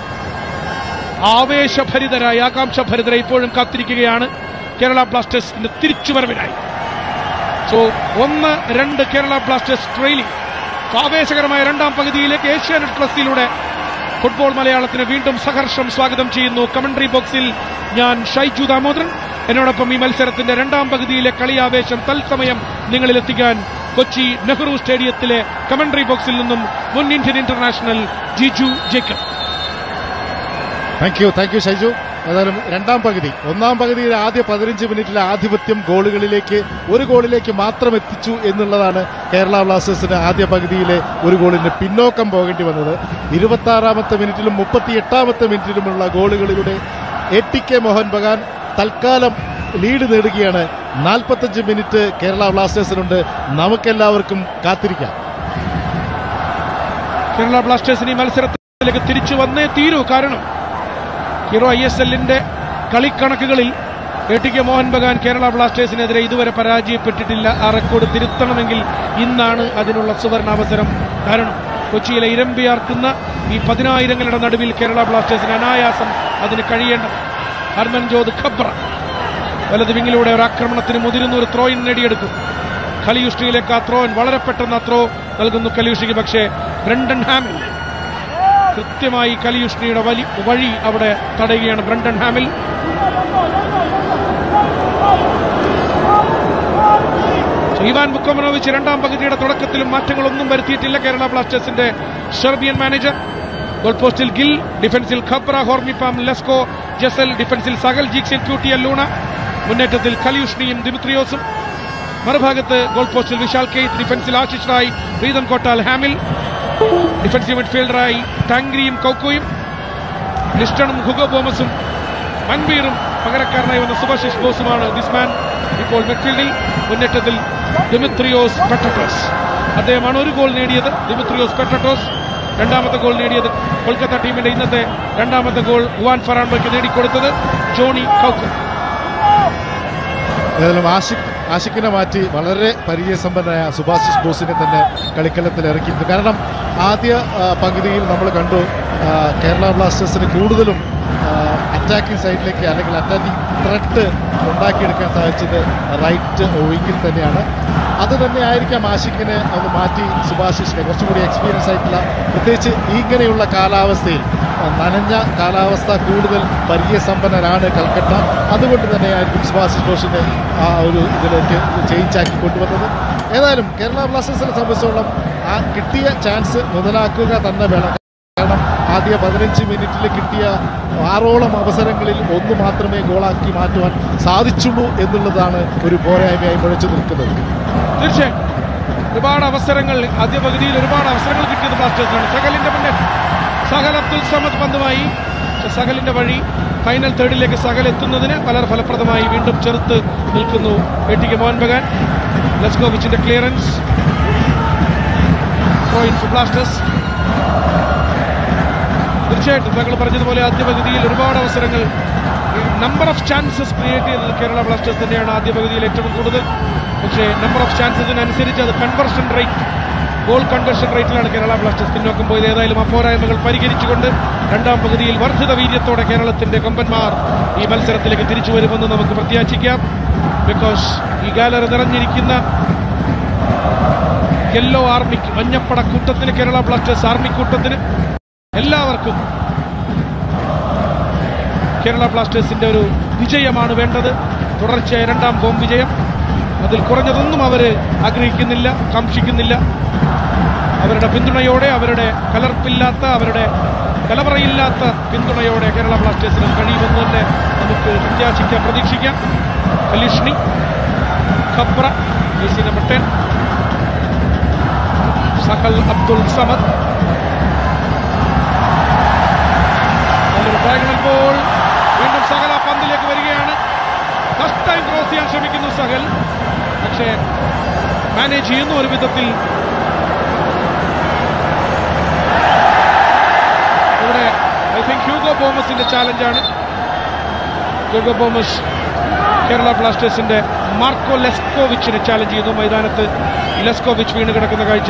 ആവേശഭരിതരായി ആകാംക്ഷഭരിതരായി ഇപ്പോഴും കാത്തിരിക്കുകയാണ് കേരള ബ്ലാസ്റ്റേഴ്സിന്റെ തിരിച്ചുവരവിനായി സോ ഒന്ന് രണ്ട് കേരള ബ്ലാസ്റ്റേഴ്സ് ട്രെയിനിങ് ആവേശകരമായ രണ്ടാം പകുതിയിലേക്ക് ഏഷ്യാനെറ്റ് പ്ലസിലൂടെ ഫുട്ബോൾ മലയാളത്തിന് വീണ്ടും സഹർഷം സ്വാഗതം ചെയ്യുന്നു കമന്ററി ബോക്സിൽ ഞാൻ ഷൈജു ദാമോദരൻ എന്നോടൊപ്പം ഈ മത്സരത്തിന്റെ രണ്ടാം പകുതിയിലെ കളിയാവേശം തത്സമയം നിങ്ങളിലെത്തിക്കാൻ കൊച്ചി നെഹ്റു സ്റ്റേഡിയത്തിലെ കമന്ററി ബോക്സിൽ നിന്നും മുൻ Indian international Jiju Jacob thank you thank you Shaiju ഏതായാലും രണ്ടാം പകുതി ഒന്നാം പകുതിയിലെ ആദ്യ പതിനഞ്ച് മിനിറ്റിലെ ആധിപത്യം ഗോളുകളിലേക്ക് ഒരു ഗോളിലേക്ക് മാത്രം എത്തിച്ചു എന്നുള്ളതാണ് കേരള ബ്ലാസ്റ്റേഴ്സിന് ആദ്യ പകുതിയിലെ ഒരു ഗോളിന് പിന്നോക്കം പോകേണ്ടി വന്നത് ഇരുപത്തി ആറാമത്തെ മിനിറ്റിലും മുപ്പത്തി എട്ടാമത്തെ മിനിറ്റിലുമുള്ള ഗോളുകളിലൂടെ A T K Mohan Bagan തൽക്കാലം ലീഡ് നേടുകയാണ് നാൽപ്പത്തഞ്ച് മിനിറ്റ് കേരള ബ്ലാസ്റ്റേഴ്സിനുണ്ട് നമുക്കെല്ലാവർക്കും കാത്തിരിക്കാം കേരള ബ്ലാസ്റ്റേഴ്സിന് ഈ മത്സരത്തിലേക്ക് തിരിച്ചു വന്നേ തീരൂ കാരണം ഹീറോ ഐ എസ് എല്ലിന്റെ കളിക്കണക്കുകളിൽ A T K Mohan Bagan Kerala ബ്ലാസ്റ്റേഴ്സിനെതിരെ ഇതുവരെ പരാജയപ്പെട്ടിട്ടില്ല ആ റെക്കോർഡ് തിരുത്തണമെങ്കിൽ ഇന്നാണ് അതിനുള്ള സുവർണാവസരം കാരണം കൊച്ചിയിലെ ഇരമ്പിയാർക്കുന്ന ഈ പതിനായിരങ്ങളുടെ നടുവിൽ കേരള ബ്ലാസ്റ്റേഴ്സിന് അനായാസം അതിന് കഴിയേണ്ടത് ഹർമൻജോത് ഖബ്ര വലത് വിങ്ങിലൂടെ ഒരു ആക്രമണത്തിന് മുതിരുന്ന ഒരു ത്രോയിൻ നേടിയെടുക്കും ഖലിയുഷ്ടിയിലേക്ക് ആ ത്രോയിൻ വളരെ പെട്ടെന്ന് ആ ത്രോ നൽകുന്നു കലിയുഷ്ടിക്ക് പക്ഷേ ബ്രണ്ടൻ ഹാമിൽ കൃത്യമായി കലിയുഷ്ണിയുടെ വലി വഴി അവിടെ തടയുകയാണ് Brendan Hamill So, Ivan Vukomanovic രണ്ടാം പകുതിയുടെ തുടക്കത്തിലും മാറ്റങ്ങളൊന്നും വരുത്തിയിട്ടില്ല കേരള ബ്ലാസ്റ്റേഴ്സിന്റെ Serbian manager goal post Gill ഡിഫൻസിൽ ഖബ്ര ഹോർമിപ്പാം ലെസ്കോ ജസൽ ഡിഫൻസിൽ സകൽ ജീക്സിൻ ക്യൂട്ടിയ ലൂണ മുന്നേറ്റത്തിൽ കലിയുഷ്ണിയും ദിമിത്രിയോസും മറുഭാഗത്ത് ഗോൾ പോസ്റ്റിൽ വിശാൽ കെയ്ത്ത് ഡിഫൻസിൽ ആശിഷ് റായ് പ്രീതം കോട്ടാൽ ഹാമിൽ ഡിഫൻസീവ് മിഡ്ഫീൽഡറായി ടാങ്ക്രിയും കൗക്കോയും ലിസ്റ്റണും ഹുഗോ ബോമസും മൻബീറും പകരക്കാരനായി വന്ന സുഭാഷിഷ് ബോസുമാണ് ദിസ്മാൻ ഇപ്പോൾ മിഡ്ഫീൽഡിൽ മുന്നേറ്റത്തിൽ ദിമിത്രിയോസ് പെട്ടട്ടോസ് അദ്ദേഹമാണ് ഒരു ഗോൾ നേടിയത് ദിമിത്രിയോസ് പെട്ടട്ടോസ് രണ്ടാമത്തെ ഗോൾ നേടിയത് കൊൽക്കത്ത ടീമിന്റെ ഇന്നത്തെ രണ്ടാമത്തെ ഗോൾ ഉവാൻ ഫറാൻബയ്ക്ക് നേടിക്കൊടുത്തത് ജോണി കൗക്കർ ഏതായാലും ആഷിഖ് ആഷിഖിനെ മാറ്റി വളരെ പരിചയസമ്പന്നനായ സുഭാഷിഷ് ബോസിനെ തന്നെ കളിക്കളത്തിൽ ഇറക്കിയിരുന്നു കാരണം ആദ്യ ആ, പകുതിയിൽ നമ്മൾ കണ്ടു ആ, കേരള ബ്ലാസ്റ്റേഴ്സിന് കൂടുതലും അറ്റാക്കിംഗ് സൈഡിലേക്ക് അല്ലെങ്കിൽ അറ്റാക്കിംഗ് ത്രെട്ട് ഉണ്ടാക്കിയെടുക്കാൻ സാധിച്ചത് റൈറ്റ് വിങ്ങിൽ തന്നെയാണ് അത് തന്നെ ആയിരിക്കാം ആഷിഖിനെ ഒന്ന് മാറ്റി സുഭാഷിഷിനെ കുറച്ചും കൂടി എക്സ്പീരിയൻസ് ആയിട്ടുള്ള പ്രത്യേകിച്ച് ഇങ്ങനെയുള്ള കാലാവസ്ഥയിൽ ആ, നനഞ്ഞ കാലാവസ്ഥ കൂടുതൽ പരിചയസമ്പന്നരാണ് കൽക്കട്ട അതുകൊണ്ട് തന്നെയായിരിക്കും സുഭാഷിഷ് ബോസിനെ ആ ഒരു ഇതിലേക്ക് ചേഞ്ച് ആക്കി കൊണ്ടുവന്നത് ഏതായാലും കേരള ബ്ലാസ്റ്റേഴ്സിനെ സംബന്ധിച്ചോളം ആ കിട്ടിയ ചാൻസ് മുതലാക്കുക തന്നെ വേണം കാരണം ആദ്യ പതിനഞ്ച് മിനിറ്റിൽ കിട്ടിയ ആറോളം അവസരങ്ങളിൽ ഒന്ന് മാത്രമേ ഗോളാക്കി മാറ്റുവാൻ സാധിച്ചുള്ളൂ എന്നുള്ളതാണ് ഒരു പോരായ്മയായി മുഴച്ചു നിൽക്കുന്നത് തീർച്ചയായും ഒരുപാട് അവസരങ്ങൾ ആദ്യ പകുതിയിൽ ഒരുപാട് അവസരങ്ങൾ കിട്ടിയത് ബ്ലാസ്റ്റേഴ്സിനാണ് സകലിന്റെ മുന്നിൽ സഹൽ അബ്ദുൽ സമദ് പന്തുമായി പക്ഷെ സകലിന്റെ വഴി ഫൈനൽ തേർഡിലേക്ക് സകൽ എത്തുന്നതിന് വളരെ ഫലപ്രദമായി വീണ്ടും ചെറുത്ത് നിൽക്കുന്നു A T K Mohan Bagan ലെസ്കോവിച്ചിന്റെ ക്ലിയറൻസ് ബ്ലാസ്റ്റേഴ്സ് തീർച്ചയായിട്ടും താങ്കൾ പറഞ്ഞതുപോലെ ആദ്യ പകുതിയിൽ ഒരുപാട് അവസരങ്ങൾ നമ്പർ ഓഫ് ചാൻസസ് ക്രിയേറ്റ് ചെയ്തത് കേരള ബ്ലാസ്റ്റേഴ്സ് തന്നെയാണ് ആദ്യ പകുതിയിൽ ഏറ്റവും കൂടുതൽ പക്ഷേ നമ്പർ ഓഫ് ചാൻസസിനനുസരിച്ച് അത് കൺവർഷൻ റേറ്റ് ഗോൾ കൺവേർഷൻ റേറ്റിലാണ് കേരള ബ്ലാസ്റ്റേഴ്സ് പിന്നോക്കം പോയത് ഏതായാലും ആ പോരായ്മകൾ പരിഹരിച്ചുകൊണ്ട് രണ്ടാം പകുതിയിൽ വർദ്ധിത വീര്യത്തോടെ കേരളത്തിന്റെ കൊമ്പന്മാർ ഈ മത്സരത്തിലേക്ക് തിരിച്ചു വരുമെന്ന് നമുക്ക് പ്രത്യാശിക്കാം ബിക്കോസ് ഈ ഗാലറി നിറഞ്ഞിരിക്കുന്ന യെല്ലോ ആർമിക്ക് മഞ്ഞപ്പട കൂട്ടത്തിന് കേരള ബ്ലാസ്റ്റേഴ്സ് ആർമി കൂട്ടത്തിന് എല്ലാവർക്കും കേരള ബ്ലാസ്റ്റേഴ്സിന്റെ ഒരു വിജയമാണ് വേണ്ടത് തുടർച്ചയായ രണ്ടാം ഹോം വിജയം അതിൽ കുറഞ്ഞതൊന്നും അവര് ആഗ്രഹിക്കുന്നില്ല കാക്ഷിക്കുന്നില്ല അവരുടെ പിന്തുണയോടെ അവരുടെ കലർപ്പില്ലാത്ത അവരുടെ കലവറയില്ലാത്ത പിന്തുണയോടെ കേരള ബ്ലാസ്റ്റേഴ്സിന് കഴിയുമെന്ന് തന്നെ നമുക്ക് പ്രത്യാശിക്കാം പ്രതീക്ഷിക്കാം കലിഷ്ണി ഖബ്ര ജേസി നമ്പർ ടെൻ സഹൽ അബ്ദുൽ സമദ് നല്ലൊരു ഡയഗണൽ ബോൾ വീണ്ടും സഹൽ ആ പന്തിലേക്ക് വരികയാണ് ഫസ്റ്റ് ടൈം ക്രോസ് ചെയ്യാൻ ശ്രമിക്കുന്നു സഹൽ പക്ഷേ മാനേജ് ചെയ്യുന്നു ഒരു വിധത്തിൽ ഇവിടെ ഐ തിങ്ക് ഹ്യൂഗോ ബോമസിന്റെ ചാലഞ്ചാണ് ഹ്യൂഗോ ബോമസ് കേരള ബ്ലാസ്റ്റേഴ്സിന്റെ മാർക്കോ ലെസ്കോവിച്ചിനെ ചാലഞ്ച് ചെയ്യുന്നു മൈതാനത്ത് ലെസ്കോവിച്ച് വീണ് കിടക്കുന്ന കാഴ്ച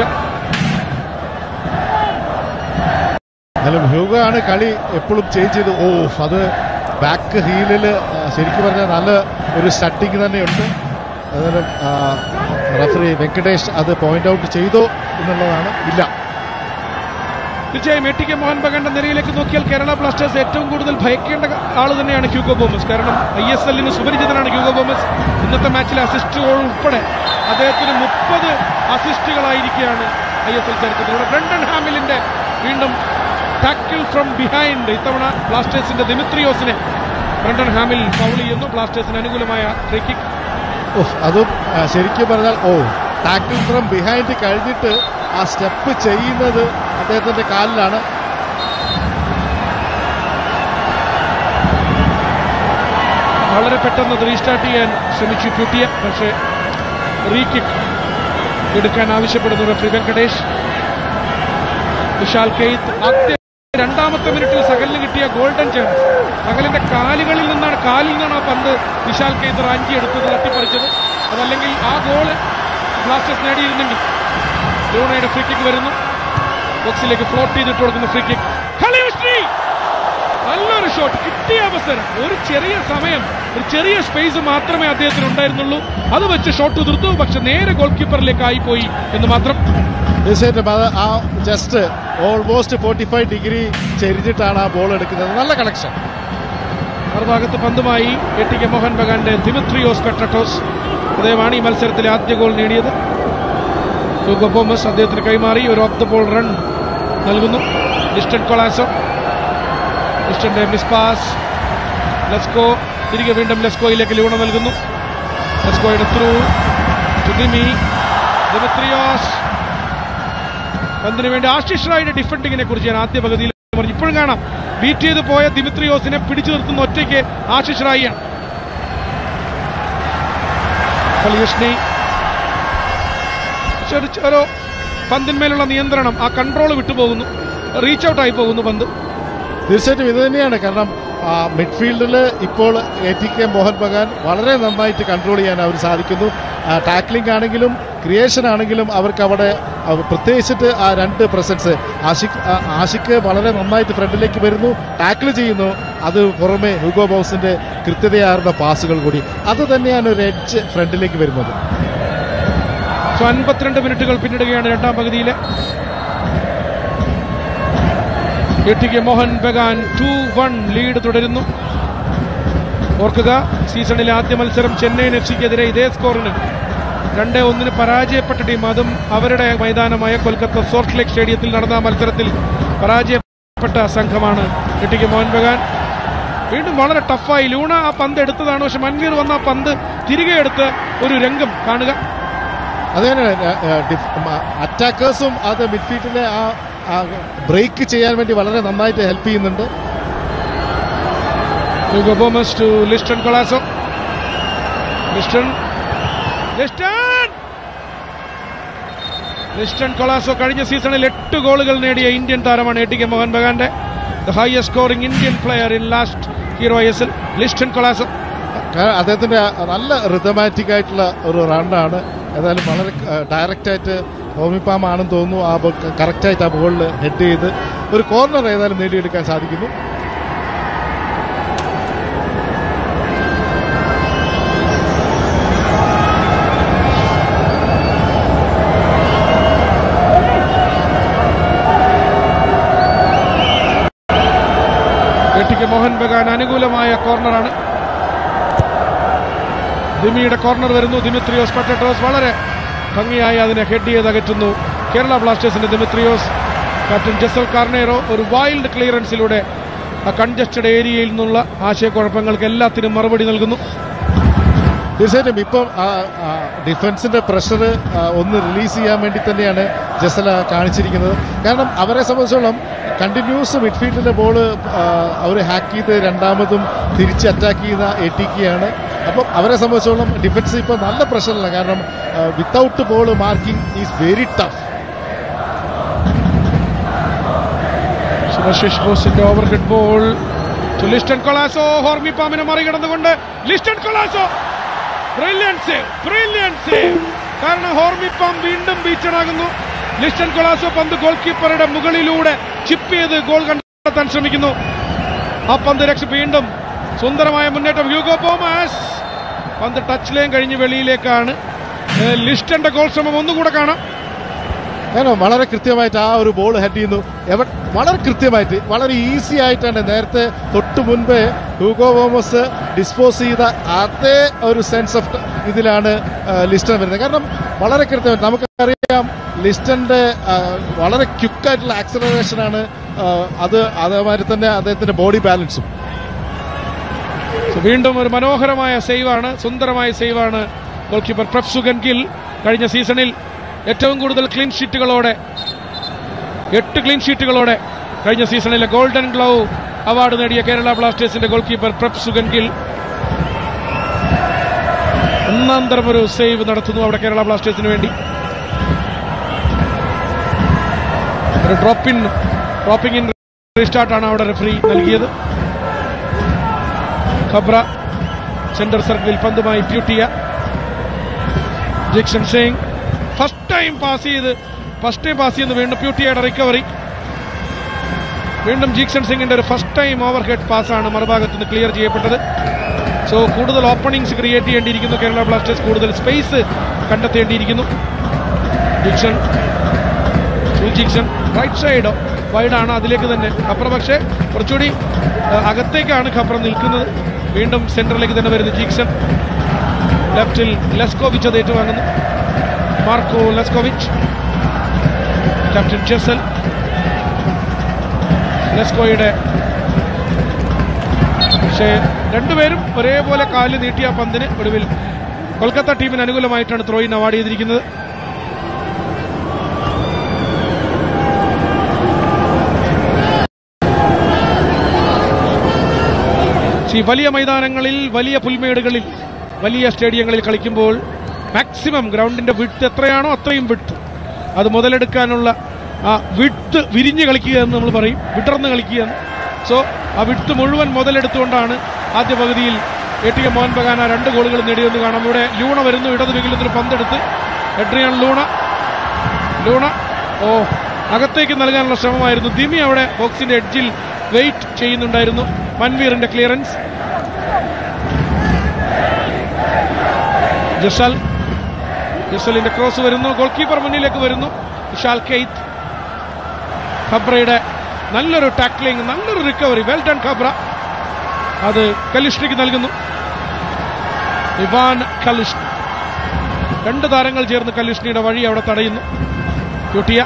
എന്നാലും ഹ്യൂഗോ ആണ് കളി എപ്പോഴും ചേഞ്ച് ചെയ്ത് ഓ അത് ബാക്ക് ഹീലിൽ ശരിക്കും പറഞ്ഞാൽ നല്ല ഒരു സ്റ്റട്ടിങ് തന്നെയുണ്ട് ഏതായാലും റഫറി വെങ്കടേഷ് അത് പോയിന്റ് ഔട്ട് ചെയ്തോ എന്നുള്ളതാണ് ഇല്ല തീർച്ചയായും എ ടി കെ മോഹൻ ബഗാന്റെ നിരയിലേക്ക് നോക്കിയാൽ കേരള ബ്ലാസ്റ്റേഴ്സ് ഏറ്റവും കൂടുതൽ ഭയക്കേണ്ട ആൾ തന്നെയാണ് ഹ്യൂഗോ ബോമസ് കാരണം ഐ എസ് എല്ലിന് സുപരിചിതനാണ് ഹ്യൂഗോ ബോമസ് ഇന്നത്തെ മാച്ചിലെ അസിസ്റ്റുകൾ ഉൾപ്പെടെ അദ്ദേഹത്തിന് മുപ്പത് അസിസ്റ്റുകളായിരിക്കുകയാണ് ഐ എസ് എൽ ചരിത്രത്തിലൂടെ ബ്രണ്ടൻ ഹാമിലിന്റെ വീണ്ടും ടാക്കിൾ ഫ്രം ബിഹൈൻഡ് ഇത്തവണ ബ്ലാസ്റ്റേഴ്സിന്റെ ദിമിത്രിയോസിനെ ബ്രണ്ടൻ ഹാമിൽ ഫൗൾ ചെയ്യുന്നു ബ്ലാസ്റ്റേഴ്സിന് അനുകൂലമായ ഫ്രീ കിക്ക് ഓഹ് അതും ആ, ശരിക്കും പറഞ്ഞാൽ ഓ ടാക്കിൾ ഫ്രം ബിഹൈൻഡ് കഴിഞ്ഞിട്ട് ആ സ്റ്റെപ്പ് ചെയ്യുന്നത് അദ്ദേഹത്തിന്റെ കാലിലാണ് വളരെ പെട്ടെന്ന് അത് റീസ്റ്റാർട്ട് ചെയ്യാൻ ശ്രമിച്ചു ക്യൂട്ടിയ പക്ഷേ റീ കിക്ക് എടുക്കാൻ ആവശ്യപ്പെടുന്നു റഫറി വെങ്കടേഷ് വിശാൽ കെയ്ത്ത് ആദ്യ രണ്ടാമത്തെ മിനിറ്റിൽ സകലിന് കിട്ടിയ ഗോൾഡൻ ചാൻസ് സകലിന്റെ കാലുകളിൽ നിന്നാണ് കാലിൽ നിന്നാണ് ആ പന്ത് വിശാൽ കെയ്ത്ത് റാഞ്ചി എടുത്തത് തട്ടിപ്പറിച്ചത് അതല്ലെങ്കിൽ ആ ഗോൾ ബ്ലാസ്റ്റേഴ്സ് നേടിയിരുന്നെങ്കിൽ ലൂണയുടെ ഫ്രീ കിക്ക് വരുന്നു ബോക്സിലേക്ക് ഫ്ലോട്ട് ചെയ്തിട്ട് കൊടുക്കുന്ന ഫ്രീ കിക്ക് കളിയുശ്രീ നല്ലൊരു ഷോട്ട് കിട്ടിയ അവസരം ഒരു ചെറിയ സമയം ഒരു ചെറിയ സ്പേസ് മാത്രമേ അദ്ദേഹത്തിന് ഉണ്ടായിരുന്നുള്ളൂ അത് വെച്ച് ഷോട്ട് തീർത്തു പക്ഷെ നേരെ ഗോൾ കീപ്പറിലേക്ക് ആയിപ്പോയി എന്ന് മാത്രം തീർച്ചയായിട്ടും അത് ആ just almost forty five degree ചെരിഞ്ഞിട്ടാണ് ആ ബോൾ എടുക്കുന്നത് നല്ല കണക്ഷൻ മറുഭാഗത്ത് പന്തുമായി എ ടി കെ മോഹൻ ബഗാന്റെ ദിമിത്രിയോസ് പെട്രട്ടോസ് അദ്ദേഹമാണ് ഈ മത്സരത്തിലെ ആദ്യ ഗോൾ നേടിയത് ഹ്യൂഗോ ബോമസ് അദ്ദേഹത്തിന് കൈമാറി ഒരു ഓഫ് ദ ബോൾ റൺ നൽകുന്നു ലിസ്റ്റൻ കൊളാസോ ലിസ്റ്റന്റെ മിസ് പാസ് ലെസ്കോ തിരികെ വീണ്ടും ലെസ്കോയിലേക്ക് ലൂണ നൽകുന്നു ലെസ്കോയുടെ ത്രൂ ദിമി ദിമിത്രിയോസ് പന്തിന് വേണ്ടി ആശിഷ് റായുടെ ഡിഫൻഡിങ്ങിനെ കുറിച്ച് ഞാൻ ആദ്യ പകുതിയിൽ പറഞ്ഞു ഇപ്പോഴും കാണാം ബീറ്റ് ചെയ്ത് പോയ ദിമിത്രിയോസിനെ പിടിച്ചു നിർത്തുന്ന ഒറ്റയ്ക്ക് ആശിഷ് റായിയാണ് കലിയഷ്ണി ഒരു ഒരു പന്തിന്മേലുള്ള നിയന്ത്രണം ആ കൺട്രോൾ വിട്ടുപോകുന്നു റീച്ച് ഔട്ട് ആയി പോകുന്നു പന്ത് തീർച്ചയായിട്ടും ഇത് തന്നെയാണ് കാരണം മിഡ്ഫീൽഡിൽ ഇപ്പോൾ A T K Mohan Bagan വളരെ നന്നായിട്ട് കൺട്രോൾ ചെയ്യാൻ അവർ സാധിക്കുന്നു ടാക്ലിംഗ് ആണെങ്കിലും ക്രിയേഷൻ ആണെങ്കിലും അവർക്ക് അവിടെ അവ- പ്രത്യേകിച്ചിട്ട് ആ രണ്ട് പ്രസൻസ് ആഷിഖ് ആ, ആഷിഖ് വളരെ നന്നായിട്ട് ഫ്രണ്ടിലേക്ക് വരുന്നു ടാക്കിൾ ചെയ്യുന്നു അത് പുറമെ ഹുഗോ ബോസിന്റെ കൃത്യതയാർന്ന പാസുകൾ കൂടി അത് തന്നെയാണ് ഒരു എഡ്ജ് ഫ്രണ്ടിലേക്ക് വരുന്നത് സോ അൻപത്തിരണ്ട് മിനിറ്റുകൾ പിന്നിടുകയാണ് രണ്ടാം പകുതിയിലെ A T K Mohan Bagan two one lead തുടരുന്നു ഓർക്കുക സീസണിലെ ആദ്യ മത്സരം ചെന്നൈയിൻ എഫ് സിക്കെതിരെ ഇതേ സ്കോറിന് രണ്ട് ഒന്നിന് പരാജയപ്പെട്ട ടീം അതും അവരുടെ മൈതാനമായ കൊൽക്കത്ത സോർട്ട് ലേക്ക് സ്റ്റേഡിയത്തിൽ നടന്ന മത്സരത്തിൽ പരാജയപ്പെട്ട സംഘമാണ് A T K Mohan Bagan വീണ്ടും വളരെ ടഫായി ലൂണ ആ പന്ത് എടുത്തതാണ് പക്ഷെ മൻവീർ വന്ന ആ പന്ത് തിരികെ എടുത്ത് ഒരു രംഗം കാണുക അത് തന്നെ അറ്റാക്കേഴ്സും അത് മിഡ്ഫീൽഡിലെ ആ ബ്രേക്ക് ചെയ്യാൻ വേണ്ടി വളരെ നന്നായിട്ട് ഹെൽപ്പ് ചെയ്യുന്നുണ്ട് Hugo Bomas to Liston Colasso. Liston. Liston! Liston Colaco കഴിഞ്ഞ സീസണിൽ എട്ട് ഗോളുകൾ നേടിയ ഇന്ത്യൻ താരമാണ് എ ടി കെ മോഹൻ ബഗാന്റെ the highest scoring Indian player in last hero S L Liston Colaco കാരണം അദ്ദേഹത്തിന്റെ നല്ല റിതമാറ്റിക് ആയിട്ടുള്ള ഒരു റണ്ണാണ് ഏതായാലും വളരെ ഡയറക്റ്റ് ആയിട്ട് ഹോമിപ്പാം ആണെന്ന് തോന്നുന്നു ആ കറക്റ്റ് ആയിട്ട് ആ ബോളിൽ ഹെഡ് ചെയ്ത് ഒരു കോർണർ ഏതായാലും നേടിയെടുക്കാൻ സാധിക്കുന്നു A T K Mohan Bagan അനുകൂലമായ കോർണറാണ് ദിമിയുടെ കോർണർ വരുന്നു ദിമിത്രിയോസ് പറ്റട്ടോസ് വളരെ ഭംഗിയായി അതിനെ ഹെഡ് ചെയ്ത് അകറ്റുന്നു കേരള ബ്ലാസ്റ്റേഴ്സിന്റെ ദിമിത്രിയോസ് ക്യാപ്റ്റൻ ജസൽ കാർണേറോ ഒരു വൈൽഡ് ക്ലിയറൻസിലൂടെ ആ കൺജസ്റ്റഡ് ഏരിയയിൽ നിന്നുള്ള ആശയക്കുഴപ്പങ്ങൾക്ക് എല്ലാത്തിനും മറുപടി നൽകുന്നു തീർച്ചയായിട്ടും ഇപ്പം ആ, ആ, ഡിഫൻസിന്റെ പ്രഷർ ഒന്ന് റിലീസ് ചെയ്യാൻ വേണ്ടി തന്നെയാണ് ജസല കാണിച്ചിരിക്കുന്നത് കാരണം അവരെ സംബന്ധിച്ചോളം കണ്ടിന്യൂസ് മിഡ്ഫീൽഡിലെ ബോൾ അവർ ഹാക്ക് ചെയ്ത് രണ്ടാമതും തിരിച്ച് അറ്റാക്ക് ചെയ്യുന്ന എ ടി കെയാണ് അപ്പം അവരെ സംബന്ധിച്ചോളം ഡിഫൻസ് ഇപ്പോൾ നല്ല പ്രഷറില്ല കാരണം without ball marking is very tough Subhasish ബോസിന്റെ overhead ball to Liston Colaco ഹോർമി പാമിനെ മറികടന്നുകൊണ്ട് Liston Colaco brilliant save brilliant save കാരണം ഹോർമി പാം വീണ്ടും ബീച്ചണാകുന്നു ലിസ്റ്റൺ കൊളാസോ പന്ത് ഗോൾ കീപ്പറുടെ മുകളിലൂടെ ചിപ്പ് ചെയ്ത് ഗോൾ കണ്ടെത്താൻ ശ്രമിക്കുന്നു ആ പന്ത് രക്ഷ വീണ്ടും സുന്ദരമായ മുന്നേറ്റം ഹ്യൂഗോ ബോമാസ് പന്ത് ടച്ച് ലൈൻ കഴിഞ്ഞ് വെളിയിലേക്കാണ് ഏഹ് ലിസ്റ്റന്റെ ഗോൾ ശ്രമം ഒന്നുകൂടെ കാണാം കാരണം വളരെ കൃത്യമായിട്ട് ആ ഒരു ബോൾ ഹെഡ് ചെയ്യുന്നു എവ- വളരെ കൃത്യമായിട്ട് വളരെ ഈസി ആയിട്ടാണ് നേരത്തെ തൊട്ട് മുൻപേ ഹൂഗോ തോമസ് ഡിസ്പോസ് ചെയ്ത അതേ ഒരു സെൻസ് ഓഫ് ഇതിലാണ് ആ, ലിസ്റ്റൺ വരുന്നത് കാരണം വളരെ കൃത്യമായിട്ട് നമുക്കറിയാം ലിസ്റ്റന്റെ ആ, വളരെ ക്വിക്കായിട്ടുള്ള ആക്സലറേഷൻ ആണ് ആ, അത് അതേമാതിരി തന്നെ അദ്ദേഹത്തിന്റെ ബോഡി ബാലൻസും So, വീണ്ടും ഒരു മനോഹരമായ സേവാണ് സുന്ദരമായ സേവാണ് ഗോൾ കീപ്പർ പ്രഫ്സുഗൻ ഗിൽ കഴിഞ്ഞ സീസണിൽ ഏറ്റവും കൂടുതൽ ക്ലീൻ ഷീറ്റുകളോടെ എട്ട് ക്ലീൻ ഷീറ്റുകളോടെ കഴിഞ്ഞ സീസണിലെ ഗോൾഡൻ ഗ്ലൗ അവാർഡ് നേടിയ കേരള ബ്ലാസ്റ്റേഴ്സിന്റെ ഗോൾ കീപ്പർ പ്രഫ്സുഗൻ ഗിൽ ഒന്നാം തരം ഒരു സേവ് നടത്തുന്നു അവിടെ കേരള ബ്ലാസ്റ്റേഴ്സിന് വേണ്ടി ഒരു ഡ്രോപ്പ് ഇൻ ഡ്രോപ്പിംഗ് ഇൻ റീസ്റ്റാർട്ടാണ് അവിടെ റെഫറി നൽകിയത് ഖബ്ര സെന്റർ സർക്കിളിൽ പന്തുമായി Puitea Jeakson Singh first time pass ചെയ്ത് ഫസ്റ്റ് ടൈം പാസ് ചെയ്യുന്നു വീണ്ടും പ്യൂട്ടിയയുടെ റിക്കവറി വീണ്ടും ജീക്സൺ സിംഗിന്റെ ഒരു ഫസ്റ്റ് ടൈം ഓവർ ഹെഡ് പാസ്സാണ് മറുഭാഗത്ത് നിന്ന് ക്ലിയർ ചെയ്യപ്പെട്ടത് സോ കൂടുതൽ ഓപ്പണിംഗ്സ് ക്രിയേറ്റ് ചെയ്യേണ്ടിയിരിക്കുന്നു കേരള ബ്ലാസ്റ്റേഴ്സ് കൂടുതൽ സ്പേസ് കണ്ടെത്തേണ്ടിയിരിക്കുന്നു Jeakson full Jeakson right side വൈഡാണ് അതിലേക്ക് തന്നെ ഖപ്ര പക്ഷേ കുറച്ചുകൂടി ആ, അകത്തേക്കാണ് ഖപ്ര നിൽക്കുന്നത് വീണ്ടും സെന്ററിലേക്ക് തന്നെ വരുന്നു ജീക്സൺ ലെഫ്റ്റിൽ ലെസ്കോവിച്ച് അത് ഏറ്റുവാങ്ങുന്നു മാർക്കോ ലെസ്കോവിച്ച് ക്യാപ്റ്റൻ ജെസൽ ലെസ്കോയുടെ പക്ഷേ രണ്ടുപേരും ഒരേപോലെ കാല് നീട്ടിയ പന്തിന് ഒടുവിൽ കൊൽക്കത്ത ടീമിന് അനുകൂലമായിട്ടാണ് ത്രോയിൻ അവാർഡ് ചെയ്തിരിക്കുന്നത് ഈ വലിയ മൈതാനങ്ങളിൽ വലിയ പുൽമേടുകളിൽ വലിയ സ്റ്റേഡിയങ്ങളിൽ കളിക്കുമ്പോൾ മാക്സിമം ഗ്രൗണ്ടിന്റെ വിട്ട് എത്രയാണോ അത്രയും വിട്ട് അത് മുതലെടുക്കാനുള്ള ആ വിട്ട് വിരിഞ്ഞ് കളിക്കുക എന്ന് നമ്മൾ പറയും വിടർന്ന് കളിക്കുക എന്ന് സോ ആ വിട്ട് മുഴുവൻ മുതലെടുത്തുകൊണ്ടാണ് ആദ്യ പകുതിയിൽ A T M Mohun Bagan ആ രണ്ട് ഗോളുകൾ നേടിയെന്ന് കാണാം ഇവിടെ ലൂണ വരുന്നു ഇടത് വിങ്ങിൽ നിന്നൊരു പന്തെടുത്ത് എഡ്രിയാൻ ലൂണ ലൂണ ഓ അകത്തേക്ക് നൽകാനുള്ള ശ്രമമായിരുന്നു ദിമി അവിടെ ബോക്സിന്റെ എഡ്ജിൽ വെയിറ്റ് ചെയ്യുന്നുണ്ടായിരുന്നു മൻവീറിന്റെ ക്ലിയറൻസ് ജസൽ ജസലിന്റെ ക്രോസ് വരുന്നു ഗോൾ കീപ്പർ മുന്നിലേക്ക് വരുന്നു വിശാൽ കെയ്ത്ത് ഖബ്രയുടെ നല്ലൊരു ടാക്ലിംഗ് നല്ലൊരു റിക്കവറി വെൽ ഡൺ ഖബ്ര അത് കലിഷ്ണിക്ക് നൽകുന്നു ഇവാൻ കലിഷ്ണി രണ്ട് താരങ്ങൾ ചേർന്ന് കലിഷ്ണിയുടെ വഴി അവിടെ തടയുന്നു പ്യൂട്ടിയ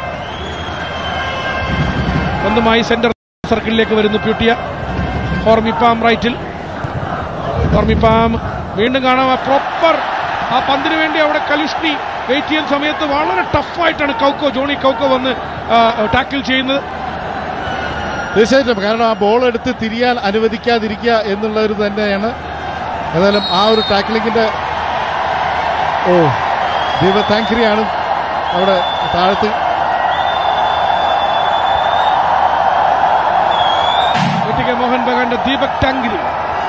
സ്വന്തമായി സെന്റർ സർക്കിളിലേക്ക് വരുന്നു പ്യൂട്ടിയ ഹോർമിപ്പാം റൈറ്റിൽ ഹോർമിപ്പാം വീണ്ടും കാണാം പ്രോപ്പർ ആ പന്തിന് വേണ്ടി അവിടെ കലിഷ്ണി വെയിറ്റ് ചെയ്യുന്ന സമയത്ത് വളരെ ടഫായിട്ടാണ് കൗക്കോ ജോണി കൗക്കോ വന്ന് ടാക്കിൾ ചെയ്യുന്നത് തീർച്ചയായിട്ടും കാരണം ആ ബോൾ എടുത്ത് തിരിയാൻ അനുവദിക്കാതിരിക്കുക എന്നുള്ളൊരു തന്നെയാണ് ഏതായാലും ആ ഒരു ടാക്ലിങ്ങിന്റെ ഓ ദീപ താങ്ക്രിയാണ് അവിടെ താഴത്ത് ഒറ്റയ്ക്ക് മോഹൻ ബഗാന്റെ ദീപക് ടാങ്കിരി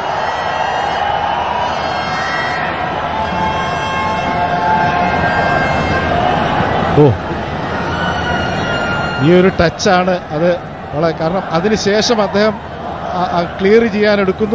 ഓ ഈ ഒരു ടച്ചാണ് അത് വളരെ കാരണം അതിനുശേഷം അദ്ദേഹം ക്ലിയർ ചെയ്യാൻ എടുക്കുന്നു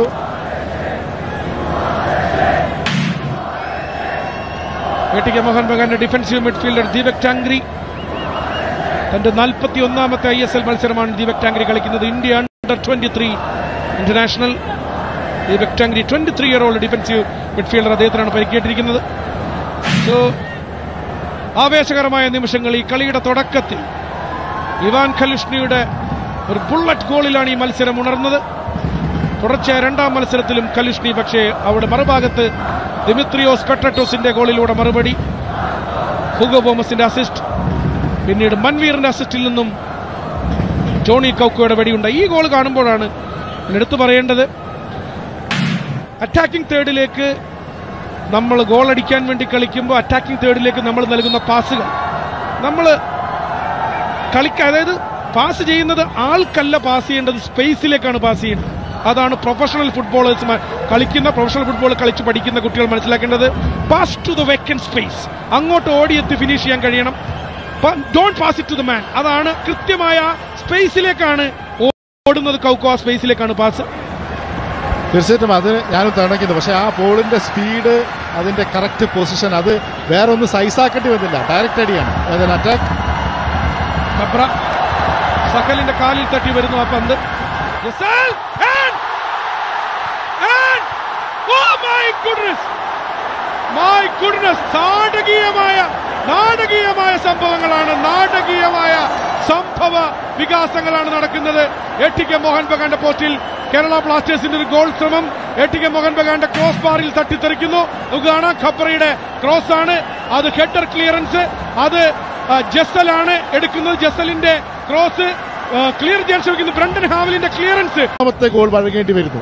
എട്ടിക്ക് മോഹൻ ബഗാന്റെ ഡിഫൻസീവ് മിഡ്ഫീൽഡർ ദീപക് ടാങ്ക്രി തന്റെ നാൽപ്പത്തി ഒന്നാമത്തെ ഐ എസ് എൽ മത്സരമാണ് ദീപക് ടാങ്ക്രി കളിക്കുന്നത് India under twenty three international Deepak Tangri twenty three year old defensive midfielder അദ്ദേഹത്തിനാണ് പരിക്കേറ്റിരിക്കുന്നത് സോ ആവേശകരമായ നിമിഷങ്ങൾ ഈ കളിയുടെ തുടക്കത്തിൽ ഇവാൻ ഖലിഷ്ണിയുടെ ഒരു ബുള്ളറ്റ് ഗോളിലാണ് ഈ മത്സരം ഉണർന്നത് തുടർച്ചയായ രണ്ടാം മത്സരത്തിലും കലിഷ്ണി പക്ഷേ അവിടെ മറുഭാഗത്ത് ദിമിത്രിയോസ് പെട്രട്ടോസിന്റെ ഗോളിലൂടെ മറുപടി ഹുഗോ ബോമസിന്റെ അസിസ്റ്റ് പിന്നീട് മൻവീറിന്റെ അസിസ്റ്റിൽ നിന്നും ജോണി കൗക്കോയുടെ വെടിയുണ്ട് ഈ ഗോൾ കാണുമ്പോഴാണ് എടുത്തു പറയേണ്ടത് അറ്റാക്കിംഗ് തേർഡിലേക്ക് നമ്മൾ ഗോൾ അടിക്കാൻ വേണ്ടി കളിക്കുമ്പോൾ അറ്റാക്കിംഗ് തേർഡിലേക്ക് നമ്മൾ നൽകുന്ന പാസുകൾ നമ്മൾ കളിക്ക അതായത് പാസ് ചെയ്യുന്നത് ആൾക്കല്ല പാസ് ചെയ്യേണ്ടത് സ്പേസിലേക്കാണ് പാസ് ചെയ്യേണ്ടത് അതാണ് പ്രൊഫഷണൽ ഫുട്ബോളേഴ്സ് കളിക്കുന്ന പ്രൊഫഷണൽ ഫുട്ബോൾ കളിച്ച് പഠിക്കുന്ന കുട്ടികൾ മനസ്സിലാക്കേണ്ടത് pass to the vacant space അങ്ങോട്ട് ഓടിയെത്തി ഫിനിഷ് ചെയ്യാൻ കഴിയണം don't pass it to the man അതാണ് കൃത്യമായ സ്പേസിലേക്കാണ് ഓടുന്നത് കൗക്കോ ആ സ്പേസിലേക്കാണ് പാസ് തീർച്ചയായിട്ടും അത് ഞാനും തണക്കുന്നു പക്ഷെ ആ ബോളിന്റെ സ്പീഡ് അതിന്റെ കറക്റ്റ് പൊസിഷൻ അത് വേറെ ഒന്ന് സൈസാക്കേണ്ടി വന്നില്ല ഡയറക്റ്റ് അടിയാണ് അറ്റാക്ക് കബ്ര സകലിന്റെ കാലിൽ തട്ടി വരുന്നു ആ പന്ത് Giselle, and, and, oh my goodness, my goodness, നാടകീയമായ നാടകീയമായ സംഭവങ്ങളാണ് നാടകീയമായ സംഭവ വികാസങ്ങളാണ് നടക്കുന്നത് എ ടി കെ മോഹൻ ബഗാന്റെ പോസ്റ്റിൽ കേരള ബ്ലാസ്റ്റേഴ്സിന്റെ ഒരു ഗോൾ ശ്രമം എ ടി കെ മോഹൻ ബഗാന്റെ ക്രോസ് ബാറിൽ തട്ടിത്തെറിക്കുന്നു നമുക്ക് കാണാം ഖബ്രയുടെ ക്രോസ് ആണ് അത് ഹെഡർ ക്ലിയറൻസ് അത് ജസലാണ് എടുക്കുന്നത് ജസലിന്റെ ക്രോസ് ക്ലിയർ ചെയ്യാൻ ശ്രമിക്കുന്നു ബ്രണ്ടൻ ഹാവലിന്റെ ക്ലിയറൻസ് രണ്ടാമത്തെ ഗോൾ വഴങ്ങേണ്ടി വരുന്നു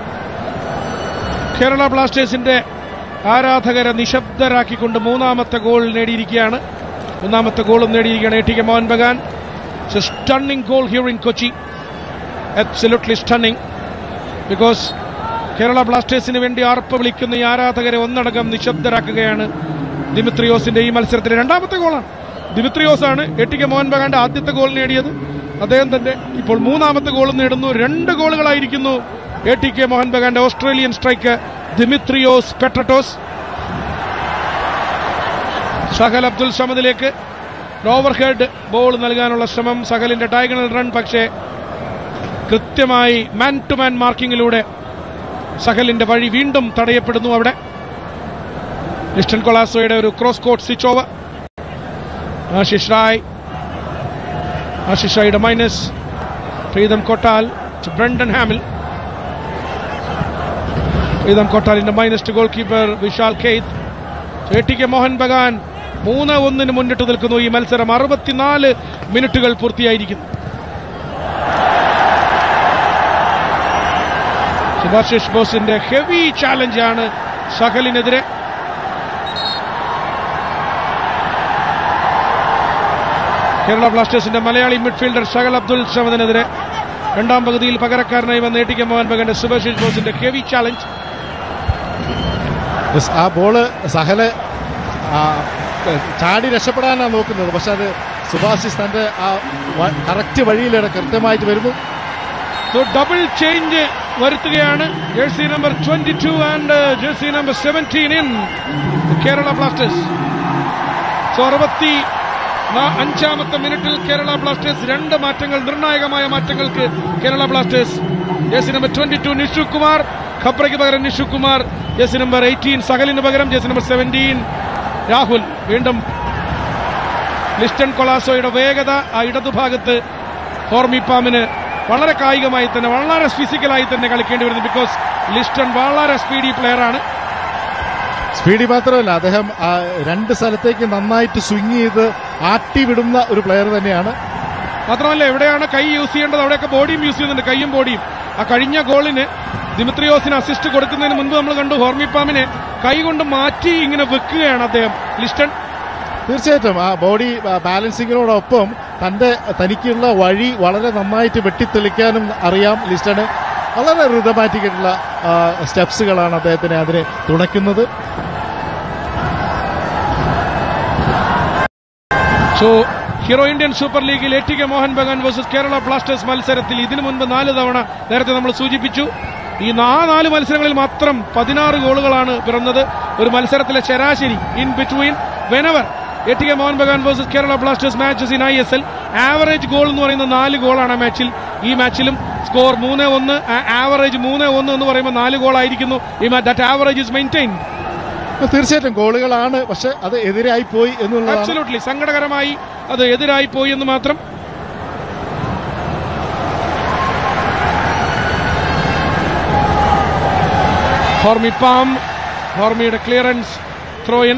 കേരള ബ്ലാസ്റ്റേഴ്സിന്റെ ആരാധകരെ നിശബ്ദരാക്കിക്കൊണ്ട് മൂന്നാമത്തെ ഗോൾ നേടിയിരിക്കുകയാണ് മൂന്നാമത്തെ ഗോളും നേടിയിരിക്കുകയാണ് A T K Mohan Bagan stunning goal here in Kochi absolutely stunning because Kerala ബ്ലാസ്റ്റേഴ്സിന് വേണ്ടി ആർപ്പ് വിളിക്കുന്ന ഈ ആരാധകരെ ഒന്നടങ്കം നിശബ്ദരാക്കുകയാണ് ദിമിത്രിയോസിന്റെ ഈ മത്സരത്തിലെ രണ്ടാമത്തെ ഗോളാണ് ദിമിത്രിയോസ് ആണ് എ ടി കെ മോഹൻ ബഗാന്റെ ആദ്യത്തെ ഗോൾ നേടിയത് അദ്ദേഹം തന്നെ ഇപ്പോൾ മൂന്നാമത്തെ ഗോളും നേടുന്നു രണ്ട് ഗോളുകളായിരിക്കുന്നു എ ടി കെ മോഹൻ ബഗാന്റെ Australian strike Dimitrios Petratos Sahal Abdul സമദിലേക്ക് ഓവർ ഹെഡ് ബോൾ നൽകാനുള്ള ശ്രമം സഹലിന്റെ ഡയഗണൽ റൺ പക്ഷേ കൃത്യമായി മാൻ ടു മാൻ മാർക്കിങ്ങിലൂടെ സഹലിന്റെ വഴി വീണ്ടും തടയപ്പെടുന്നു അവിടെ ലിസ്റ്റൻ കൊളാസോയുടെ ഒരു cross caught switch over Ashish Rai Ashish റായുടെ minus Pritam Kotal Brendan Hamill Pritam കൊട്ടാലിന്റെ minus to goal keeper Vishal Kaith A T K Mohan Bagan മൂന്ന് ഒന്നിന് മുന്നിട്ട് നിൽക്കുന്നു ഈ മത്സരം അറുപത്തിനാല് മിനിറ്റുകൾ പൂർത്തിയായിരിക്കുന്നു സുഭാഷിഷ് ബോസിന്റെ ഹെവി ചാലഞ്ചാണ് സഹലിനെതിരെ കേരള ബ്ലാസ്റ്റേഴ്സിന്റെ മലയാളി മിഡ്ഫീൽഡർ ഷഹൽ അബ്ദുൽ സമദിനെതിരെ രണ്ടാം പകുതിയിൽ പകരക്കാരനായി വന്ന എ ടി കെ മോഹൻ ബഗാന്റെ സുഭാഷിഷ് ബോസിന്റെ കെവി ചാലഞ്ച് യെസ്, ആ ബോള് സഹല് ആ, ചാടി രക്ഷപ്പെടാനാണ് നോക്കുന്നത് പക്ഷെ അത് സുഭാഷിസ് തന്റെ ആ കറക്റ്റ് വഴിയിലാണ് കൃത്യമായിട്ട് വരുന്നു സോ ഡബിൾ ചേഞ്ച് വരുത്തുകയാണ് jersey number twenty two and jersey number seventeen in Kerala Blasters so അറുപത്തി നാ- അഞ്ചാമത്തെ മിനിറ്റിൽ കേരള ബ്ലാസ്റ്റേഴ്സ് രണ്ട് മാറ്റങ്ങൾ നിർണായകമായ മാറ്റങ്ങൾക്ക് Kerala Blasters jersey number twenty two Nishu Kumar ഖബ്രയ്ക്ക് പകരം Nishu Kumar jersey number eighteen സഹലിന് പകരം ജേഴ്സി നമ്പർ സെവൻറ്റീൻ രാഹുൽ വീണ്ടും ലിസ്റ്റൺ കൊളാസോയുടെ വേഗത ആ ഇടതുഭാഗത്ത് ഹോർമിപ്പാമിന് വളരെ കായികമായി തന്നെ വളരെ ഫിസിക്കലായി തന്നെ കളിക്കേണ്ടി വരുന്നു ബിക്കോസ് ലിസ്റ്റൺ വളരെ സ്പീഡി പ്ലെയർ ആണ് സ്പീഡി മാത്രമല്ല അദ്ദേഹം ആ രണ്ട് സ്ഥലത്തേക്ക് നന്നായിട്ട് സ്വിങ് ചെയ്ത് ആട്ടി വിടുന്ന ഒരു പ്ലെയർ തന്നെയാണ് മാത്രമല്ല എവിടെയാണ് കൈ യൂസ് ചെയ്യേണ്ടത് അവിടെയൊക്കെ ബോഡിയും യൂസ് ചെയ്യുന്നുണ്ട് കൈയും ബോഡിയും ആ കഴിഞ്ഞ ഗോളിന് ദിമിത്രിയോസിന് അസിസ്റ്റ് കൊടുക്കുന്നതിന് മുൻപ് നമ്മൾ കണ്ടു ഹോർമിപ്പാമിനെ കൈ കൊണ്ട് മാറ്റി ഇങ്ങനെ വെക്കുകയാണ് അദ്ദേഹം ലിസ്റ്റൺ തീർച്ചയായിട്ടും ആ ബോഡി ബാലൻസിങ്ങിനോടൊപ്പം തന്റെ തനിക്കുള്ള വഴി വളരെ നന്നായിട്ട് വെട്ടിത്തെളിക്കാനും അറിയാം ലിസ്റ്റണ് വളരെ റിതമാറ്റിക് ആയിട്ടുള്ള സ്റ്റെപ്സുകളാണ് അദ്ദേഹത്തിനെ അതിന് തുണയ്ക്കുന്നത് സോ ഹീറോ ഇന്ത്യൻ സൂപ്പർ ലീഗിൽ A T K Mohan Bagan versus Kerala Blasters മത്സരത്തിൽ ഇതിനു മുൻപ് നാല് തവണ നേരത്തെ നമ്മൾ സൂചിപ്പിച്ചു ഈ ആ നാല് മത്സരങ്ങളിൽ മാത്രം പതിനാറ് ഗോളുകളാണ് പിറന്നത് ഒരു മത്സരത്തിലെ ശരാശരി in between whenever A T K Mohan Bagan versus Kerala Blasters matches in I S L average goal എന്ന് പറയുന്ന നാല് ഗോളാണ് ആ മാച്ചിൽ ഈ മാച്ചിലും സ്കോർ മൂന്ന് ഒന്ന് ആവറേജ് മൂന്ന് ഒന്ന് എന്ന് പറയുമ്പോൾ നാല് ഗോളായിരിക്കുന്നു ഈ match that average is maintain തീർച്ചയായിട്ടും ഗോളുകളാണ് പക്ഷെ അത് എതിരായി പോയി എന്നുള്ളതാണ് അബ്സല്യൂട്ട്ലി സങ്കടകരമായി അത് എതിരായി പോയി എന്ന് മാത്രം ഹോർമി പാം ഹോർമിയുടെ ക്ലിയറൻസ് ത്രോയിൻ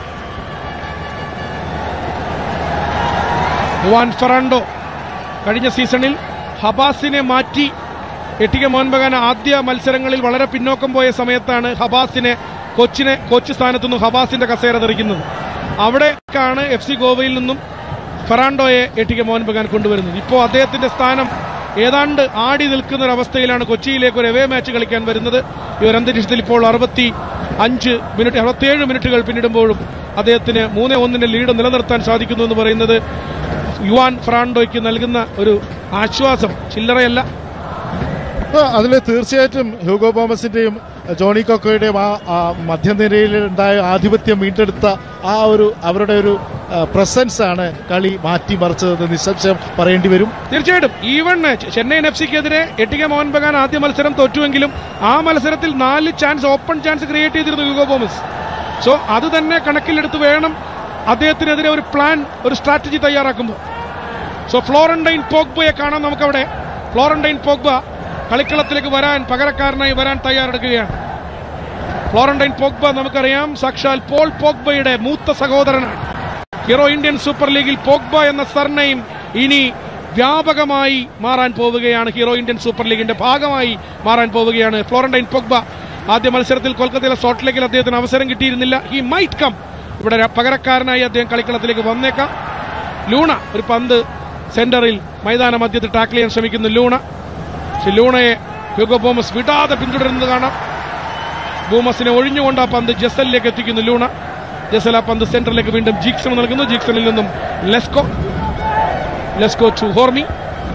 ജുവാൻ ഫെറാണ്ടോ കഴിഞ്ഞ സീസണിൽ ഹബാസിനെ മാറ്റി എട്ടിക മോഹൻ ബഗാൻ ആദ്യ മത്സരങ്ങളിൽ വളരെ പിന്നോക്കം പോയ സമയത്താണ് ഹബാസിനെ കൊച്ചിനെ കോച്ച് സ്ഥാനത്തു നിന്നും ഹബാസിന്റെ കസേര തെറിക്കുന്നത് അവിടേക്കാണ് എഫ് സി ഗോവയിൽ നിന്നും ഫെറാണ്ടോയെ എട്ടിക മോഹൻ ബഗാൻ കൊണ്ടുവരുന്നത് ഇപ്പോൾ അദ്ദേഹത്തിന്റെ സ്ഥാനം ഏതാണ്ട് ആടി നിൽക്കുന്ന ഒരു അവസ്ഥയിലാണ് കൊച്ചിയിലേക്ക് ഒരു എവേ മാച്ച് കളിക്കാൻ വരുന്നത് ഈ ഒരു അന്തരീക്ഷത്തിൽ ഇപ്പോൾ അറുപത്തി അഞ്ച് മിനിറ്റ് അറുപത്തിയേഴ് മിനിറ്റുകൾ പിന്നിടുമ്പോഴും അദ്ദേഹത്തിന് മൂന്ന് ഒന്നിന്റെ ലീഡ് നിലനിർത്താൻ സാധിക്കുന്നു എന്ന് പറയുന്നത് യുവാൻ ഫെറാണ്ടോയ്ക്ക് നൽകുന്ന ഒരു ആശ്വാസം ചില്ലറയല്ല അതിൽ തീർച്ചയായിട്ടും ഹ്യൂഗോ തോമസിന്റെയും ജോണി കൊക്കോയുടെയും ആ ആ മധ്യനിരയിൽ ഉണ്ടായ ആധിപത്യം വീണ്ടെടുത്ത ആ ഒരു അവരുടെ ഒരു പ്രസൻസ് ആണ് കളി മാറ്റിമറിച്ചതെന്ന് നിസ്സംശയം പറയേണ്ടി വരും തീർച്ചയായിട്ടും ഈവൺ ചെന്നൈയിൻ എഫ് സിക്കെതിരെ എട്ടിക മോഹൻ ബഗാൻ ആദ്യ മത്സരം തോറ്റുവെങ്കിലും ആ മത്സരത്തിൽ നാല് ചാൻസ് ഓപ്പൺ ചാൻസ് ക്രിയേറ്റ് ചെയ്തിരുന്നു യുഗോ തോമസ് സോ അത് തന്നെ കണക്കിലെടുത്ത് വേണം അദ്ദേഹത്തിനെതിരെ ഒരു പ്ലാൻ ഒരു സ്ട്രാറ്റജി തയ്യാറാക്കുമ്പോൾ സോ ഫ്ലോറന്റൈൻ പോഗ്ബയെ കാണാം നമുക്കവിടെ ഫ്ലോറന്റൈൻ പോഗ്ബ കളിക്കളത്തിലേക്ക് വരാൻ പകരക്കാരനായി വരാൻ തയ്യാറെടുക്കുകയാണ് ഫ്ലോറന്റൈൻ പോഗ്ബ നമുക്കറിയാം സാക്ഷാൽ പോൾ പോഗ്ബയുടെ മൂത്ത സഹോദരനാണ് ഹീറോ ഇന്ത്യൻ സൂപ്പർ ലീഗിൽ പോഗ്ബ എന്ന സർനെയിം ഇനി വ്യാപകമായി മാറാൻ പോവുകയാണ് ഹീറോ ഇന്ത്യൻ സൂപ്പർ ലീഗിന്റെ ഭാഗമായി മാറാൻ പോവുകയാണ് ഫ്ലോറന്റൈൻ പോഗ്ബ ആദ്യ മത്സരത്തിൽ കൊൽക്കത്തയിലെ സോട്ട് ലേക്കിൽ അദ്ദേഹത്തിന് അവസരം കിട്ടിയിരുന്നില്ല ഹി മൈറ്റ് കം ഇവിടെ ര- പകരക്കാരനായി അദ്ദേഹം കളിക്കളത്തിലേക്ക് വന്നേക്കാം ലൂണ ഒരു പന്ത് സെന്ററിൽ മൈതാന മധ്യത്തിൽ ടാക്കിൾ ചെയ്യാൻ ശ്രമിക്കുന്നു ലൂണ പക്ഷെ ലൂണയെ ഹ്യൂഗോ ബോമസ് വിടാതെ പിന്തുടരുന്നത് കാണാം ബോമസിനെ ഒഴിഞ്ഞുകൊണ്ട് ആ പന്ത് ജസലിലേക്ക് എത്തിക്കുന്നു ലൂണ ജസൽ ആ പന്ത് സെന്ററിലേക്ക് വീണ്ടും ജീക്സൺ നൽകുന്നു ജീക്സണിൽ നിന്നും Lesko Lesko to Hormi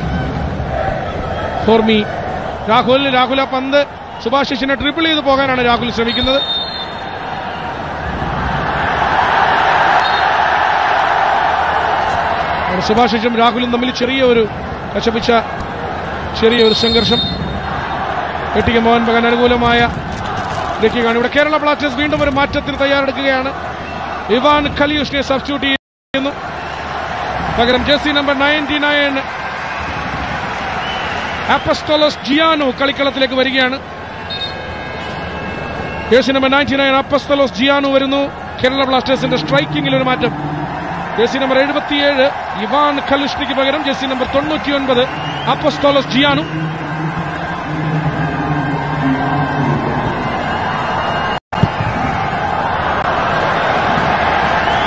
Hormi Rahul Rahul ആ പന്ത് സുഭാഷിഷിനെ ട്രിപ്പിൾ ചെയ്ത് പോകാനാണ് രാഹുൽ ശ്രമിക്കുന്നത് അവിടെ സുഭാഷിഷും രാഹുലും തമ്മിൽ ചെറിയ ഒരു കശപിച്ച ചെറിയ ഒരു സംഘർഷം എട്ടിക മോഹൻ ബഗാൻ അനുകൂലമായ ഇതൊക്കെയാണ് ഇവിടെ കേരള ബ്ലാസ്റ്റേഴ്സ് വീണ്ടും ഒരു മാറ്റത്തിന് തയ്യാറെടുക്കുകയാണ് ഇവാൻ ഖലിയുഷിനെ സബ്സ്റ്റിറ്റ്യൂട്ട് ചെയ്യുന്നു പകരം jersey number ninety nine Apostolos Giannou കളിക്കളത്തിലേക്ക് വരികയാണ് jersey number ninety nine Apostolos Giannou വരുന്നു കേരള ബ്ലാസ്റ്റേഴ്സിന്റെ സ്ട്രൈക്കിംഗിൽ ഒരു മാറ്റം ജേഴ്സി നമ്പർ എഴുപത്തിയേഴ് ഇവാൻ ഖലുഷ്ണിക്ക് പകരം ജേഴ്സി നമ്പർ തൊണ്ണൂറ്റിയൊൻപത് അപ്പസ്തോളസ് ജിയാനു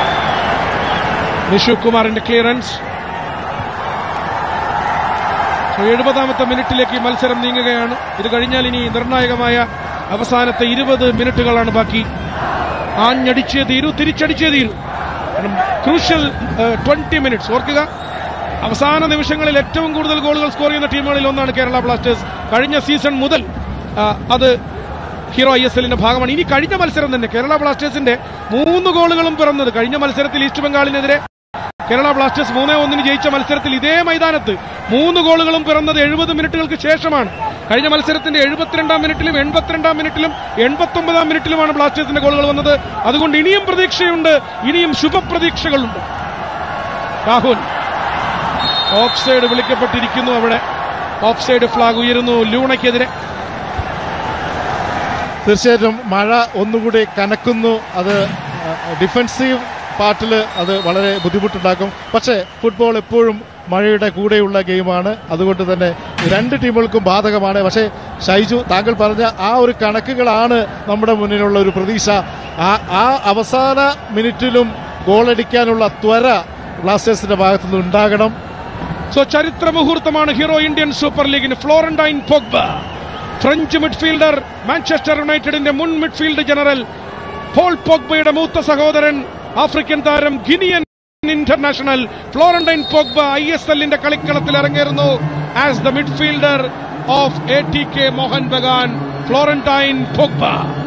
നിഷു കുമാറിന്റെ ക്ലിയറൻസ് എഴുപതാമത്തെ മിനിറ്റിലേക്ക് ഈ മത്സരം നീങ്ങുകയാണ് ഇത് കഴിഞ്ഞാൽ ഇനി നിർണായകമായ അവസാനത്തെ ഇരുപത് മിനിറ്റുകളാണ് ബാക്കി ആഞ്ഞടിച്ചേ തീരൂ തിരിച്ചടിച്ചേ തീരൂ ക്രൂഷ്യൽ ട്വന്റി മിനിറ്റ്സ് ഓർക്കുക അവസാന നിമിഷങ്ങളിൽ ഏറ്റവും കൂടുതൽ ഗോളുകൾ സ്കോർ ചെയ്യുന്ന ടീമുകളിൽ ഒന്നാണ് കേരള ബ്ലാസ്റ്റേഴ്സ് കഴിഞ്ഞ സീസൺ മുതൽ ആ, അത് ഹീറോ ഐ എസ് എല്ലിന്റെ ഭാഗമാണ് ഇനി കഴിഞ്ഞ മത്സരം തന്നെ കേരള ബ്ലാസ്റ്റേഴ്സിന്റെ മൂന്ന് ഗോളുകളും പിറന്നത് കഴിഞ്ഞ മത്സരത്തിൽ ഈസ്റ്റ് ബംഗാളിനെതിരെ കേരള ബ്ലാസ്റ്റേഴ്സ് മൂന്നേ ഒന്നിന് ജയിച്ച മത്സരത്തിൽ ഇതേ മൈതാനത്ത് മൂന്ന് ഗോളുകളും പിറന്നത് എഴുപത് മിനിറ്റുകൾക്ക് ശേഷമാണ് കഴിഞ്ഞ മത്സരത്തിന്റെ എഴുപത്തിരണ്ടാം മിനിറ്റിലും എൺപത്തിരണ്ടാം മിനിറ്റിലും എൺപത്തൊമ്പതാം മിനിറ്റിലുമാണ് ബ്ലാസ്റ്റേഴ്സിന്റെ ഗോളുകൾ വന്നത് അതുകൊണ്ട് ഇനിയും പ്രതീക്ഷയുണ്ട് ഇനിയും ശുഭപ്രതീക്ഷകളുണ്ട് രാഹുൽ ഓഫ് സൈഡ് വിളിക്കപ്പെട്ടിരിക്കുന്നു അവിടെ ഓഫ് സൈഡ് ഫ്ലാഗ് ഉയരുന്നു ലൂണയ്ക്കെതിരെ തീർച്ചയായിട്ടും മഴ ഒന്നുകൂടി കനക്കുന്നു അത് ഡിഫൻസീവ് പാർട്ടിൽ അത് വളരെ ബുദ്ധിമുട്ടുണ്ടാക്കും പക്ഷേ ഫുട്ബോൾ എപ്പോഴും മഴയുടെ കൂടെയുള്ള ഗെയിമാണ് അതുകൊണ്ട് തന്നെ രണ്ട് ടീമുകൾക്കും ബാധകമാണ് പക്ഷേ ഷൈജു താങ്കൾ പറഞ്ഞ ആ ഒരു കണക്കുകളാണ് നമ്മുടെ മുന്നിലുള്ള ഒരു പ്രതീക്ഷ ആ ആ അവസാന മിനിറ്റിലും ഗോളടിക്കാനുള്ള ത്വര ബ്ലാസ്റ്റേഴ്സിന്റെ ഭാഗത്തുനിന്ന് ഉണ്ടാകണം സോ ചരിത്ര മുഹൂർത്തമാണ് ഹീറോ ഇന്ത്യൻ സൂപ്പർ ലീഗിന് Florentin Pogba French midfielder Manchester യുണൈറ്റഡിന്റെ മുൻ മിഡ്ഫീൽഡ് ജനറൽ പോൾ പോഗ്ബയുടെ മൂത്ത സഹോദരൻ ആഫ്രിക്കൻ താരം Guinean international Florentin Pogba I S എല്ലിന്റെ കളിക്കളത്തിൽ ഇറങ്ങിയിരുന്നു as the midfielder of A T K Mohan Bagan Florentin Pogba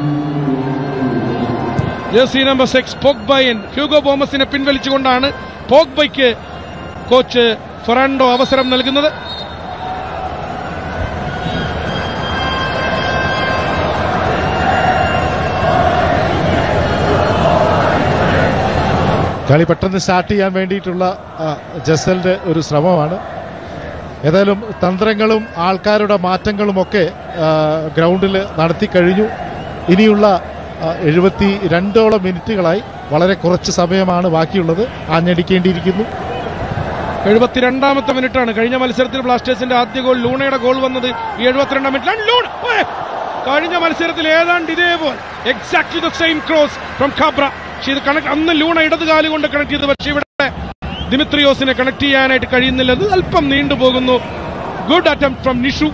jersey number six പോഗ്ബയൻ ഹ്യൂഗോ ബോമസിനെ പിൻവലിച്ചുകൊണ്ടാണ് പോഗ്ബയ്ക്ക് കോച്ച് ഫെറാൻഡോ അവസരം നൽകുന്നത് കളി പെട്ടെന്ന് സ്റ്റാർട്ട് ചെയ്യാൻ വേണ്ടിയിട്ടുള്ള ആ, ജസലിന്റെ ഒരു ശ്രമമാണ് ഏതായാലും തന്ത്രങ്ങളും ആൾക്കാരുടെ മാറ്റങ്ങളും ഒക്കെ ആ, ഗ്രൗണ്ടിൽ നടത്തി കഴിഞ്ഞു ഇനിയുള്ള ആ, എഴുപത്തി രണ്ടോളം മിനിറ്റുകളായി വളരെ കുറച്ച് സമയമാണ് ബാക്കിയുള്ളത് ആഞ്ഞടിക്കേണ്ടിയിരിക്കുന്നു എഴുപത്തിരണ്ടാമത്തെ മിനിറ്റാണ് കഴിഞ്ഞ മത്സരത്തിൽ ബ്ലാസ്റ്റേഴ്സിന്റെ ആദ്യ ഗോൾ ലൂണയുടെ ഗോൾ വന്നത് ഈ എഴുപത്തിരണ്ടാം മിനിറ്റിലാണ് ലൂണ ഓയ്! കഴിഞ്ഞ മത്സരത്തിൽ ഏതാണ്ട് ഇതേപോലെ exactly the same cross from Khabra പക്ഷേ ഇത് കണക്ട് അന്ന് ലൂണ ഇടത് കാല് കൊണ്ട് കണക്ട് ചെയ്തു പക്ഷേ ഇവിടെ ദിമിത്രിയോസിനെ കണക്ട് ചെയ്യാനായിട്ട് കഴിയുന്നില്ല അത് അല്പം നീണ്ടുപോകുന്നു ഗുഡ് അറ്റംപ്റ്റ് ഫ്രം നിഷു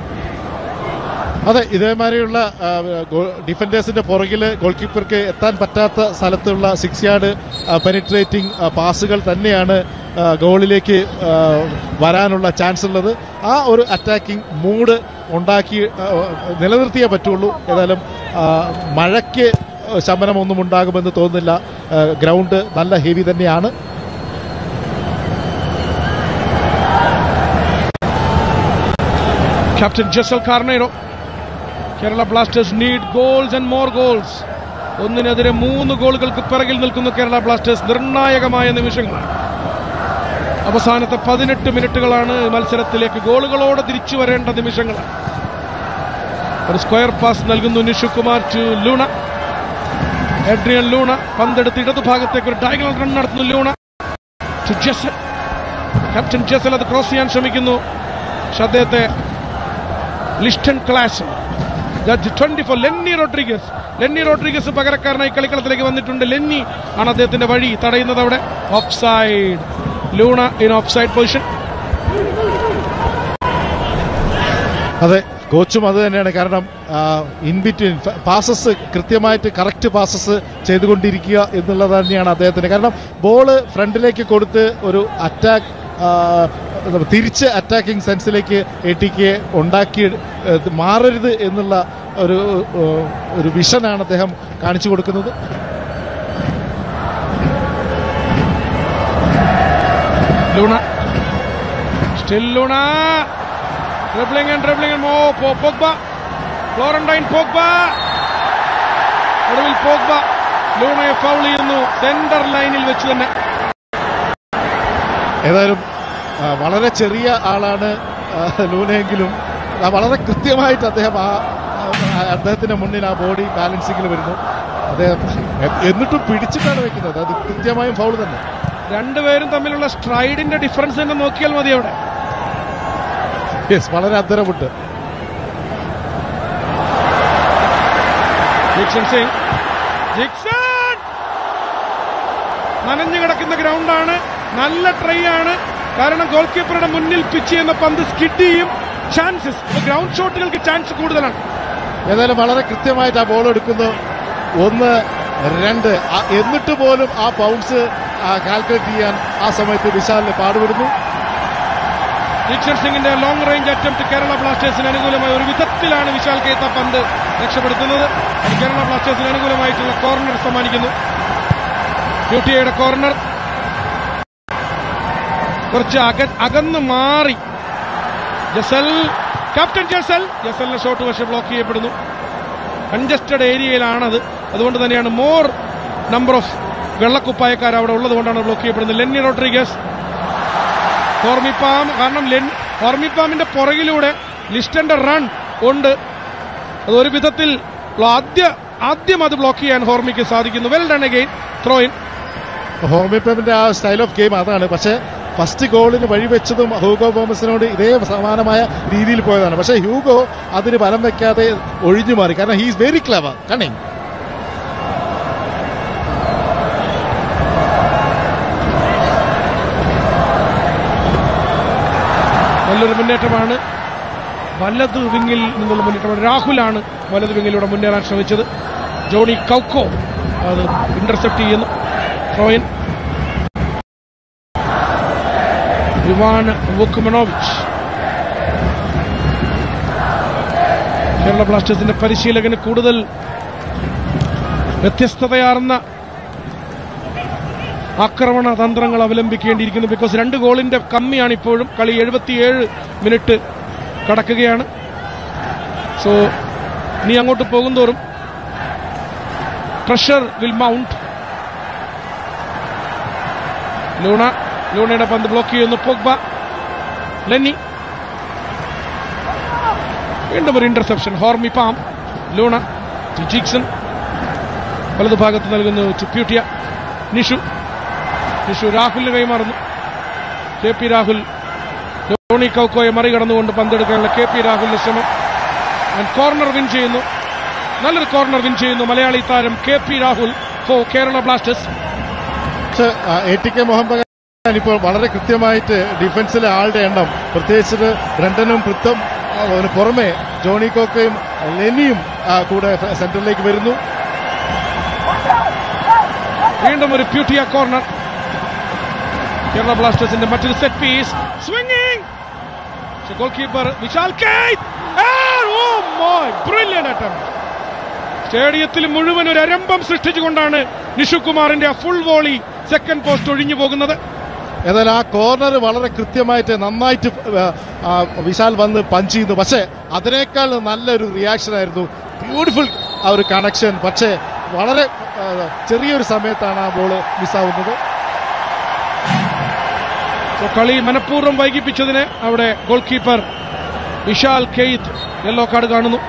അതെ ഇതേമാതിരിയുള്ള ഡിഫൻഡേഴ്സിന്റെ പുറകിൽ ഗോൾ കീപ്പർക്ക് എത്താൻ പറ്റാത്ത സ്ഥലത്തുള്ള സിക്സ് യാർഡ് പെനിട്രേറ്റിംഗ് പാസുകൾ തന്നെയാണ് ആ, ഗോളിലേക്ക് ആ, വരാനുള്ള ചാൻസ് ഉള്ളത് ആ ഒരു അറ്റാക്കിംഗ് മൂഡ് ഉണ്ടാക്കി ആ, നിലനിർത്തിയേ പറ്റുള്ളൂ ഏതായാലും ആ, മഴയ്ക്ക് ശമനമൊന്നും ഉണ്ടാകുമെന്ന് തോന്നുന്നില്ല ആ, ഗ്രൗണ്ട് നല്ല ഹെവി തന്നെയാണ് captain Jessel Carneiro Kerala Blasters need goals and more goals ഒന്നിനെതിരെ മൂന്ന് ഗോളുകൾക്ക് പിറകിൽ നിൽക്കുന്നു കേരള ബ്ലാസ്റ്റേഴ്സ് നിർണായകമായ നിമിഷങ്ങളാണ് അവസാനത്തെ പതിനെട്ട് മിനിറ്റുകളാണ് മത്സരത്തിലേക്ക് ഗോളുകളോടെ തിരിച്ചു വരേണ്ട നിമിഷങ്ങളാണ് ഒരു സ്ക്വയർ പാസ് നൽകുന്നു Nishu Kumar to Luna Adrian Luna പന്തെടുത്ത് ഇടതുഭാഗത്തേക്ക് ഒരു ഡയഗണൽ റൺ നടത്തുന്നു Luna to Jessel captain Jessel അത് ക്രോസ് ചെയ്യാൻ ശ്രമിക്കുന്നു പക്ഷെ അദ്ദേഹത്തെ ലിസ്റ്റൺ ക്ലാസ് ട്വന്റി ഫോർ ലെന്നി റോഡ്രിഗസ് ലെന്നി റോഡ്രിഗസ് പകരക്കാരനായി കളിക്കളത്തിലേക്ക് വന്നിട്ടുണ്ട് ലെന്നി ആണ് അദ്ദേഹത്തിന്റെ വഴി തടയുന്നത് അവിടെ offside Luna in offside position അതെ കോച്ചും അത് തന്നെയാണ് കാരണം ഇൻ ബിറ്റ്വീൻ പാസസ് കൃത്യമായിട്ട് കറക്റ്റ് പാസസ് ചെയ്തുകൊണ്ടിരിക്കുക എന്നുള്ളത് തന്നെയാണ് അദ്ദേഹത്തിന് കാരണം ബോള് ഫ്രണ്ടിലേക്ക് കൊടുത്ത് ഒരു അറ്റാക്ക് തിരിച്ച് അറ്റാക്കിംഗ് സെൻസിലേക്ക് എ ടി കെ ഉണ്ടാക്കി ഏഹ്, മാറരുത് എന്നുള്ള ഒരു ഏഹ്, ഒരു വിഷനാണ് അദ്ദേഹം കാണിച്ചു കൊടുക്കുന്നത് Luna still Luna dribbling and dribbling മോ പോഗ്ബ ഫ്ലോറന്റൈൻ പോഗ്ബ ഒടുവിൽ പോഗ്ബ ലൂണയെ ഫൗൾ ചെയ്യുന്നു സെന്റർ ലൈനിൽ വെച്ച് തന്നെ ഏതായാലും ആ, വളരെ ചെറിയ ആളാണ് ആ, ലൂനയെങ്കിലും ആ, വളരെ കൃത്യമായിട്ട് അദ്ദേഹം ആ ആ, അദ്ദേഹത്തിന്റെ മുന്നിൽ ആ ബോഡി ബാലൻസിങ്ങിൽ വരുന്നു അദ്ദേഹം എ- എന്നിട്ടും പിടിച്ചിട്ടാണ് വെക്കുന്നത് അത് കൃത്യമായും ഫൗൾ തന്നെ രണ്ടുപേരും തമ്മിലുള്ള സ്ട്രൈഡിന്റെ ഡിഫറൻസ് തന്നെ നോക്കിയാൽ മതി അവിടെ യെസ് വളരെ അന്തരമുണ്ട് ജിക്സൺ സിംഗ് ജിക്സൺ നനഞ്ഞു കിടക്കുന്ന ഗ്രൗണ്ടാണ് നല്ല ട്രൈ ആണ് കാരണം ഗോൾ കീപ്പറുടെ മുന്നിൽ പിച്ച് ചെയ്യുന്ന പന്ത് സ്കിഡ് ചെയ്യും ചാൻസസ് ഗ്രൗണ്ട് ഷോട്ടുകൾക്ക് ചാൻസ് കൂടുതലാണ് ഏതായാലും വളരെ കൃത്യമായിട്ട് ആ ബോൾ എടുക്കുന്നു ഒന്ന് രണ്ട് ആ- എന്നിട്ട് പോലും ആ ബൗൺസ് കാൽക്കുലേറ്റ് ചെയ്യാൻ ആ സമയത്ത് വിശാലിന് പാടുപെടുന്നു ദീക്ഷർ സിംഗിന്റെ ലോങ് റേഞ്ച് അറ്റംപ്റ്റ് കേരള ബ്ലാസ്റ്റേഴ്സിന് അനുകൂലമായ ഒരു വിധത്തിലാണ് വിശാൽ കേത്ത പന്ത് രക്ഷപ്പെടുത്തുന്നത് അത് കേരള ബ്ലാസ്റ്റേഴ്സിന് അനുകൂലമായിട്ടുള്ള കോർണർ സമ്മാനിക്കുന്നു ബ്യൂട്ടിയയുടെ കോർണർ കുറച്ച് അക അകന്ന് മാറി ജസൽ ക്യാപ്റ്റൻ ജസൽ ജസലിന്റെ ഷോട്ട് പക്ഷെ ബ്ലോക്ക് ചെയ്യപ്പെടുന്നു കൺജസ്റ്റഡ് ഏരിയയിലാണത് അതുകൊണ്ട് തന്നെയാണ് മോർ നമ്പർ ഓഫ് വെള്ളക്കുപ്പായക്കാർ അവിടെ ഉള്ളത് കൊണ്ടാണ് ബ്ലോക്ക് ചെയ്യപ്പെടുന്നത് ലെന്നി റോഡ്രിഗസ് ഹോർമിപ്പാം കാരണം ലെൻ ഹോർമിപ്പാമിന്റെ പുറകിലൂടെ ലിസ്റ്റന്റെ റൺ ഉണ്ട് അത് ഒരു വിധത്തിൽ ആദ്യ ആദ്യം അത് ബ്ലോക്ക് ചെയ്യാൻ ഹോർമിക്ക് സാധിക്കുന്നു വെൽ ഡൺ അഗെയിൻ ത്രോയിൻ ഹോമിയോപ്പമിന്റെ ആ സ്റ്റൈൽ ഓഫ് ഗെയിം അതാണ് പക്ഷേ ഫസ്റ്റ് ഗോളിന് വഴിവെച്ചതും ഹ്യൂഗോ തോമസിനോട് ഇതേ സമാനമായ രീതിയിൽ പോയതാണ് പക്ഷേ ഹ്യൂഗോ അതിന് ബലം വെക്കാതെ ഒഴിഞ്ഞു മാറി കാരണം ഹീസ് വെരി ക്ലവർ കണ്ണിങ് നല്ലൊരു മുന്നേറ്റമാണ് വലത് വിങ്ങിൽ നിന്നുള്ള മുന്നേറ്റമാണ് രാഹുലാണ് വലത് വിങ്ങിലൂടെ മുന്നേറാൻ ശ്രമിച്ചത് ജോണി കൗക്കോ അത് ഇന്റർസെപ്റ്റ് ചെയ്യുന്നു ത്രോയിൻ ഇവാൻ വുക്കുമനോവിച്ച് കേരള ബ്ലാസ്റ്റേഴ്സിന്റെ പരിശീലകന് കൂടുതൽ വ്യത്യസ്തതയാർന്ന ആക്രമണ തന്ത്രങ്ങൾ അവലംബിക്കേണ്ടിയിരിക്കുന്നു ബിക്കോസ് രണ്ട് ഗോളിന്റെ കമ്മിയാണ് ഇപ്പോഴും കളി എഴുപത്തിയേഴ് മിനിറ്റ് കടക്കുകയാണ് സോ നീ അങ്ങോട്ട് പോകുന്തോറും പ്രഷർ വിൽ മൗണ്ട് ലൂണ ലൂണയുടെ പന്ത് ബ്ലോക്ക് ചെയ്യുന്നു പോഗ്ബ ലെന്നി വീണ്ടും ഒരു interception Hormipam Luna to Jeakson വലതുഭാഗത്ത് നൽകുന്നു ടു പ്യൂട്ടിയ നിഷു നിഷു രാഹുലിന് കൈമാറുന്നു കെ പി രാഹുൽ ധോണി കൗക്കോയെ മറികടന്നുകൊണ്ട് പന്തെടുക്കാനുള്ള കെ പി രാഹുലിന്റെ ശ്രമം കോർണർ വിൻ ചെയ്യുന്നു നല്ലൊരു കോർണർ വിൻ ചെയ്യുന്നു മലയാളി താരം K P Rahul for Kerala Blasters പക്ഷേ A T K Mohan Bagan ഇപ്പോൾ വളരെ കൃത്യമായിട്ട് ഡിഫൻസിലെ ആളുടെ എണ്ണം പ്രത്യേകിച്ച് ബ്രണ്ടനും പൃത്തം ആ, അതിന് പുറമെ ജോണി കോക്കയും ലെനിയും ആ, കൂടെ സെന്ററിലേക്ക് വരുന്നു വീണ്ടും ഒരു പ്യൂട്ടിയ കോർണർ കേരള ബ്ലാസ്റ്റേഴ്സിന്റെ മറ്റൊരു set piece swinging goal keeper Vishal brilliant attempt സ്റ്റേഡിയത്തിൽ മുഴുവൻ ഒരു അരമ്പം സൃഷ്ടിച്ചുകൊണ്ടാണ് നിഷു കുമാറിന്റെ ആ ഫുൾ വോളി സെക്കൻഡ് പോസ്റ്റ് ഒഴിഞ്ഞു പോകുന്നത് എന്നാൽ ആ കോർണർ വളരെ കൃത്യമായിട്ട് നന്നായിട്ട് ആ, ആ, വിശാൽ വന്ന് പഞ്ച് ചെയ്യുന്നു പക്ഷേ അതിനേക്കാൾ നല്ലൊരു റിയാക്ഷൻ ആയിരുന്നു ബ്യൂട്ടിഫുൾ ആ ഒരു കണക്ഷൻ പക്ഷേ വളരെ ആ, ചെറിയൊരു സമയത്താണ് ആ ബോള് മിസ്സാവുന്നത് സോ കളി മനഃപൂർവ്വം വൈകിപ്പിച്ചതിന് അവിടെ goal keeper Vishal Kaith yellow card കാണുന്നു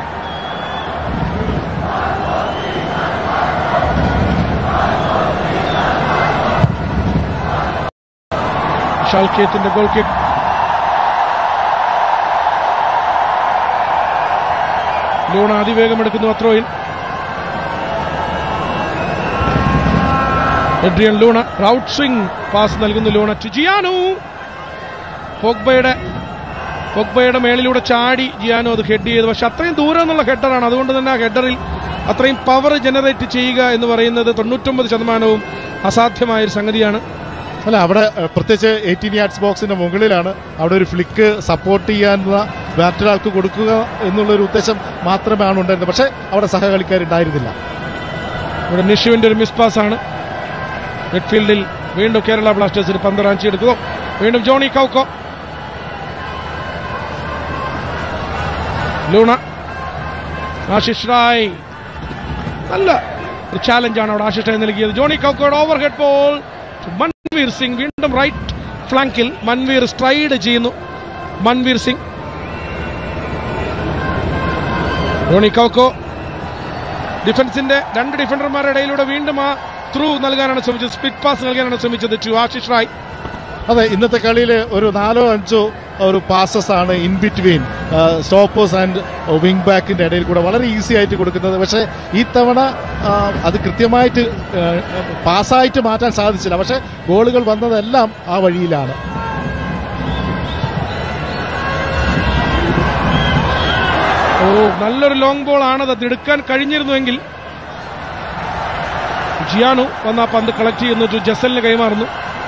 വിശാൽ കെയ്ത്തിന്റെ ഗോൾ കിക്ക് ലൂണ അതിവേഗം എടുക്കുന്നു അത്രോയിൻ എഡ്രിയൻ ലൂണ റൗട്ട് സ്വിംഗ് പാസ് നൽകുന്നു ലൂണ ടു ജിയാനു പോഗ്ബയുടെ പോഗ്ബയുടെ മേളിലൂടെ ചാടി ജിയാനു അത് ഹെഡ് ചെയ്തു പക്ഷെ അത്രയും ദൂരം എന്നുള്ള ഹെഡറാണ് അതുകൊണ്ട് തന്നെ ആ ഹെഡറിൽ അത്രയും പവർ ജനറേറ്റ് ചെയ്യുക എന്ന് പറയുന്നത് തൊണ്ണൂറ്റൊമ്പത് ശതമാനവും അസാധ്യമായ ഒരു സംഗതിയാണ് അല്ല അവിടെ ഏഹ്, പ്രത്യേകിച്ച് എയ്റ്റീൻ യാർഡ്സ് ബോക്സിന്റെ മുകളിലാണ് അവിടെ ഒരു ഫ്ലിക്ക് സപ്പോർട്ട് ചെയ്യാനുള്ള മറ്റൊരാൾക്ക് കൊടുക്കുക എന്നുള്ള ഒരു ഉദ്ദേശം മാത്രമാണ് ഉണ്ടായിരുന്നത് പക്ഷേ അവിടെ സഹകളിക്കാരുണ്ടായിരുന്നില്ല ഇവിടെ നിഷുവിന്റെ ഒരു മിസ് പാസ് ആണ് മിഡ്ഫീൽഡിൽ വീണ്ടും കേരള ബ്ലാസ്റ്റേഴ്സിന് പന്ത് റാഞ്ചി എടുക്കുന്നു വീണ്ടും Joni Kauko Luna Ashish Rai നല്ല ഒരു ചാലഞ്ചാണ് അവിടെ ആശിഷ് റായ് നൽകിയത് ജോണി കൗക്കോയുടെ over head ball Manvir Singh വീണ്ടും റൈറ്റ് ഫ്ലാങ്കിൽ മൻവീർ സ്ട്രൈഡ് ചെയ്യുന്നു മൻവീർ സിംഗ് ജോണി കൗക്കോ ഡിഫൻസിന്റെ രണ്ട് ഡിഫൻഡർമാരുടെ ഇടയിലൂടെ വീണ്ടും ആ ത്രൂ നൽകാനാണ് ശ്രമിച്ചത് സ്പിറ്റ് പാസ് നൽകാനാണ് ശ്രമിച്ചത് ടു ആശിഷ് റായ് അതെ ഇന്നത്തെ കളിയിൽ ഒരു നാലോ അഞ്ചോ ഒരു പാസസ് ആണ് in between stoppers and wing ബാക്കിന്റെ ഇടയിൽ കൂടെ വളരെ ഈസി ആയിട്ട് കൊടുക്കുന്നത് പക്ഷേ ഈ തവണ ആ, അത് കൃത്യമായിട്ട് പാസ്സായിട്ട് മാറ്റാൻ സാധിച്ചില്ല പക്ഷേ ഗോളുകൾ വന്നതെല്ലാം ആ വഴിയിലാണ് ഓ നല്ലൊരു ലോങ് ബോൾ ആണത് അത് എടുക്കാൻ കഴിഞ്ഞിരുന്നുവെങ്കിൽ ജിയാനു വന്ന ആ പന്ത് കളക്ട് ചെയ്യുന്നു ടു ജസലിന് കൈമാറുന്നു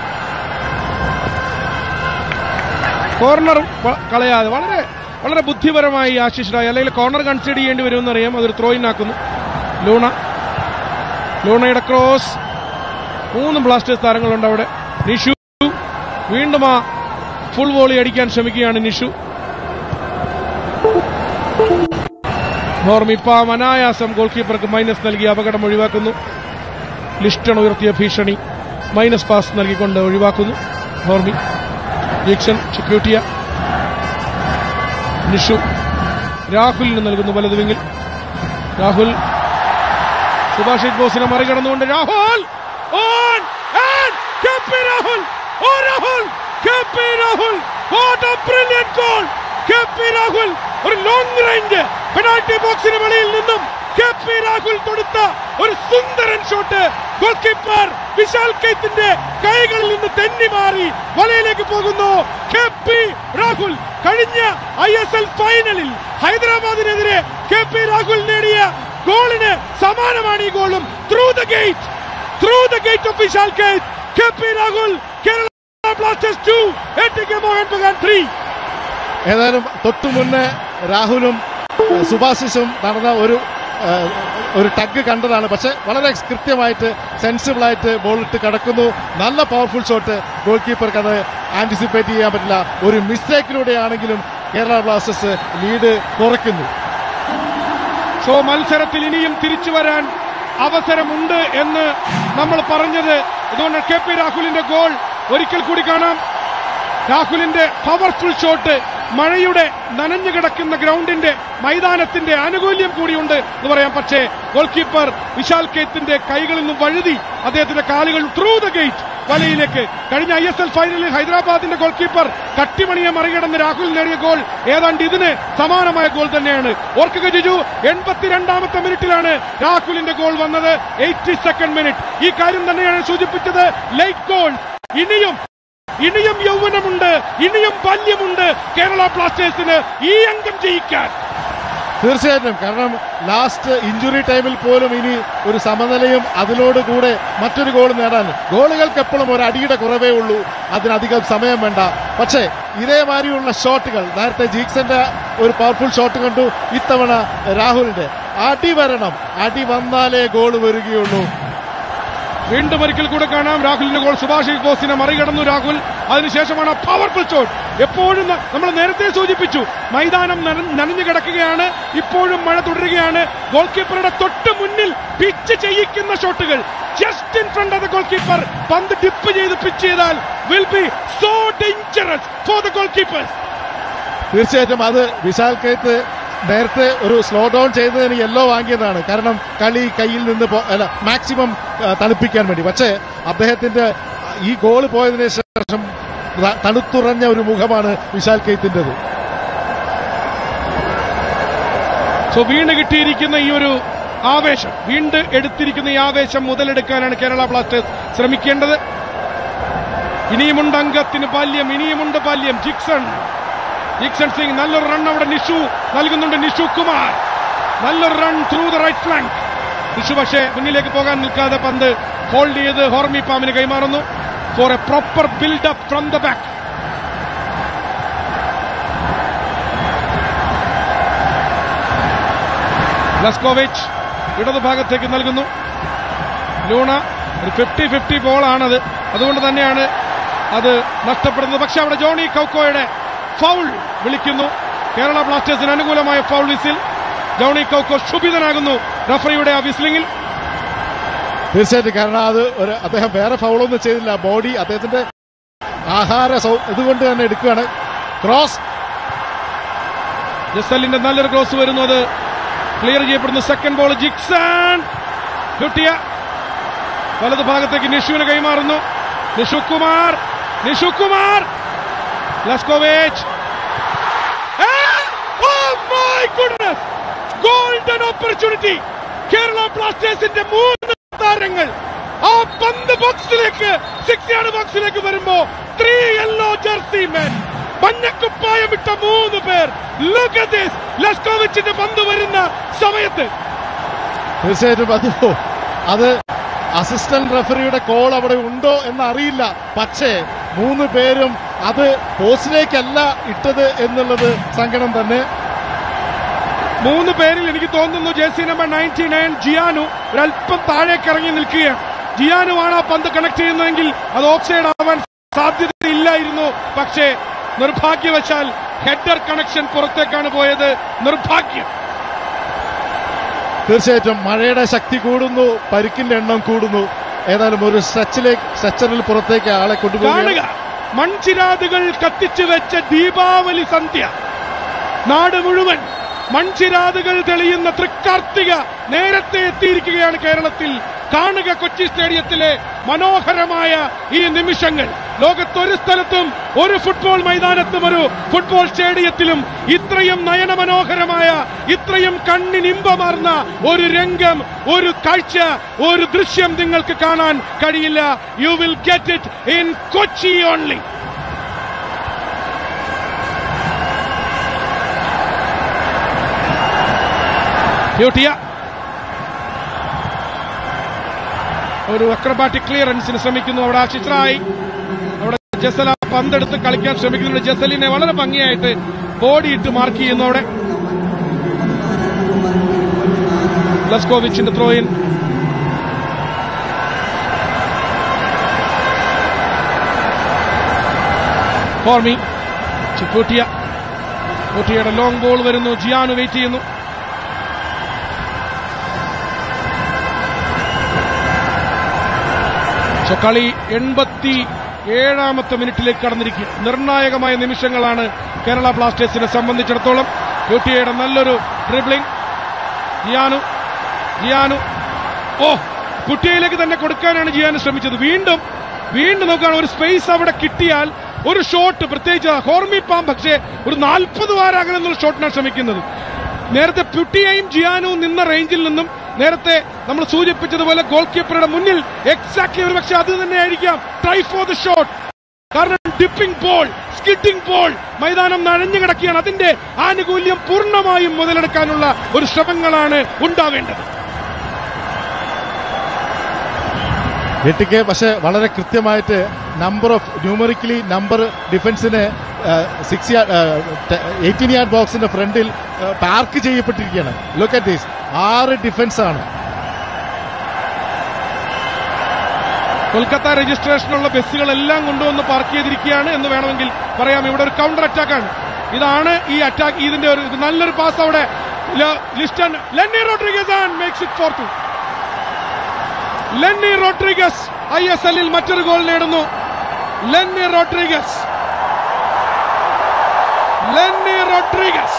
കോർണറും വ- കളയാതെ വളരെ വളരെ ബുദ്ധിപരമായി ആശിഷ് റായ് അല്ലെങ്കിൽ കോർണർ കൺസിഡർ ചെയ്യേണ്ടി വരുമെന്നറിയാം അതൊരു ത്രോയിൻ ആക്കുന്നു ലൂണ ലൂണയുടെ ക്രോസ് മൂന്ന് ബ്ലാസ്റ്റേഴ്സ് താരങ്ങളുണ്ട് അവിടെ നിഷു വീണ്ടും ആ ഫുൾ വോളി അടിക്കാൻ ശ്രമിക്കുകയാണ് നിഷു ഹോർമിപ്പാം അനായാസം ഗോൾ കീപ്പർക്ക് മൈനസ് നൽകി അപകടം ഒഴിവാക്കുന്നു ലിസ്റ്റൺ ഉയർത്തിയ ഭീഷണി മൈനസ് പാസ് നൽകിക്കൊണ്ട് ഒഴിവാക്കുന്നു ഹോർമി ജീക്സൺ ചിക്യൂട്ടിയ നിഷു രാഹുലിന് നൽകുന്നു വലതു വിങ്ങിൽ രാഹുൽ സുഭാഷിത് ബോസിനെ മറികടന്നുകൊണ്ട് Rahul on and K P Rahul oh Rahul K P Rahul what a brilliant goal K P Rahul ഒരു ലോങ് റേഞ്ച് പെനാൾട്ടി ബോക്സിന് വെളിയിൽ നിന്നും കെപി രാഹുൽ തൊടുത്ത ഒരു സുന്ദരൻ ഷോട്ട് ഗോൾ കീപ്പർ വിശാൽ കെയ്ത്തിന്റെ കൈകളിൽ നിന്ന് തെന്നി മാറി വലയിലേക്ക് പോകുന്നു കെപി രാഹുൽ കഴിഞ്ഞ ഐ എസ് എൽ ഫൈനലിൽ ഹൈദരാബാദിനെതിരെ കെ പി രാഹുൽ നേടിയ ഗോളിന് സമാനമാണ് ഈ ഗോളും through the gate through the gate of Vishal gate K P Rahul Kerala Blasters two A T K Mohan Bagan three ഏതായാലും തൊട്ടു മുന്നേ രാഹുലും ഏഹ്, സുഭാശിഷും നടന്ന ഒരു ഏഹ്, ഒരു ടഗ് കണ്ടതാണ് പക്ഷെ വളരെ കൃത്യമായിട്ട് സെൻസിബിൾ ആയിട്ട് ബോൾ ഇട്ട് കിടക്കുന്നു നല്ല പവർഫുൾ ഷോട്ട് ഗോൾ കീപ്പർക്ക് അത് ആന്റിസിപ്പേറ്റ് ചെയ്യാൻ പറ്റില്ല ഒരു മിസ്റ്റേക്കിലൂടെയാണെങ്കിലും കേരള ബ്ലാസ്റ്റേഴ്സ് ലീഡ് കുറയ്ക്കുന്നു സോ മത്സരത്തിൽ ഇനിയും തിരിച്ചു വരാൻ അവസരമുണ്ട് എന്ന് നമ്മൾ പറഞ്ഞത് അതുകൊണ്ട് കെ പി രാഹുലിന്റെ ഗോൾ ഒരിക്കൽ കൂടി കാണാം രാഹുലിന്റെ പവർഫുൾ ഷോട്ട് മഴയുടെ നനഞ്ഞു കിടക്കുന്ന ഗ്രൗണ്ടിന്റെ മൈതാനത്തിന്റെ ആനുകൂല്യം കൂടിയുണ്ട് എന്ന് പറയാം പക്ഷേ ഗോൾ കീപ്പർ വിശാൽ കേത്തിന്റെ കൈകളിൽ നിന്നും വഴുതി അദ്ദേഹത്തിന്റെ കാലുകൾ ത്രൂ ദ ഗേറ്റ് വലയിലേക്ക് കഴിഞ്ഞ ഐ എസ് എൽ ഫൈനലിൽ ഹൈദരാബാദിന്റെ ഗോൾ കീപ്പർ കട്ടിമണിയെ മറികടന്ന് രാഹുൽ നേടിയ ഗോൾ ഏതാണ്ട് ഇതിന് സമാനമായ ഗോൾ തന്നെയാണ് ഓർക്കുക ജിജു എൺപത്തിരണ്ടാമത്തെ മിനിറ്റിലാണ് രാഹുലിന്റെ ഗോൾ വന്നത് എയ്റ്റി സെക്കൻഡ് മിനിറ്റ് ഈ കാര്യം തന്നെയാണ് സൂചിപ്പിച്ചത് ലൈറ്റ് ഗോൾ ഇനിയും ഇനിയും യൗവനമുണ്ട് ഇനിയും ബാല്യമുണ്ട് കേരള ബ്ലാസ്റ്റേഴ്സിന് ഈ അംഗം ജയിക്കാൻ തീർച്ചയായിട്ടും കാരണം ലാസ്റ്റ് ഇഞ്ചുറി ടൈമിൽ പോലും ഇനി ഒരു സമനിലയും അതിനോടുകൂടെ മറ്റൊരു ഗോൾ നേടാൻ ഗോളുകൾക്ക് എപ്പോഴും ഒരു അടിയുടെ കുറവേ ഉള്ളൂ അതിനധികം സമയം വേണ്ട പക്ഷേ ഇതേമാതിരിയുള്ള ഷോട്ടുകൾ നേരത്തെ ജീക്സന്റെ ഒരു പവർഫുൾ ഷോട്ട് കണ്ടു ഇത്തവണ രാഹുലിന്റെ അടി വരണം അടി വന്നാലേ ഗോൾ വരികയുള്ളൂ വീണ്ടും ഒരിക്കൽ കൂടെ കാണാം രാഹുലിന്റെ ഗോൾ സുഭാഷ് ബോസിനെ മറികടന്നു രാഹുൽ അതിനുശേഷമാണ് പവർഫുൾ ഷോട്ട് എപ്പോഴും ന- നമ്മൾ നേരത്തെ സൂചിപ്പിച്ചു മൈതാനം നന- നനഞ്ഞു കിടക്കുകയാണ് ഇപ്പോഴും മഴ തുടരുകയാണ് ഗോൾ കീപ്പറുടെ തൊട്ട് മുന്നിൽ പിച്ച് ചെയ്യിക്കുന്ന ഷോട്ടുകൾ just in front of the goal keeper പന്ത് ഡിപ്പ് ചെയ്ത് പിച്ച് ചെയ്താൽ will be so dangerous for the goal keepers തീർച്ചയായിട്ടും അത് വിശാൽ കൈത്ത് നേരത്തെ ഒരു സ്ലോ ഡൗൺ ചെയ്തതിന് യെല്ലോ വാങ്ങിയതാണ് കാരണം കളി കയ്യിൽ നിന്ന് പോ- അല്ല മാക്സിമം ആ, തണുപ്പിക്കാൻ വേണ്ടി പക്ഷേ അദ്ദേഹത്തിന്റെ ഈ ഗോൾ പോയതിനു ശേഷം ത- തണുത്തുറഞ്ഞ ഒരു മുഖമാണ് വിശാൽ കെയ്ത്തിൻ്റെത് സോ വീണ് കിട്ടിയിരിക്കുന്ന ഈ ഒരു ആവേശം വീണ്ട് എടുത്തിരിക്കുന്ന ഈ ആവേശം മുതലെടുക്കാനാണ് കേരള ബ്ലാസ്റ്റേഴ്സ് ശ്രമിക്കേണ്ടത് ഇനിയുമുണ്ട് അംഗത്തിന് ബാല്യം ഇനിയുമുണ്ട് ബാല്യം ജിക്സൺ ജിക്സൺ സിംഗ് നല്ലൊരു റൺ അവിടെ നിഷു നൽകുന്നുണ്ട് നിഷു കുമാർ നല്ലൊരു run through the right flank Nishu പക്ഷേ മുന്നിലേക്ക് പോകാൻ നിൽക്കാതെ പന്ത് ഹോൾഡ് ചെയ്ത് ഹോർമി പാമിന് കൈമാറുന്നു for a proper buildup from the back Leskovic ഇടതുഭാഗത്തേക്ക് നൽകുന്നു ലൂണ ഒരു ഫിഫ്റ്റി ഫിഫ്റ്റി ബോളാണത് അതുകൊണ്ട് തന്നെയാണ് അത് നഷ്ടപ്പെടുന്നത് പക്ഷെ അവിടെ ജോണി കൗക്കോയുടെ ഫൗൾ വിളിക്കുന്നു കേരള ബ്ലാസ്റ്റേഴ്സിന് അനുകൂലമായ ഫൗൾ വിസിൽ ജോണി കൗക്കോ ശുഭിതനാകുന്നു റഫറിയുടെ ആ വിസ്ലിംഗിൽ തീർച്ചയായിട്ടും കാരണം അത് ഒരു അദ്ദേഹം വേറെ ഫൗളൊന്നും ചെയ്തില്ല ബോഡി അദ്ദേഹത്തിന്റെ ആഹാര സൗ ഇതുകൊണ്ട് തന്നെ എടുക്കുകയാണ് ക്രോസ് ജസലിന്റെ നല്ലൊരു ക്രോസ് വരുന്നു അത് ക്ലിയർ ചെയ്യപ്പെടുന്നു സെക്കൻഡ് ബോൾ ജിക്സൺ കിട്ടിയ വലതു ഭാഗത്തേക്ക് നിഷുവിന് കൈമാറുന്നു Nishu Kumar Nishu Kumar Leskovic golden opportunity Kerala ബ്ലാസ്റ്റേഴ്സിന്റെ മൂന്ന് താരങ്ങൾ ആ പന്ത് ബോക്സിലേക്ക് സിക്സ് യാർഡ് ബോക്സിലേക്ക് വരുമ്പോ ത്രീ യെല്ലോ ജേഴ്സി മെൻ മഞ്ഞക്കുപ്പായം ഇട്ട മൂന്ന് പേർ Look at this. ലെസ്കോവിച്ചിന്റെ പന്ത് വരുന്ന സമയത്ത് തീർച്ചയായിട്ടും അത് അത് അസിസ്റ്റന്റ് റെഫറിയുടെ കോൾ അവിടെ ഉണ്ടോ എന്ന് അറിയില്ല പക്ഷേ മൂന്ന് പേരും അത് പോസ്റ്റിലേക്കല്ല ഇട്ടത് എന്നുള്ളത് സങ്കടം തന്നെ മൂന്ന് പേരിൽ എനിക്ക് തോന്നുന്നു jersey number ninety nine Giannou ഒരല്പം താഴേക്ക് ഇറങ്ങി നിൽക്കുകയാണ് ജിയാനു ആണ് ആ പന്ത് കണക്ട് ചെയ്യുന്നതെങ്കിൽ അത് ഓഫ്സൈഡ് ആവാൻ സാധ്യതയില്ലായിരുന്നു പക്ഷേ നിർഭാഗ്യവശാൽ ഹെഡർ കണക്ഷൻ പുറത്തേക്കാണ് പോയത് നിർഭാഗ്യം തീർച്ചയായിട്ടും മഴയുടെ ശക്തി കൂടുന്നു പരിക്കിന്റെ എണ്ണം കൂടുന്നു ഏതായാലും ഒരു സ്ട്രെച്ചിലേക്ക് സ്ട്രെച്ചറിൽ പുറത്തേക്ക് ആളെ കാണുക കൊണ്ടുപോകുക മൺചിരാതുകൾ കത്തിച്ചു വെച്ച ദീപാവലി സന്ധ്യ നാട് മുഴുവൻ മൺചിരാതുകൾ തെളിയുന്ന തൃക്കാർത്തിക നേരത്തെ എത്തിയിരിക്കുകയാണ് കേരളത്തിൽ കാണുക കൊച്ചി സ്റ്റേഡിയത്തിലെ മനോഹരമായ ഈ നിമിഷങ്ങൾ ലോകത്തൊരു സ്ഥലത്തും ഒരു ഫുട്ബോൾ മൈതാനത്തും ഒരു ഫുട്ബോൾ സ്റ്റേഡിയത്തിലും ഇത്രയും നയനമനോഹരമായ ഇത്രയും കണ്ണിനിമ്പമാർന്ന ഒരു രംഗം ഒരു കാഴ്ച ഒരു ദൃശ്യം നിങ്ങൾക്ക് കാണാൻ കഴിയില്ല you will get it in Kochi only Puitea ഒരു അക്രബാറ്റിക് ക്ലിയറൻസിന് ശ്രമിക്കുന്നു അവിടെ ചിത്രായി അവിടെ ജസൽ ആ പന്തെടുത്ത് കളിക്കാൻ ശ്രമിക്കുന്നുണ്ട് ജസലിനെ വളരെ ഭംഗിയായിട്ട് ബോഡിയിട്ട് മാർക്ക് ചെയ്യുന്നു അവിടെ ലസ്കോവിച്ചിന്റെ ത്രോയിൻ ഫോർമി ചിപ്പൂട്ടിയ പൂട്ടിയുടെ ലോങ് ബോൾ വരുന്നു ജിയാനു വെയിറ്റ് ചെയ്യുന്നു സോ കളി എൺപത്തി ഏഴാമത്തെ മിനിറ്റിലേക്ക് കടന്നിരിക്കുക നിർണായകമായ നിമിഷങ്ങളാണ് കേരള ബ്ലാസ്റ്റേഴ്സിനെ സംബന്ധിച്ചിടത്തോളം ബ്യൂട്ടിയുടെ നല്ലൊരു ഡ്രിബ്ലിംഗ് ജിയാനു ജിയാനു ഓ കുട്ടിയിലേക്ക് തന്നെ കൊടുക്കാനാണ് ജിയാനു ശ്രമിച്ചത് വീണ്ടും വീണ്ടും നോക്കുകയാണ് ഒരു സ്പേസ് അവിടെ കിട്ടിയാൽ ഒരു ഷോട്ട് പ്രത്യേകിച്ച് ഹോർമി പാം പക്ഷേ ഒരു നാൽപ്പത് വാരാകണം എന്നുള്ള ഷോട്ടിനാണ് ശ്രമിക്കുന്നത് നേരത്തെ പ്യുട്ടിയെയും ജിയാനുവും നിന്ന റേഞ്ചിൽ നിന്നും നേരത്തെ നമ്മൾ സൂചിപ്പിച്ചതുപോലെ ഗോൾ കീപ്പറുടെ മുന്നിൽ എക്സാക്ട്ലി ഒരു പക്ഷേ അത് തന്നെയായിരിക്കാം ട്രൈ ഫോർ ദ ഷോട്ട് കാരണം ഡിപ്പിംഗ് ബോൾ സ്കിഡിംഗ് ബോൾ മൈതാനം നഴഞ്ഞു കിടക്കുകയാണ് അതിന്റെ ആനുകൂല്യം പൂർണ്ണമായും മുതലെടുക്കാനുള്ള ഒരു ശ്രമങ്ങളാണ് ഉണ്ടാവേണ്ടത് എട്ടിക്ക് പക്ഷെ വളരെ കൃത്യമായിട്ട് നമ്പർ ഓഫ് ന്യൂമറിക്കലി നമ്പർ ഡിഫൻസിന് സിക്സ് എയ്റ്റീൻ യാർഡ് ബോക്സിന്റെ ഫ്രണ്ടിൽ പാർക്ക് ചെയ്യപ്പെട്ടിരിക്കുകയാണ് ലുക്ക് അറ്റ് ദീസ് ആറ് ഡിഫൻസ് ആണ് കൊൽക്കത്ത രജിസ്ട്രേഷനുള്ള ബസ്സുകളെല്ലാം കൊണ്ടുവന്ന് പാർക്ക് ചെയ്തിരിക്കുകയാണ് എന്ന് വേണമെങ്കിൽ പറയാം ഇവിടെ ഒരു കൗണ്ടർ അറ്റാക്കാണ് ഇതാണ് ഈ അറ്റാക്ക് ഇതിന്റെ ഒരു ഇത് നല്ലൊരു പാസ് അവിടെ ല- Liston Lenny Rodrigues makes it four to Lenny Rodrigues I S എല്ലിൽ മറ്റൊരു ഗോൾ നേടുന്നു Lenny Rodrigues Lenny Rodrigues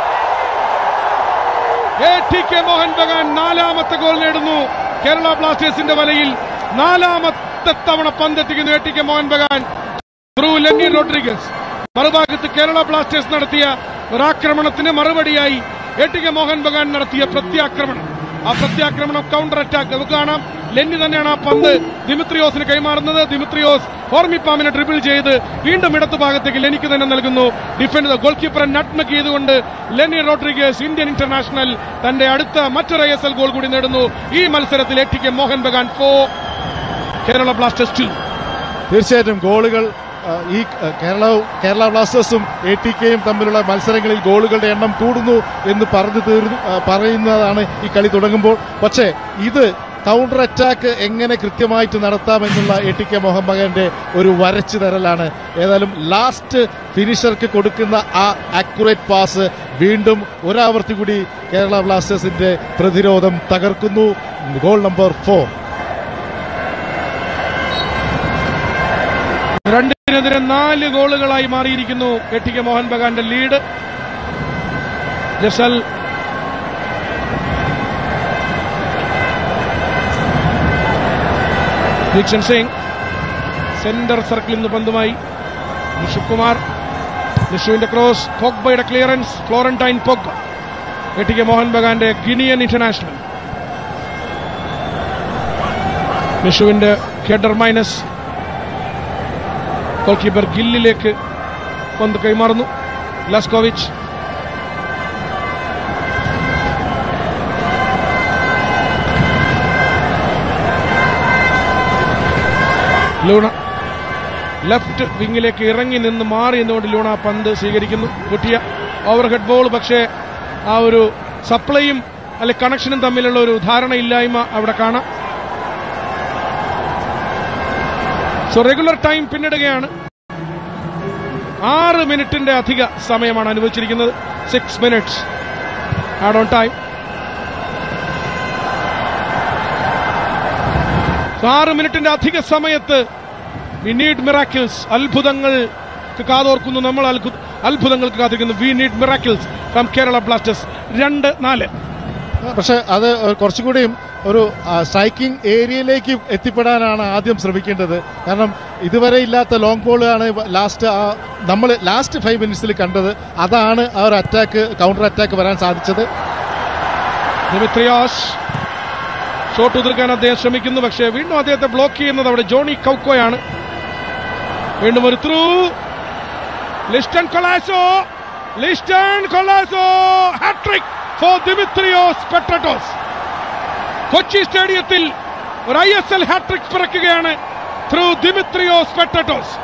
A T K Mohan Bagan നാലാമത്തെ ഗോൾ നേടുന്നു കേരള ബ്ലാസ്റ്റേഴ്സിന്റെ വലയിൽ നാലാമത്തെ തവണ പന്തെത്തിക്കുന്നു A T K Mohan Bagan through Lenny Rodrigues മറുഭാഗത്ത് കേരള ബ്ലാസ്റ്റേഴ്സ് നടത്തിയ ഒരാക്രമണത്തിന് മറുപടിയായി A T K Mohan Bagan നടത്തിയ പ്രത്യാക്രമണം ആ പ്രത്യാക്രമണം കൗണ്ടർ അറ്റാക്ക് നമുക്ക് കാണാം ലെന്നി തന്നെയാണ് ആ പന്ത് ദിമിത്രിയോസിന് കൈമാറുന്നത് ദിമിത്രിയോസ് ഹോർമിപ്പാമിനെ ഡ്രിബിൾ ചെയ്ത് വീണ്ടും ഇടതു ഭാഗത്തേക്ക് ലെനിക്ക് തന്നെ നൽകുന്നു ഡിഫൻഡ് ഗോൾ കീപ്പറെ നട്ട്മക്ക് ചെയ്തുകൊണ്ട് ലെന്നി റോഡ്രിഗസ് ഇന്ത്യൻ ഇന്റർനാഷണൽ തന്റെ അടുത്ത മറ്റൊരു ഐ എസ് എൽ ഗോൾ കൂടി നേടുന്നു ഈ മത്സരത്തിൽ A T K Mohan Bagan four Kerala Blasters two തീർച്ചയായിട്ടും ഗോളുകൾ ആ, ഈ ആ, കേരള കേരള ബ്ലാസ്റ്റേഴ്സും എ ടി കെയും തമ്മിലുള്ള മത്സരങ്ങളിൽ ഗോളുകളുടെ എണ്ണം കൂടുന്നു എന്ന് പറഞ്ഞു തീർന്നു ആ, പറയുന്നതാണ് ഈ കളി തുടങ്ങുമ്പോൾ പക്ഷേ ഇത് കൗണ്ടർ അറ്റാക്ക് എങ്ങനെ കൃത്യമായിട്ട് നടത്താമെന്നുള്ള എ ടി കെ മോഹൻ ബഗാന്റെ ഒരു വരച്ചു തരലാണ് ഏതായാലും ലാസ്റ്റ് ഫിനിഷർക്ക് കൊടുക്കുന്ന ആ ആക്യുറേറ്റ് പാസ് വീണ്ടും ഒരാവർത്തി കൂടി കേരള ബ്ലാസ്റ്റേഴ്സിന്റെ പ്രതിരോധം തകർക്കുന്നു ഗോൾ നമ്പർ ഫോർ രണ്ടിനെതിരെ നാല് ഗോളുകളായി മാറിയിരിക്കുന്നു A T K Mohan ബഗാന്റെ lead ജസൽ ദീക്ഷൻ Singh centre സർക്കിളിൽ നിന്ന് പന്തുമായി Nishu Kumar നിഷുവിന്റെ cross പോഗ്ബയുടെ clearance Florentine Pogba A T K Mohan ബഗാന്റെ Guinean international നിഷുവിന്റെ header minus goal keeper ഗില്ലിലേക്ക് പന്ത് കൈമാറുന്നു ലസ്കോവിച്ച് ലൂണ ലെഫ്റ്റ് വിങ്ങിലേക്ക് ഇറങ്ങി നിന്ന് മാറി നിന്നുകൊണ്ട് ലൂണ പന്ത് സ്വീകരിക്കുന്നു കുട്ടിയ ഓവർഹെഡ് ബോൾ പക്ഷേ ആ ഒരു സപ്ലൈയും അല്ലെ കണക്ഷനും തമ്മിലുള്ള ഒരു ധാരണയില്ലായ്മ അവിടെ കാണാം സോ റെഗുലർ ടൈം പിന്നിടുകയാണ് ആറ് മിനിറ്റിന്റെ അധിക സമയമാണ് അനുവദിച്ചിരിക്കുന്നത് six minutes add on time ആറ് മിനിറ്റിന്റെ അധിക സമയത്ത് വി നീഡ് മിറാക്കിൾസ് അത്ഭുതങ്ങൾക്ക് കാതോർക്കുന്നു നമ്മൾ അത്ഭു- അത്ഭുതങ്ങൾക്ക് കാത്തിരിക്കുന്നു we need miracles from Kerala Blasters രണ്ട് നാല് പക്ഷെ അത് കുറച്ചും കൂടിയും ഒരു സ്ട്രൈക്കിംഗ് ഏരിയയിലേക്ക് എത്തിപ്പെടാനാണ് ആദ്യം ശ്രമിക്കേണ്ടത് കാരണം ഇതുവരെ ഇല്ലാത്ത ലോങ് ബോളാണ് ലാസ്റ്റ് നമ്മൾ ലാസ്റ്റ് ഫൈവ് മിനിറ്റ്സിൽ കണ്ടത് അതാണ് ആ ഒരു അറ്റാക്ക് കൗണ്ടർ അറ്റാക്ക് വരാൻ സാധിച്ചത് ദിമിത്രിയാസ് ഷോട്ട് ഉതിർക്കാൻ അദ്ദേഹം ശ്രമിക്കുന്നു പക്ഷേ വീണ്ടും അദ്ദേഹത്തെ ബ്ലോക്ക് ചെയ്യുന്നത് അവിടെ ജോണി കൗക്കോയാണ് വീണ്ടും ഒരു through Liston Colaco Liston Colaco hat trick for Dimitrios Petratos Kochi സ്റ്റേഡിയത്തിൽ ഒരു ഐ എസ് എൽ ഹാട്രിക് പിറക്കുകയാണ് ത്രൂ ദിമിത്രിയോസ് പെട്രട്ടോസ്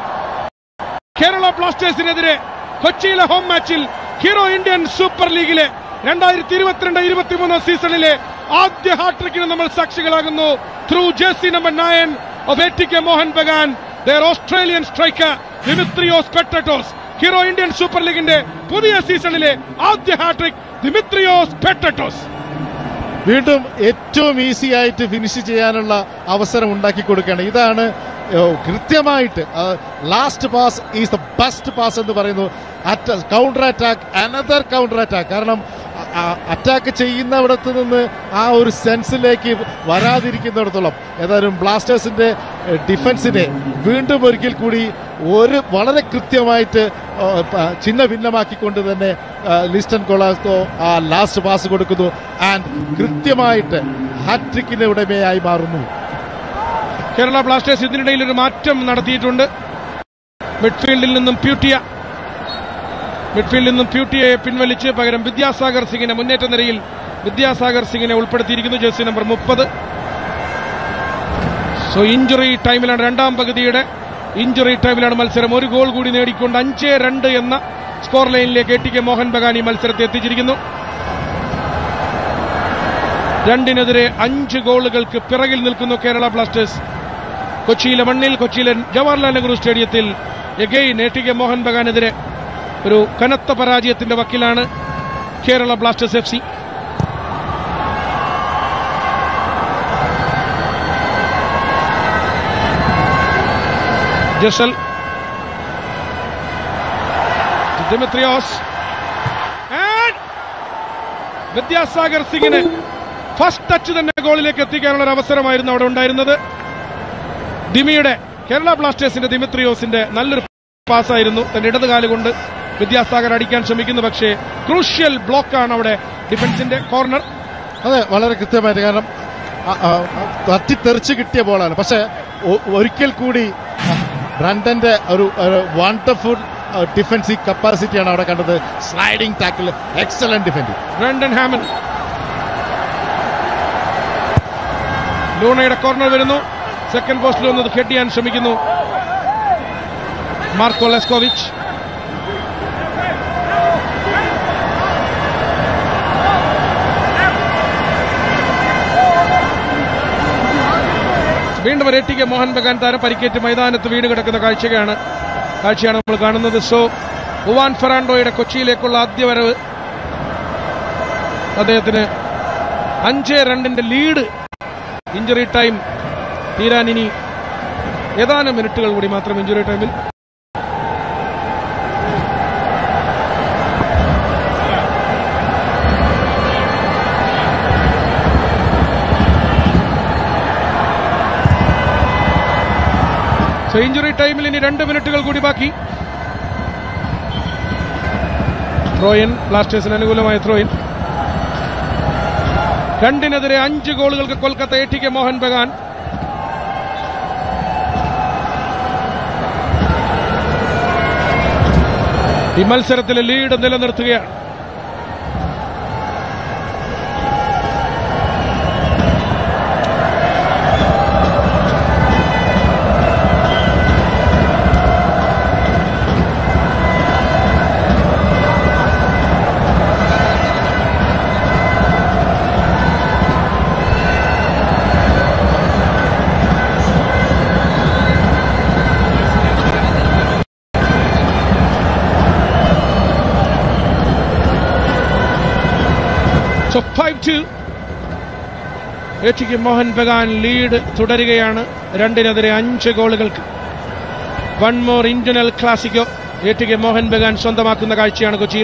കേരള ബ്ലാസ്റ്റേഴ്സിനെതിരെ കൊച്ചിയിലെ ഹോം മാച്ചിൽ ഹീറോ ഇന്ത്യൻ സൂപ്പർ ലീഗിലെ രണ്ടായിരത്തി ഇരുപത്തിരണ്ട് ഇരുപത്തിമൂന്ന് സീസണിലെ ആദ്യ ഹാട്രിക്കിന് നമ്മൾ സാക്ഷികളാകുന്നു through jersey number nine of A T K Mohan Bagan the Australian striker Dimitrios Petratos hero Indian super ലീഗിന്റെ പുതിയ സീസണിലെ ആദ്യ ഹാട്രിക് ദിമിത്രിയോസ് പെട്ടറ്റോസ് വീണ്ടും ഏറ്റവും ഈസി ആയിട്ട് ഫിനിഷ് ചെയ്യാനുള്ള അവസരം ഉണ്ടാക്കി കൊടുക്കുകയാണ് ഇതാണ് ഏഹ്, കൃത്യമായിട്ട് last pass is the best pass എന്ന് പറയുന്നു counter attack another counter attack കാരണം അറ്റാക്ക് ചെയ്യുന്നിടത്ത് നിന്ന് ആ ഒരു സെൻസിലേക്ക് വരാതിരിക്കുന്നിടത്തോളം ഏതായാലും ബ്ലാസ്റ്റേഴ്സിന്റെ ഡിഫൻസിനെ വീണ്ടും ഒരിക്കൽ കൂടി ഒരു വളരെ കൃത്യമായിട്ട് ആ, പ- ചിഹ്ന ഭിന്നമാക്കിക്കൊണ്ട് തന്നെ ആ, ലിസ്റ്റൺ കൊളാസ്കോ ആ ലാസ്റ്റ് പാസ് കൊടുക്കുന്നു ആൻഡ് കൃത്യമായിട്ട് ഹാട്രിക്കിന്റെ ഉടമയായി മാറുന്നു കേരള ബ്ലാസ്റ്റേഴ്സ് ഇതിനിടയിൽ ഒരു മാറ്റം നടത്തിയിട്ടുണ്ട് മിഡ്ഫീൽഡിൽ നിന്നും പ്യൂട്ടിയ മിഡ്ഫീൽഡിൽ നിന്നും പ്യൂട്ടിയയെ പിൻവലിച്ച് പകരം വിദ്യാസാഗർ സിംഗിനെ മുന്നേറ്റ നിരയിൽ വിദ്യാസാഗർ സിംഗിനെ ഉൾപ്പെടുത്തിയിരിക്കുന്നു ജേഴ്സി നമ്പർ മുപ്പത് സോ ഇഞ്ചുറി ടൈമിലാണ് രണ്ടാം പകുതിയുടെ ഇഞ്ചുറി ടൈമിലാണ് മത്സരം ഒരു ഗോൾ കൂടി നേടിക്കൊണ്ട് അഞ്ച് രണ്ട് എന്ന സ്കോർ ലൈനിലേക്ക് A T K Mohan Bagan ഈ മത്സരത്തെ എത്തിച്ചിരിക്കുന്നു രണ്ടിനെതിരെ അഞ്ച് ഗോളുകൾക്ക് പിറകിൽ നിൽക്കുന്നു കേരള ബ്ലാസ്റ്റേഴ്സ് കൊച്ചിയിലെ മണ്ണിൽ കൊച്ചിയിലെ ജവഹർലാൽ നെഹ്റു സ്റ്റേഡിയത്തിൽ again A T K Mohan ബഗാനെതിരെ ഒരു കനത്ത പരാജയത്തിന്റെ വക്കിലാണ് Kerala Blasters F C Jessel Dimitrios And Vidyasagar സിംഗിന് ഫസ്റ്റ് ടച്ച് തന്നെ ഗോളിലേക്ക് എത്തിക്കാനുള്ള ഒരു അവസരമായിരുന്നു അവിടെ ഉണ്ടായിരുന്നത് ദിമിയുടെ കേരള ബ്ലാസ്റ്റേഴ്സിന്റെ ദിമിത്രിയോസിന്റെ നല്ലൊരു പാസ്സായിരുന്നു തന്റെ ഇടത് കാലുകൊണ്ട് വിദ്യാസാഗർ അടിക്കാൻ ശ്രമിക്കുന്നു പക്ഷേ ക്രൂഷ്യൽ ബ്ലോക്കാണ് അവിടെ ഡിഫൻസിന്റെ കോർണർ അതെ വളരെ കൃത്യമായിട്ട് കാരണം ആ, ആ, ആ, തട്ടിത്തെറിച്ച് കിട്ടിയ ബോളാണ് പക്ഷെ ഒ- ഒരിക്കൽ കൂടി ബ്രണ്ടന്റെ ഒരു വണ്ടർഫുൾ ഡിഫൻസീവ് കപ്പാസിറ്റിയാണ് അവിടെ കണ്ടത് sliding tackle excellent defending Brendan Hamill ലൂണയുടെ കോർണർ വരുന്നു സെക്കൻഡ് പോസ്റ്റിൽ വന്നത് ഹെഡ് ചെയ്യാൻ ശ്രമിക്കുന്നു മാർക്കോ ലെസ്കോവിച്ച് വീണ്ടും ഒരു എ മോഹൻ ബഗാൻ താരം പരിക്കേറ്റ് മൈതാനത്ത് വീണ് കിടക്കുന്ന കാഴ്ചയാണ് കാഴ്ചയാണ് നമ്മൾ കാണുന്നത് സോ ഉവാൻ ഫെറാൻഡോയുടെ കൊച്ചിയിലേക്കുള്ള ആദ്യ വരവ് അദ്ദേഹത്തിന് അഞ്ച് രണ്ടിന്റെ ലീഡ് ഇഞ്ചുറി ടൈം തീരാൻ ഇനി ഏതാനും മിനിറ്റുകൾ കൂടി മാത്രം ഇഞ്ചുറി ടൈമിൽ സോ ഇഞ്ചുറി ടൈമിൽ ഇനി രണ്ട് മിനിറ്റുകൾ കൂടി ബാക്കി ത്രോയിൻ ബ്ലാസ്റ്റേഴ്സിന് അനുകൂലമായ ത്രോയിൻ രണ്ടിനെതിരെ അഞ്ച് ഗോളുകൾക്ക് Kolkata A T K Mohan Bagan ഈ മത്സരത്തിലെ ലീഡ് നിലനിർത്തുകയാണ് so five two A Mohan Bagan lead തുടരുകയാണ് രണ്ടിനെതിരെ അഞ്ച് ഗോളുകൾക്ക് one more internal Clasico A T K Mohan Bagan സ്വന്തമാക്കുന്ന കാഴ്ചയാണ് കൊച്ചിയിൽ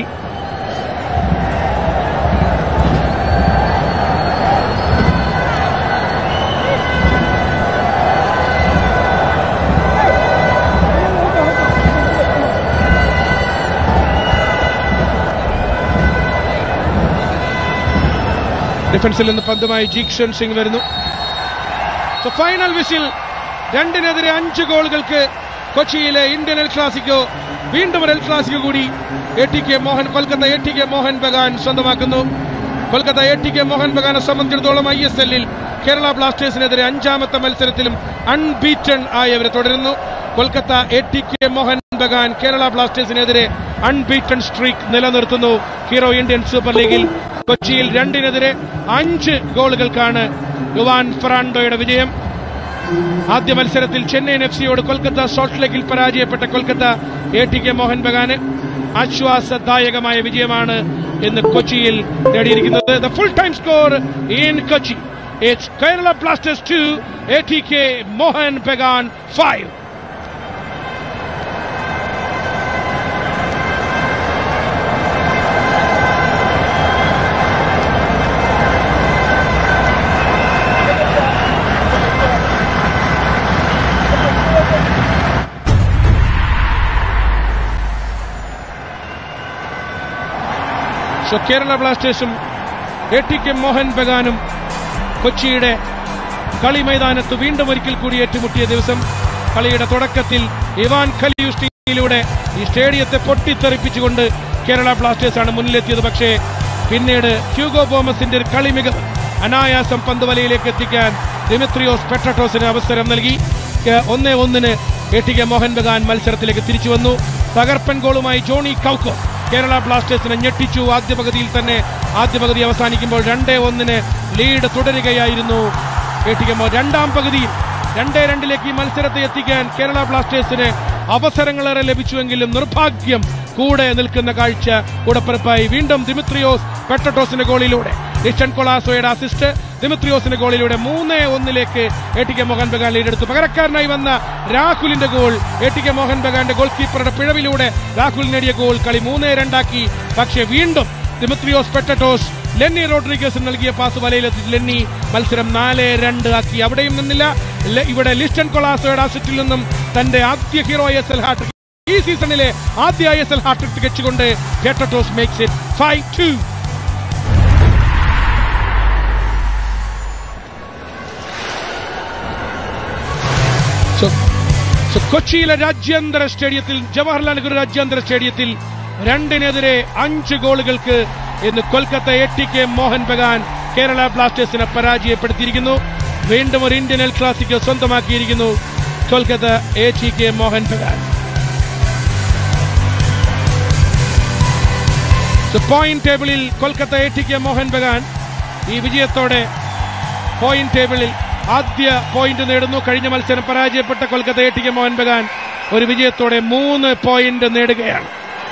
ഡിഫൻസിൽ നിന്ന് പന്തുമായി ജീക്ഷൻ സിംഗ് വരുന്നു സോ ഫൈനൽ വിസിൽ രണ്ടിനെതിരെ അഞ്ച് ഗോളുകൾക്ക് കൊച്ചിയിലെ ഇന്ത്യൻ എൽ ക്ലാസിക്കോ വീണ്ടും ഒരു എൽ ക്ലാസിക്കോ കൂടി A T K Mohan Kolkata A T K Mohan Bagan സ്വന്തമാക്കുന്നു Kolkata A T K Mohan ബഗാനെ സംബന്ധിച്ചിടത്തോളം ഐ എസ് എല്ലിൽ കേരള ബ്ലാസ്റ്റേഴ്സിനെതിരെ അഞ്ചാമത്തെ മത്സരത്തിലും അൺബീറ്റൺ ആയി അവർ തുടരുന്നു Kolkata A T K Mohan Bagan Kerala ബ്ലാസ്റ്റേഴ്സിനെതിരെ അൺബീറ്റൺ സ്ട്രീക്ക് നിലനിർത്തുന്നു ഹീറോ ഇന്ത്യൻ സൂപ്പർ ലീഗിൽ കൊച്ചിയിൽ രണ്ടിനെതിരെ അഞ്ച് ഗോളുകൾക്കാണ് യുവാൻ ഫെറാൻഡോയുടെ വിജയം ആദ്യ മത്സരത്തിൽ ചെന്നൈയിൻ എഫ് സിയോട് കൊൽക്കത്ത സോൾട്ട് ലേക്കിൽ പരാജയപ്പെട്ട Kolkata A T K Mohan ബഗാന് ആശ്വാസദായകമായ വിജയമാണ് ഇന്ന് കൊച്ചിയിൽ നേടിയിരിക്കുന്നത് the full time score in Kochi it's Kerala Blasters two A T K Mohan Bagan five so Kerala ബ്ലാസ്റ്റേഴ്സും എ ടി കെ മോഹൻ ബഗാനും കൊച്ചിയുടെ കളി മൈതാനത്ത് വീണ്ടും ഒരിക്കൽ കൂടി ഏറ്റുമുട്ടിയ ദിവസം കളിയുടെ തുടക്കത്തിൽ ഇവാൻ ഖലിയുസ്റ്റിയിലൂടെ ഈ സ്റ്റേഡിയത്തെ പൊട്ടിത്തെറിപ്പിച്ചുകൊണ്ട് കേരള ബ്ലാസ്റ്റേഴ്സാണ് മുന്നിലെത്തിയത് പക്ഷേ പിന്നീട് ഹ്യൂഗോ ബോമസിന്റെ ഒരു കളി മികവ് അനായാസം പന്ത് വലയിലേക്ക് എത്തിക്കാൻ ദിമിത്രിയോസ് പെട്രട്ടോസിന് അവസരം നൽകി ഏഹ് ഒന്നേ ഒന്നിന് A T K Mohan Bagan മത്സരത്തിലേക്ക് തിരിച്ചു വന്നു തകർപ്പൻ ഗോളുമായി ജോണി കൗക്കോ കേരള ബ്ലാസ്റ്റേഴ്സിനെ ഞെട്ടിച്ചു ആദ്യ പകുതിയിൽ തന്നെ ആദ്യ പകുതി അവസാനിക്കുമ്പോൾ രണ്ടേ ഒന്നിന് ലീഡ് തുടരുകയായിരുന്നു എ ടി കെ മോ രണ്ടാം പകുതിയിൽ രണ്ടേ രണ്ടിലേക്ക് ഈ മത്സരത്തെ എത്തിക്കാൻ കേരള ബ്ലാസ്റ്റേഴ്സിന് അവസരങ്ങളേറെ ലഭിച്ചുവെങ്കിലും നിർഭാഗ്യം കൂടെ നിൽക്കുന്ന കാഴ്ച കൂടപ്പിറപ്പായി വീണ്ടും ദിമിത്രിയോസ് പെട്ടട്ടോസിന്റെ ഗോളിലൂടെ ഡിഷൻ കൊളാസോയുടെ അസിസ്റ്റ് ദിമിത്രിയോസിന്റെ ഗോളിലൂടെ മൂന്ന് ഒന്നിലേക്ക് A T K Mohan Bagan ലീഡെടുത്തു പകരക്കാരനായി വന്ന രാഹുലിന്റെ goal A T K Mohan ബഗാന്റെ ഗോൾ കീപ്പറുടെ പിഴവിലൂടെ രാഹുൽ നേടിയ ഗോൾ കളി മൂന്ന് രണ്ടാക്കി പക്ഷേ വീണ്ടും ദിമിത്രിയോസ് പെട്ടട്ടോസ് ലെന്നി റോഡ്രിഗസിന് നൽകിയ പാസ് വലയിലെത്തി ലെന്നി മത്സരം നാല് രണ്ട് ആക്കി അവിടെയും നിന്നില്ല ലെ- ഇവിടെ ലിസ്റ്റൻ കൊളാസോയുടെ അസിറ്റിൽ നിന്നും തന്റെ ആദ്യ ഹീറോ എസ് എൽ ഹാട്രിക് ഈ സീസണിലെ ആദ്യ ഐ എസ് എൽ ഹാട്രിക് തികച്ചുകൊണ്ട് Petratos makes it five two So, so കൊച്ചിയിലെ രാജ്യാന്തര സ്റ്റേഡിയത്തിൽ ജവഹർലാൽ നെഹ്റു രാജ്യാന്തര സ്റ്റേഡിയത്തിൽ രണ്ടിനെതിരെ അഞ്ച് ഗോളുകൾക്ക് ഇന്ന് Kolkata A T K Mohan Bagan Kerala ബ്ലാസ്റ്റേഴ്സിനെ പരാജയപ്പെടുത്തിയിരിക്കുന്നു വീണ്ടും ഒരു ഇന്ത്യൻ എൽ ക്ലാസിക്കോ സ്വന്തമാക്കിയിരിക്കുന്നു Kolkata A T K Mohan Bagan So, point ടേബിളിൽ Kolkata A T K Mohan Bagan ഈ വിജയത്തോടെ പോയിന്റ് ടേബിളിൽ ആദ്യ പോയിന്റ് നേടുന്നു കഴിഞ്ഞ മത്സരം പരാജയപ്പെട്ട Kolkata A T K Mohan Bagan ഒരു വിജയത്തോടെ മൂന്ന് പോയിന്റ് നേടുകയാണ്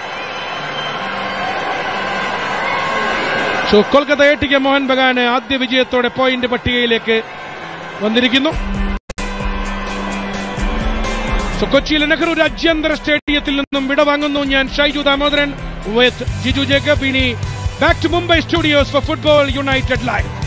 so Kolkata A T K Mohan Bagan ആദ്യ വിജയത്തോടെ പോയിന്റ് പട്ടികയിലേക്ക് വന്നിരിക്കുന്നു സോ കൊച്ചിയിലെ നെഹ്റു രാജ്യാന്തര സ്റ്റേഡിയത്തിൽ നിന്നും വിടവാങ്ങുന്നു ഞാൻ ഷൈജു ദാമോദരൻ വിത്ത് ജിജു ജേക്കബ് ഇനി back to Mumbai studios for football united live